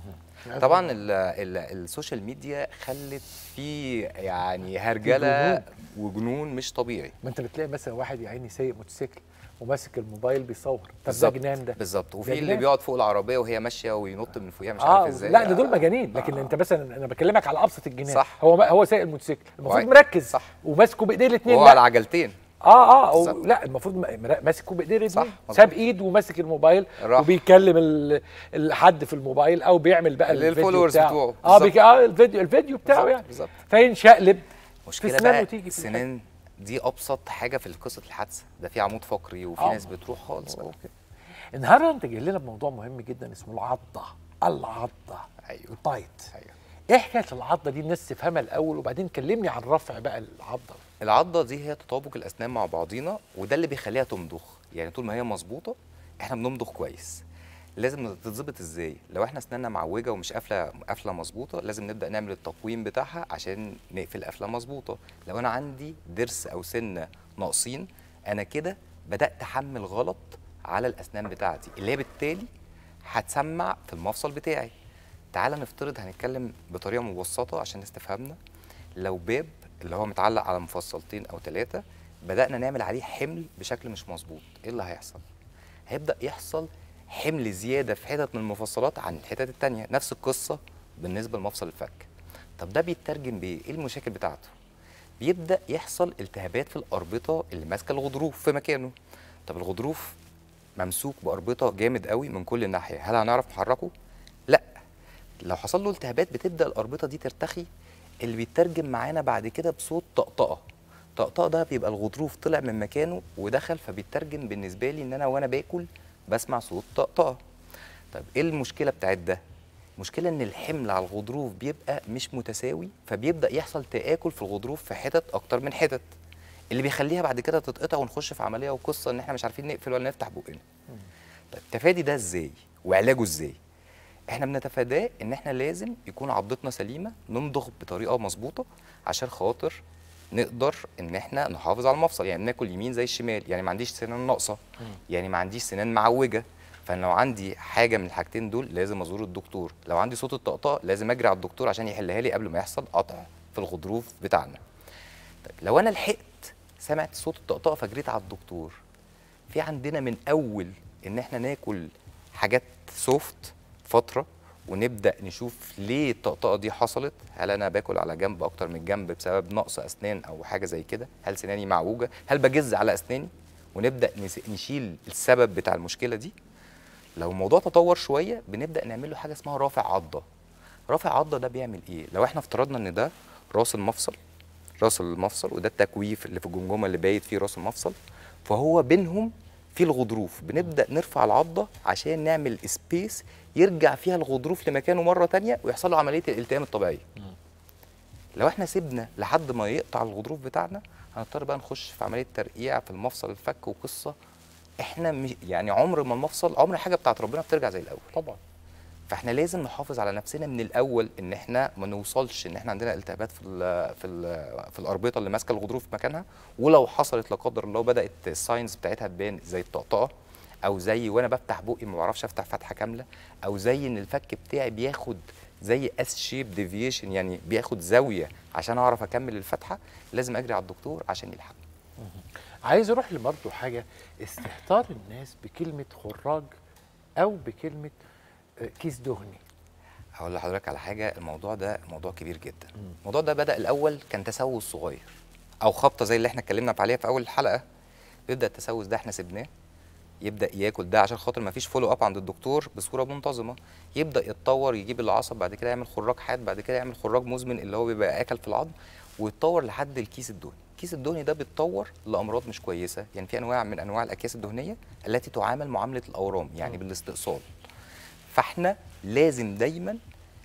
طبعا ال ال السوشيال ميديا خلت فيه يعني هرجله وجنون مش طبيعي ما انت بتلاقي مثلا واحد يا عيني سايق موتوسيكل وماسك الموبايل بيصور طب ده بالظبط جنان ده بالظبط وفي ده اللي جنان. بيقعد فوق العربيه وهي ماشيه وينط من فوقيها مش اه عارف ازاي لا ده دول مجانين لكن انت مثلا انا بكلمك على ابسط الجنان صح. هو هو سايق الموتوسيكل المفروض وعي- مركز صح. وماسكه بايديه الاثنين وهو على عجلتين اه اه أو بالظبط. لا المفروض م- مرا- ماسكه بايديه الاثنين مظبوط. ساب ايد وماسك الموبايل راح. وبيكلم ال- الحد في الموبايل او بيعمل بقى اللي الفيديو الفولورز بتاعه بتوعه. اه بالظبط. بيك... اه الفيديو الفيديو بتاعه بالظبط، يعني بالظبط. فينشقلب مشكله سنانه بقى تيجي في السنان دي ابسط حاجه في قصه الحادثه ده في عمود فقري وفي آه. ناس بتروح خالص بقى. النهارده انت جاي لنا بموضوع مهم جدا اسمه العضه العضه ايوه البايت ايوه ايه حكايه العضه دي الناس تفهمها الاول وبعدين كلمني عن رفع بقى العضه العضه دي هي تطابق الاسنان مع بعضينا وده اللي بيخليها تمضغ يعني طول ما هي مظبوطه احنا بنمضغ كويس لازم تتظبط ازاي لو احنا اسناننا معوجه ومش قافله قافله مظبوطه لازم نبدا نعمل التقويم بتاعها عشان نقفل قفله مظبوطه لو انا عندي ضرس او سنه ناقصين انا كده بدات احمل غلط على الاسنان بتاعتي اللي هي بالتالي هتسمع في المفصل بتاعي تعال نفترض هنتكلم بطريقه مبسطه عشان الناس تفهمنا لو باب اللي هو متعلق على مفصلتين او ثلاثه بدانا نعمل عليه حمل بشكل مش مظبوط ايه اللي هيحصل هيبدا يحصل حمل زياده في حتت من المفصلات عن الحتت التانية نفس القصه بالنسبه لمفصل الفك طب ده بيترجم بايه ايه المشاكل بتاعته بيبدا يحصل التهابات في الاربطه اللي ماسكه الغضروف في مكانه طب الغضروف ممسوك باربطه جامد قوي من كل ناحيه هل هنعرف نحركه لا لو حصل له التهابات بتبدا الاربطه دي ترتخي اللي بيترجم معانا بعد كده بصوت طقطقه طقطقه ده بيبقى الغضروف طلع من مكانه ودخل فبيترجم بالنسبه لي ان انا وانا باكل بسمع صوت طقطقه طيب ايه المشكله بتاعت ده المشكله ان الحمل على الغضروف بيبقى مش متساوي فبيبدا يحصل تاكل في الغضروف في حتت اكتر من حتت اللي بيخليها بعد كده تتقطع ونخش في عمليه وقصه ان احنا مش عارفين نقفل ولا نفتح بقنا طيب تفادي ده ازاي وعلاجه ازاي احنا بنتفاداه ان احنا لازم يكون عضتنا سليمه نمضغ بطريقه مظبوطه عشان خاطر نقدر ان احنا نحافظ على المفصل يعني ناكل يمين زي الشمال يعني ما عنديش سنان ناقصه يعني ما عنديش سنان معوجه فانا لو عندي حاجه من الحاجتين دول لازم ازور الدكتور لو عندي صوت الطقطقه لازم اجري على الدكتور عشان يحلها لي قبل ما يحصل قطع في الغضروف بتاعنا طيب لو انا لحقت سمعت صوت الطقطقه فجريت على الدكتور في عندنا من اول ان احنا ناكل حاجات سوفت فتره ونبدا نشوف ليه الطقطقه دي حصلت هل انا باكل على جنب اكتر من جنب بسبب نقص اسنان او حاجه زي كده هل سناني معوجه هل بجز على اسناني ونبدا نس- نشيل السبب بتاع المشكله دي لو الموضوع تطور شويه بنبدا نعمل له حاجه اسمها رافع عضه رافع عضه ده بيعمل ايه لو احنا افترضنا ان ده راس المفصل راس المفصل وده التكويف اللي في الجمجمه اللي بايت فيه راس المفصل فهو بينهم في الغضروف بنبدا نرفع العضه عشان نعمل سبيس يرجع فيها الغضروف لمكانه مره تانية ويحصل له عمليه الالتئام الطبيعيه لو احنا سيبنا لحد ما يقطع الغضروف بتاعنا هنضطر بقى نخش في عمليه ترقيع في المفصل الفك وقصه احنا مش يعني عمر ما المفصل عمر حاجه بتاعت ربنا بترجع زي الاول طبعا فاحنا لازم نحافظ على نفسنا من الاول ان احنا ما نوصلش ان احنا عندنا التهابات في ال في ال في الاربطه اللي ماسكه الغضروف في مكانها ولو حصلت لا قدر الله بدات الساينز بتاعتها تبان زي الطقطقه او زي وانا بفتح بقي ما بعرفش افتح فتحه كامله او زي ان الفك بتاعي بياخد زي اس شيب ديفيشن يعني بياخد زاويه عشان اعرف اكمل الفتحه لازم اجري على الدكتور عشان يلحق عايز اروح لبرضه حاجه استهتار الناس بكلمه خراج او بكلمه آه، كيس دهني هقول لحضرتك على حاجه الموضوع ده موضوع كبير جدا الموضوع ده بدا الاول كان تسوس صغير او خبطه زي اللي احنا اتكلمنا عليها في اول الحلقه بيبدا التسوس ده احنا سيبناه يبدا ياكل ده عشان خاطر ما فيش فولو اب عند الدكتور بصوره منتظمه يبدا يتطور يجيب العصب بعد كده يعمل خراج حاد بعد كده يعمل خراج مزمن اللي هو بيبقى اكل في العظم ويتطور لحد الكيس الدهني الكيس الدهني ده بيتطور لامراض مش كويسه يعني في انواع من انواع الاكياس الدهنيه التي تعامل معامله الاورام يعني بالاستئصال فاحنا لازم دايما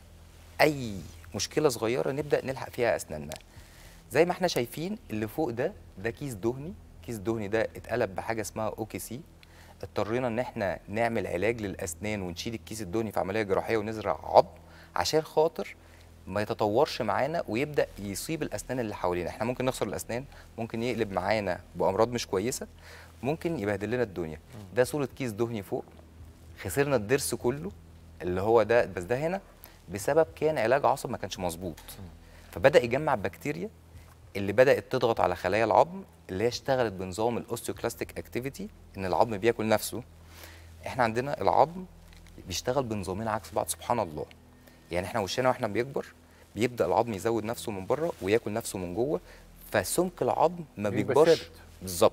اي مشكله صغيره نبدا نلحق فيها اسناننا زي ما احنا شايفين اللي فوق ده ده كيس دهني كيس دهني ده اتقلب بحاجه اسمها اوكي سي اضطرينا ان احنا نعمل علاج للاسنان ونشيل الكيس الدهني في عمليه جراحيه ونزرع عظم عشان خاطر ما يتطورش معانا ويبدا يصيب الاسنان اللي حوالينا احنا ممكن نخسر الاسنان ممكن يقلب معانا بامراض مش كويسه ممكن يبهدل لنا الدنيا ده صوره كيس دهني فوق خسرنا الضرس كله اللي هو ده بس ده هنا بسبب كان علاج عصب ما كانش مظبوط فبدا يجمع بكتيريا اللي بدات تضغط على خلايا العظم اللي هي اشتغلت بنظام الاوستيوكلاستيك اكتيفيتي ان العظم بياكل نفسه احنا عندنا العظم بيشتغل بنظامين عكس بعض سبحان الله يعني احنا وشنا واحنا بيكبر بيبدا العظم يزود نفسه من بره وياكل نفسه من جوه فسمك العظم ما بيبقى بيكبرش ثابت. بالظبط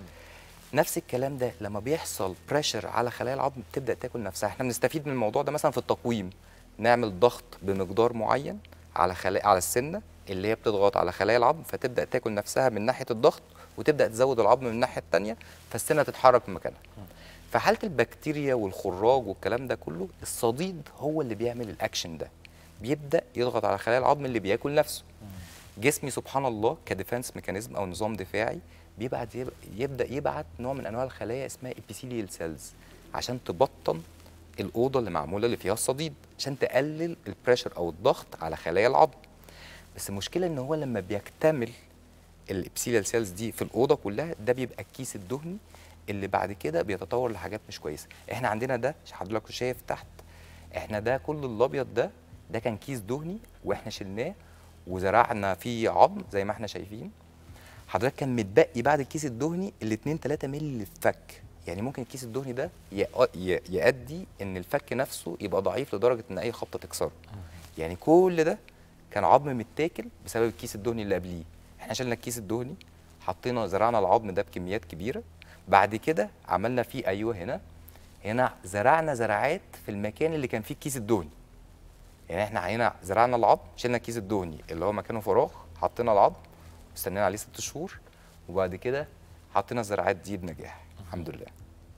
نفس الكلام ده لما بيحصل بريشر على خلايا العظم بتبدا تاكل نفسها احنا بنستفيد من الموضوع ده مثلا في التقويم نعمل ضغط بمقدار معين على خلايا على السنه اللي هي بتضغط على خلايا العظم فتبدا تاكل نفسها من ناحيه الضغط وتبدا تزود العظم من الناحيه الثانيه فالسنه تتحرك من مكانها في حاله البكتيريا والخراج والكلام ده كله الصديد هو اللي بيعمل الاكشن ده بيبدا يضغط على خلايا العظم اللي بياكل نفسه جسمي سبحان الله كديفنس ميكانيزم او نظام دفاعي بيبعت يب- يبدا يبعت نوع من انواع الخلايا اسمها ابيثيليال سيلز عشان تبطن الاوضه اللي معموله اللي فيها الصديد عشان تقلل البريشر او الضغط على خلايا العظم بس المشكله ان هو لما بيكتمل الابسيليال سيلز دي في الاوضه كلها ده بيبقى الكيس الدهني اللي بعد كده بيتطور لحاجات مش كويسه احنا عندنا ده حضرتك شايف تحت احنا ده كل الابيض ده ده كان كيس دهني واحنا شلناه وزرعنا فيه عظم زي ما احنا شايفين حضرتك كان متبقي بعد الكيس الدهني ال 2 3 مللي اللي في الفك يعني ممكن الكيس الدهني ده يأ- ي- يؤدي ان الفك نفسه يبقى ضعيف لدرجه ان اي خبطه تكسره يعني كل ده كان عظم متاكل بسبب الكيس الدهني اللي قبليه احنا شلنا الكيس الدهني حطينا زرعنا العظم ده بكميات كبيره بعد كده عملنا فيه ايوه هنا هنا زرعنا زراعات في المكان اللي كان فيه الكيس الدهني يعني احنا هنا زرعنا العظم شلنا الكيس الدهني اللي هو مكانه فراغ حطينا العظم واستنينا عليه ست شهور وبعد كده حطينا الزراعات دي بنجاح الحمد لله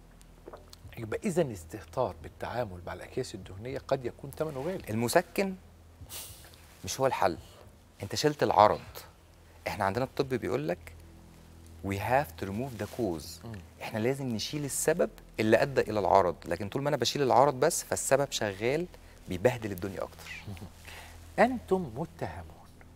يبقى اذا الاستهتار بالتعامل مع الاكياس الدهنيه قد يكون ثمنه غالي المسكن مش هو الحل انت شلت العرض احنا عندنا الطب بيقول لك we have to remove the cause احنا لازم نشيل السبب اللي ادى الى العرض لكن طول ما انا بشيل العرض بس فالسبب شغال بيبهدل الدنيا اكتر انتم متهمون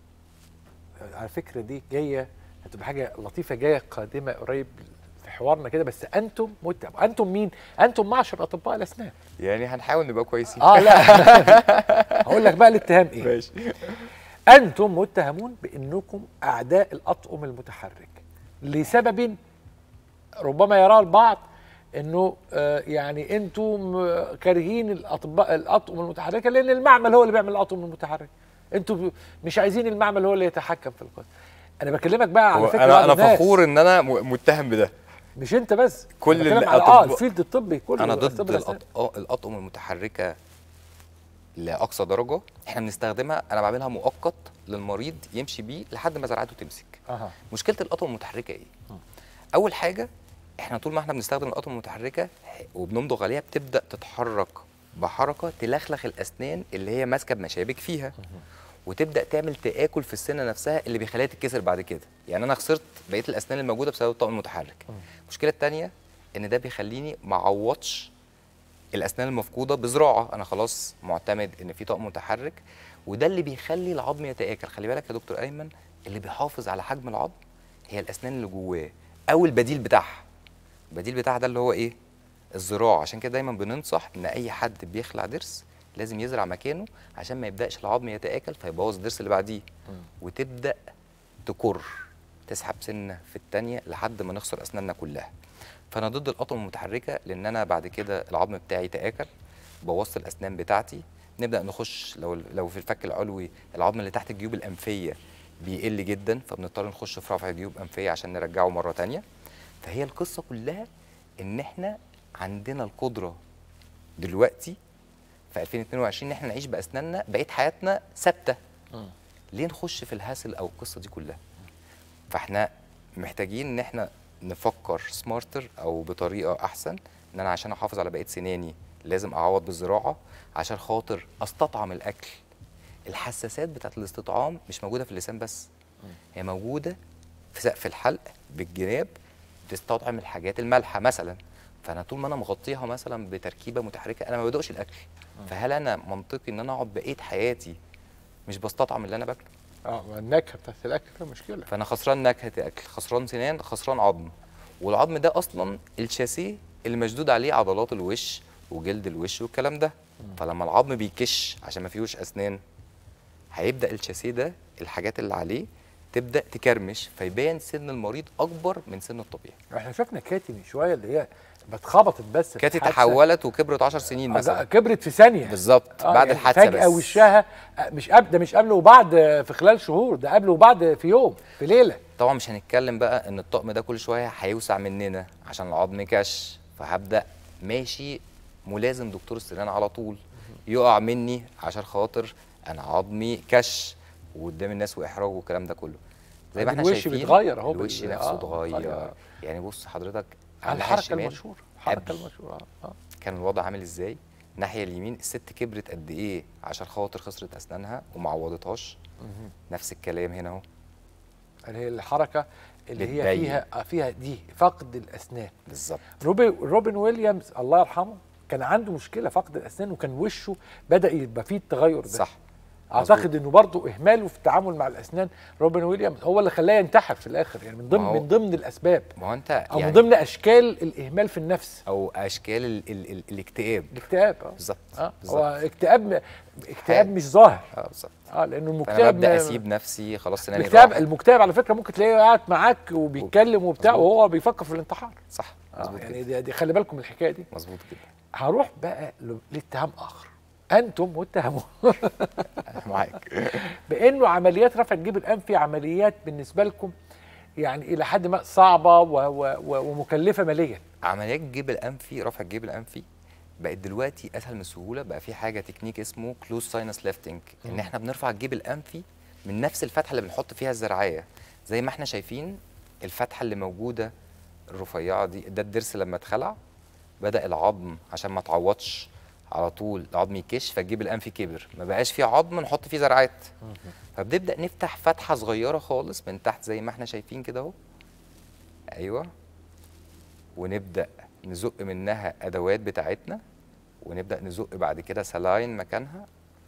على فكره دي جايه هتبقى حاجه لطيفه جايه قادمه قريب في حوارنا كده بس انتم متهم انتم مين انتم معشر اطباء الاسنان يعني هنحاول نبقى كويسين اه لا هقول لك بقى الاتهام ايه ماشي انتم متهمون بانكم اعداء الاطقم المتحرك لسبب ربما يراه البعض انه آه، يعني انتم آه، كارهين الاطباء الاطقم المتحركه لان المعمل هو اللي بيعمل الاطقم المتحركه انتم مش عايزين المعمل هو اللي يتحكم في القصه انا بكلمك بقى على فكره انا بعض انا الناس. فخور ان انا م- متهم بده مش انت بس كل أنا بتكلم على اه الأطباء. الفيلد الطبي كله انا طب ضد الأسنان. الأط- الاطقم المتحركه لاقصى درجه احنا بنستخدمها انا بعملها مؤقت للمريض يمشي بيه لحد ما زرعته تمسك اها مشكله الاطقم المتحركه ايه اول حاجه احنا طول ما احنا بنستخدم الاطقم المتحركه وبنمضغ عليها بتبدا تتحرك بحركه تلخلخ الاسنان اللي هي ماسكه بمشابك فيها وتبدا تعمل تاكل في السنه نفسها اللي بيخليها تتكسر بعد كده يعني انا خسرت بقيه الاسنان الموجوده بسبب الطقم المتحرك المشكله الثانيه ان ده بيخليني ما اعوضش الاسنان المفقوده بزراعه انا خلاص معتمد ان في طقم متحرك وده اللي بيخلي العظم يتاكل خلي بالك يا دكتور ايمن اللي بيحافظ على حجم العظم هي الاسنان اللي جواه او البديل بتاعها البديل بتاعها ده اللي هو ايه الزراعه عشان كده دايما بننصح ان اي حد بيخلع ضرس لازم يزرع مكانه عشان ما يبداش العظم يتاكل فيبوظ الضرس اللي بعديه وتبدا تكر تسحب سنه في الثانيه لحد ما نخسر اسناننا كلها فانا ضد الاطقم المتحركه لان انا بعد كده العظم بتاعي تاكل بوظت الاسنان بتاعتي نبدا نخش لو لو في الفك العلوي العظم اللي تحت الجيوب الانفيه بيقل جدا فبنضطر نخش في رفع جيوب انفيه عشان نرجعه مره تانية فهي القصه كلها ان احنا عندنا القدره دلوقتي في 2022 ان احنا نعيش باسناننا بقيه حياتنا ثابته ليه نخش في الهاسل او القصه دي كلها فاحنا محتاجين ان احنا نفكر سمارتر او بطريقه احسن ان انا عشان احافظ على بقيه سناني لازم اعوض بالزراعه عشان خاطر استطعم الاكل الحساسات بتاعت الاستطعام مش موجوده في اللسان بس هي موجوده في سقف الحلق بالجناب بتستطعم الحاجات المالحه مثلا فانا طول ما انا مغطيها مثلا بتركيبه متحركه انا ما بدوقش الاكل فهل انا منطقي ان انا اقعد بقيه حياتي مش بستطعم اللي انا باكله اه ما النكهه بتاعت الاكل فيها مشكله فانا خسران نكهه اكل خسران سنان خسران عظم والعظم ده اصلا الشاسيه اللي مشدود عليه عضلات الوش وجلد الوش والكلام ده فلما العظم بيكش عشان ما فيهوش اسنان هيبدا الشاسيه ده الحاجات اللي عليه تبدا تكرمش فيبان سن المريض اكبر من سن الطبيعي احنا شفنا كاتي من شويه اللي هي اتخبطت بس في كانت الحادثة. تحولت وكبرت 10 سنين آه، ده مثلا كبرت في ثانيه بالظبط آه، بعد يعني الحادثه فجأة بس وشها آه، مش قبل ده مش قبل وبعد آه، في خلال شهور ده قبل وبعد في يوم في ليله طبعا مش هنتكلم بقى ان الطقم ده كل شويه هيوسع مننا عشان العظم كش فهبدا ماشي ملازم دكتور السنان على طول يقع مني عشان خاطر انا عظمي كش وقدام الناس واحراج والكلام ده كله زي ما أدي احنا الوش شايفين بيتغير أهو الوش بال- نفسه آه، اتغير اتغير. يعني بص حضرتك على الناحية الحركه الشمال المشهوره الحركه قبل. المشهوره آه، آه. كان الوضع عامل ازاي الناحيه اليمين الست كبرت قد ايه عشان خاطر خسرت اسنانها وما عوضتهاش نفس الكلام هنا اهو اللي هي الحركه اللي هي بتبين. فيها آه، فيها دي فقد الاسنان بالظبط روبي روبن ويليامز الله يرحمه كان عنده مشكله فقد الاسنان وكان وشه بدا يبقى فيه التغير ده صح اعتقد انه برضه اهماله في التعامل مع الاسنان روبن ويليامز هو اللي خلاه ينتحر في الاخر يعني من ضمن ما هو- من ضمن الاسباب ما هو انت او يعني من ضمن اشكال الاهمال في النفس او اشكال ال ال ال الاكتئاب الاكتئاب اه بالظبط اه هو بالظبط اكتئاب م- اكتئاب حاجة. مش ظاهر اه بالظبط اه لانه فانا المكتئب ببدا ما- اسيب نفسي خلاص سناني الاكتئاب راحت. المكتئب على فكره ممكن تلاقيه قاعد معاك وبيتكلم وبتاع مظبوط. وهو بيفكر في الانتحار صح آه مظبوط يعني يعني دي, دي خلي بالكم من الحكايه دي مظبوط جدا هروح بقى ل- لاتهام اخر انتم متهمون معاك بانه عمليات رفع الجيب الانفي عمليات بالنسبه لكم يعني الى حد ما صعبه و و و ومكلفه ماليا عمليات الجيب الانفي رفع الجيب الانفي بقت دلوقتي اسهل من السهوله بقى في حاجه تكنيك اسمه كلوز ساينس ليفتنج ان احنا بنرفع الجيب الانفي من نفس الفتحه اللي بنحط فيها الزرعيه زي ما احنا شايفين الفتحه اللي موجوده الرفيعه دي ده الضرس لما اتخلع بدا العظم عشان ما تعوضش على طول العظم يكش فالجيب الانفي كبر ما بقاش فيه عظم نحط فيه زرعات فبنبدا نفتح فتحه صغيره خالص من تحت زي ما احنا شايفين كده اهو ايوه ونبدا نزق منها ادوات بتاعتنا ونبدا نزق بعد كده سلاين مكانها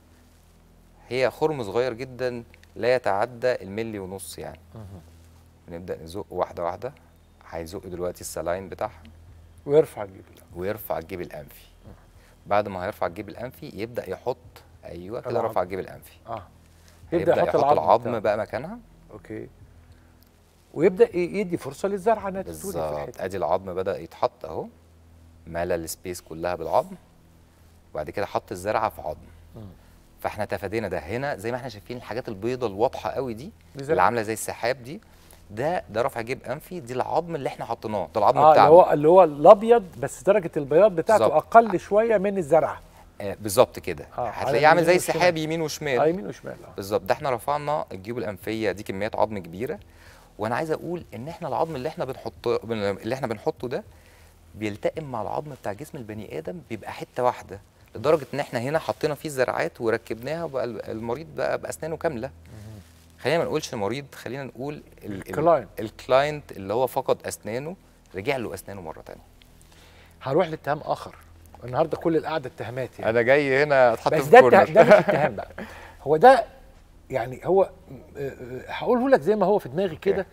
هي خرم صغير جدا لا يتعدى الملي ونص يعني نبدا نزق واحده واحده هيزق دلوقتي السلاين بتاعها ويرفع الجيب الانفي ويرفع الجيب الانفي بعد ما هيرفع الجيب الانفي يبدا يحط ايوه كده العظم. رفع الجيب الانفي اه يبدا يحط, العظم العظم بتاعه. بقى مكانها اوكي ويبدا ي- يدي فرصه للزرعه انها تتولد في بالظبط الحته ادي العظم بدا يتحط اهو ملا السبيس كلها بالعظم وبعد كده حط الزرعه في عظم فاحنا تفادينا ده هنا زي ما احنا شايفين الحاجات البيضه الواضحه قوي دي دي اللي زرعة. عامله زي السحاب دي ده ده رفع جيب انفي دي العظم اللي احنا حطيناه ده العظم اه اللي بتاعنا هو اللي هو الابيض بس درجه البياض بتاعته بالظبط. اقل شويه من الزرعه آه بالظبط كده آه، على هتلاقيه عامل زي اليمين والشمال. السحاب يمين وشمال اه يمين وشمال اه بالظبط ده احنا رفعنا الجيوب الانفيه دي كميات عظم كبيره وانا عايز اقول ان احنا العظم اللي احنا بنحطه بن- اللي احنا بنحطه ده بيلتئم مع العظم بتاع جسم البني ادم بيبقى حته واحده لدرجه ان احنا هنا حطينا فيه الزرعات وركبناها بقى ال- المريض بقى باسنانه كامله خلينا ما نقولش المريض خلينا نقول ال- ال- الكلاينت. الكلاينت اللي هو فقد اسنانه رجع له اسنانه مره تانية هروح لاتهام اخر النهارده كل القعده اتهامات يعني انا جاي هنا اتحط بس في ده كورنر الته- ده مش اتهام بقى هو ده يعني هو آه، آه، هقوله لك زي ما هو في دماغي كده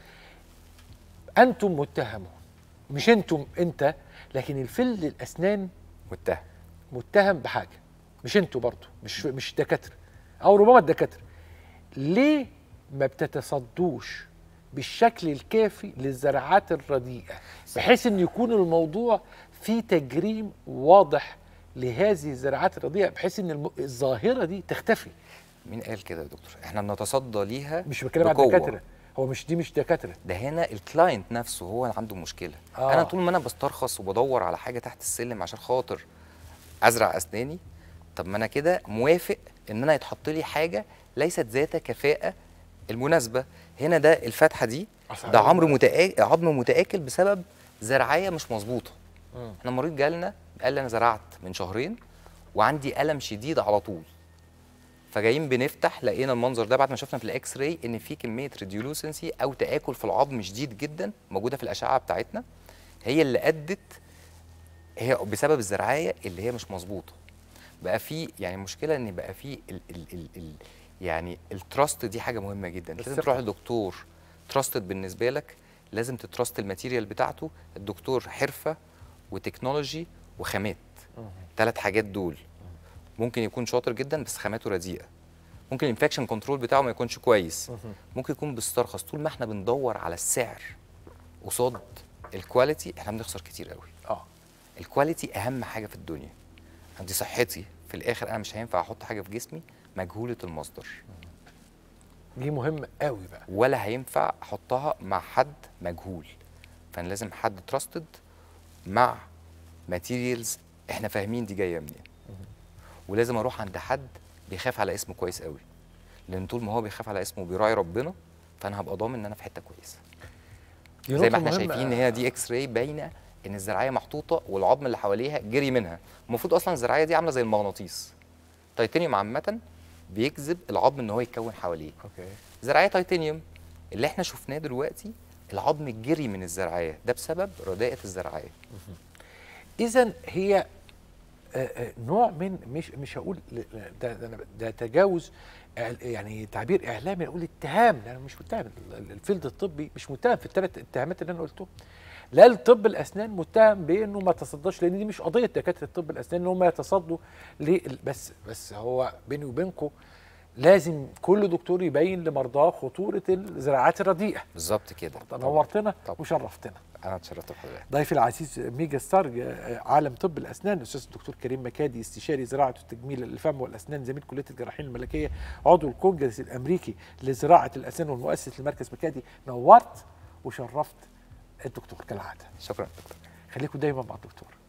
انتم متهمون مش انتم انت لكن الفل الاسنان متهم متهم بحاجه مش انتوا برضه مش مش دكاتره او ربما الدكاتره ليه ما بتتصدوش بالشكل الكافي للزراعات الرديئه بحيث ان يكون الموضوع فيه تجريم واضح لهذه الزراعات الرديئه بحيث ان الم- الظاهره دي تختفي مين قال كده يا دكتور احنا بنتصدى ليها مش بتكلم عن بقوة. الدكاتره هو مش دي مش دكاتره ده هنا الكلاينت نفسه هو اللي عنده مشكله آه. آه. انا طول ما انا بسترخص وبدور على حاجه تحت السلم عشان خاطر ازرع اسناني طب ما انا كده موافق ان انا يتحط لي حاجه ليست ذات كفاءه المناسبه هنا ده الفتحه دي أصل ده عايز عمرو بقى- متآكل عظم متآكل بسبب زرعيه مش مظبوطه مم. احنا مريض جالنا قال لي انا زرعت من شهرين وعندي الم شديد على طول فجايين بنفتح لقينا المنظر ده بعد ما شفنا في الاكس راي ان في كميه ريديولوسنسي او تاكل في العظم شديد جدا موجوده في الاشعه بتاعتنا هي اللي ادت هي بسبب الزرعايه اللي هي مش مظبوطه بقى في يعني المشكله ان بقى في ال ال ال ال يعني التراست دي حاجه مهمه جدا لازم الثقة. تروح لدكتور تراستد بالنسبه لك لازم تتراست الماتيريال بتاعته الدكتور حرفه وتكنولوجي وخامات ثلاث حاجات دول ممكن يكون شاطر جدا بس خاماته رديئه ممكن الانفكشن كنترول بتاعه ما يكونش كويس ممكن يكون بيسترخص طول ما احنا بندور على السعر قصاد الكواليتي احنا بنخسر كتير قوي اه الكواليتي اهم حاجه في الدنيا عندي صحتي في الاخر انا مش هينفع احط حاجه في جسمي مجهوله المصدر دي مهمه قوي بقى ولا هينفع احطها مع حد مجهول فانا لازم حد تراستد مع ماتيريالز احنا فاهمين دي جايه منين ولازم اروح عند حد بيخاف على اسمه كويس قوي لان طول ما هو بيخاف على اسمه وبيراعي ربنا فانا هبقى ضامن ان انا في حته كويسه دي زي نقطة ما احنا مهمة. شايفين ان هي دي اكس راي باينه ان الزراعيه محطوطه والعظم اللي حواليها جري منها المفروض اصلا الزراعيه دي عامله زي المغناطيس تيتانيوم عامه بيجذب العظم ان هو يتكون حواليه اوكي زراعيه تيتانيوم اللي احنا شفناه دلوقتي العظم جري من الزراعيه ده بسبب رداءه الزراعيه اذا هي آه، آه، نوع من مش مش هقول ل- ل- ده ده, أنا- ده تجاوز إعل- يعني تعبير اعلامي اقول اتهام انا مش متهم ال- ال- الفيلد الطبي مش متهم في الثلاث اتهامات اللي انا قلتهم لا الطب الاسنان متهم بانه ما تصداش لان دي مش قضيه دكاتره طب الاسنان ان هم يتصدوا لل- بس بس هو بيني وبينكم لازم كل دكتور يبين لمرضاه خطوره الزراعات الرديئه بالظبط كده نورتنا طبعاً. وشرفتنا انا اتشرفت بحضرتك ضيفي العزيز ميجا ستار آه، عالم طب الاسنان الاستاذ الدكتور كريم مكادي استشاري زراعه وتجميل الفم والاسنان زميل كليه الجراحين الملكيه عضو الكونجرس الامريكي لزراعه الاسنان والمؤسس لمركز مكادي نورت وشرفت الدكتور كالعاده شكرا دكتور خليكم دايما مع الدكتور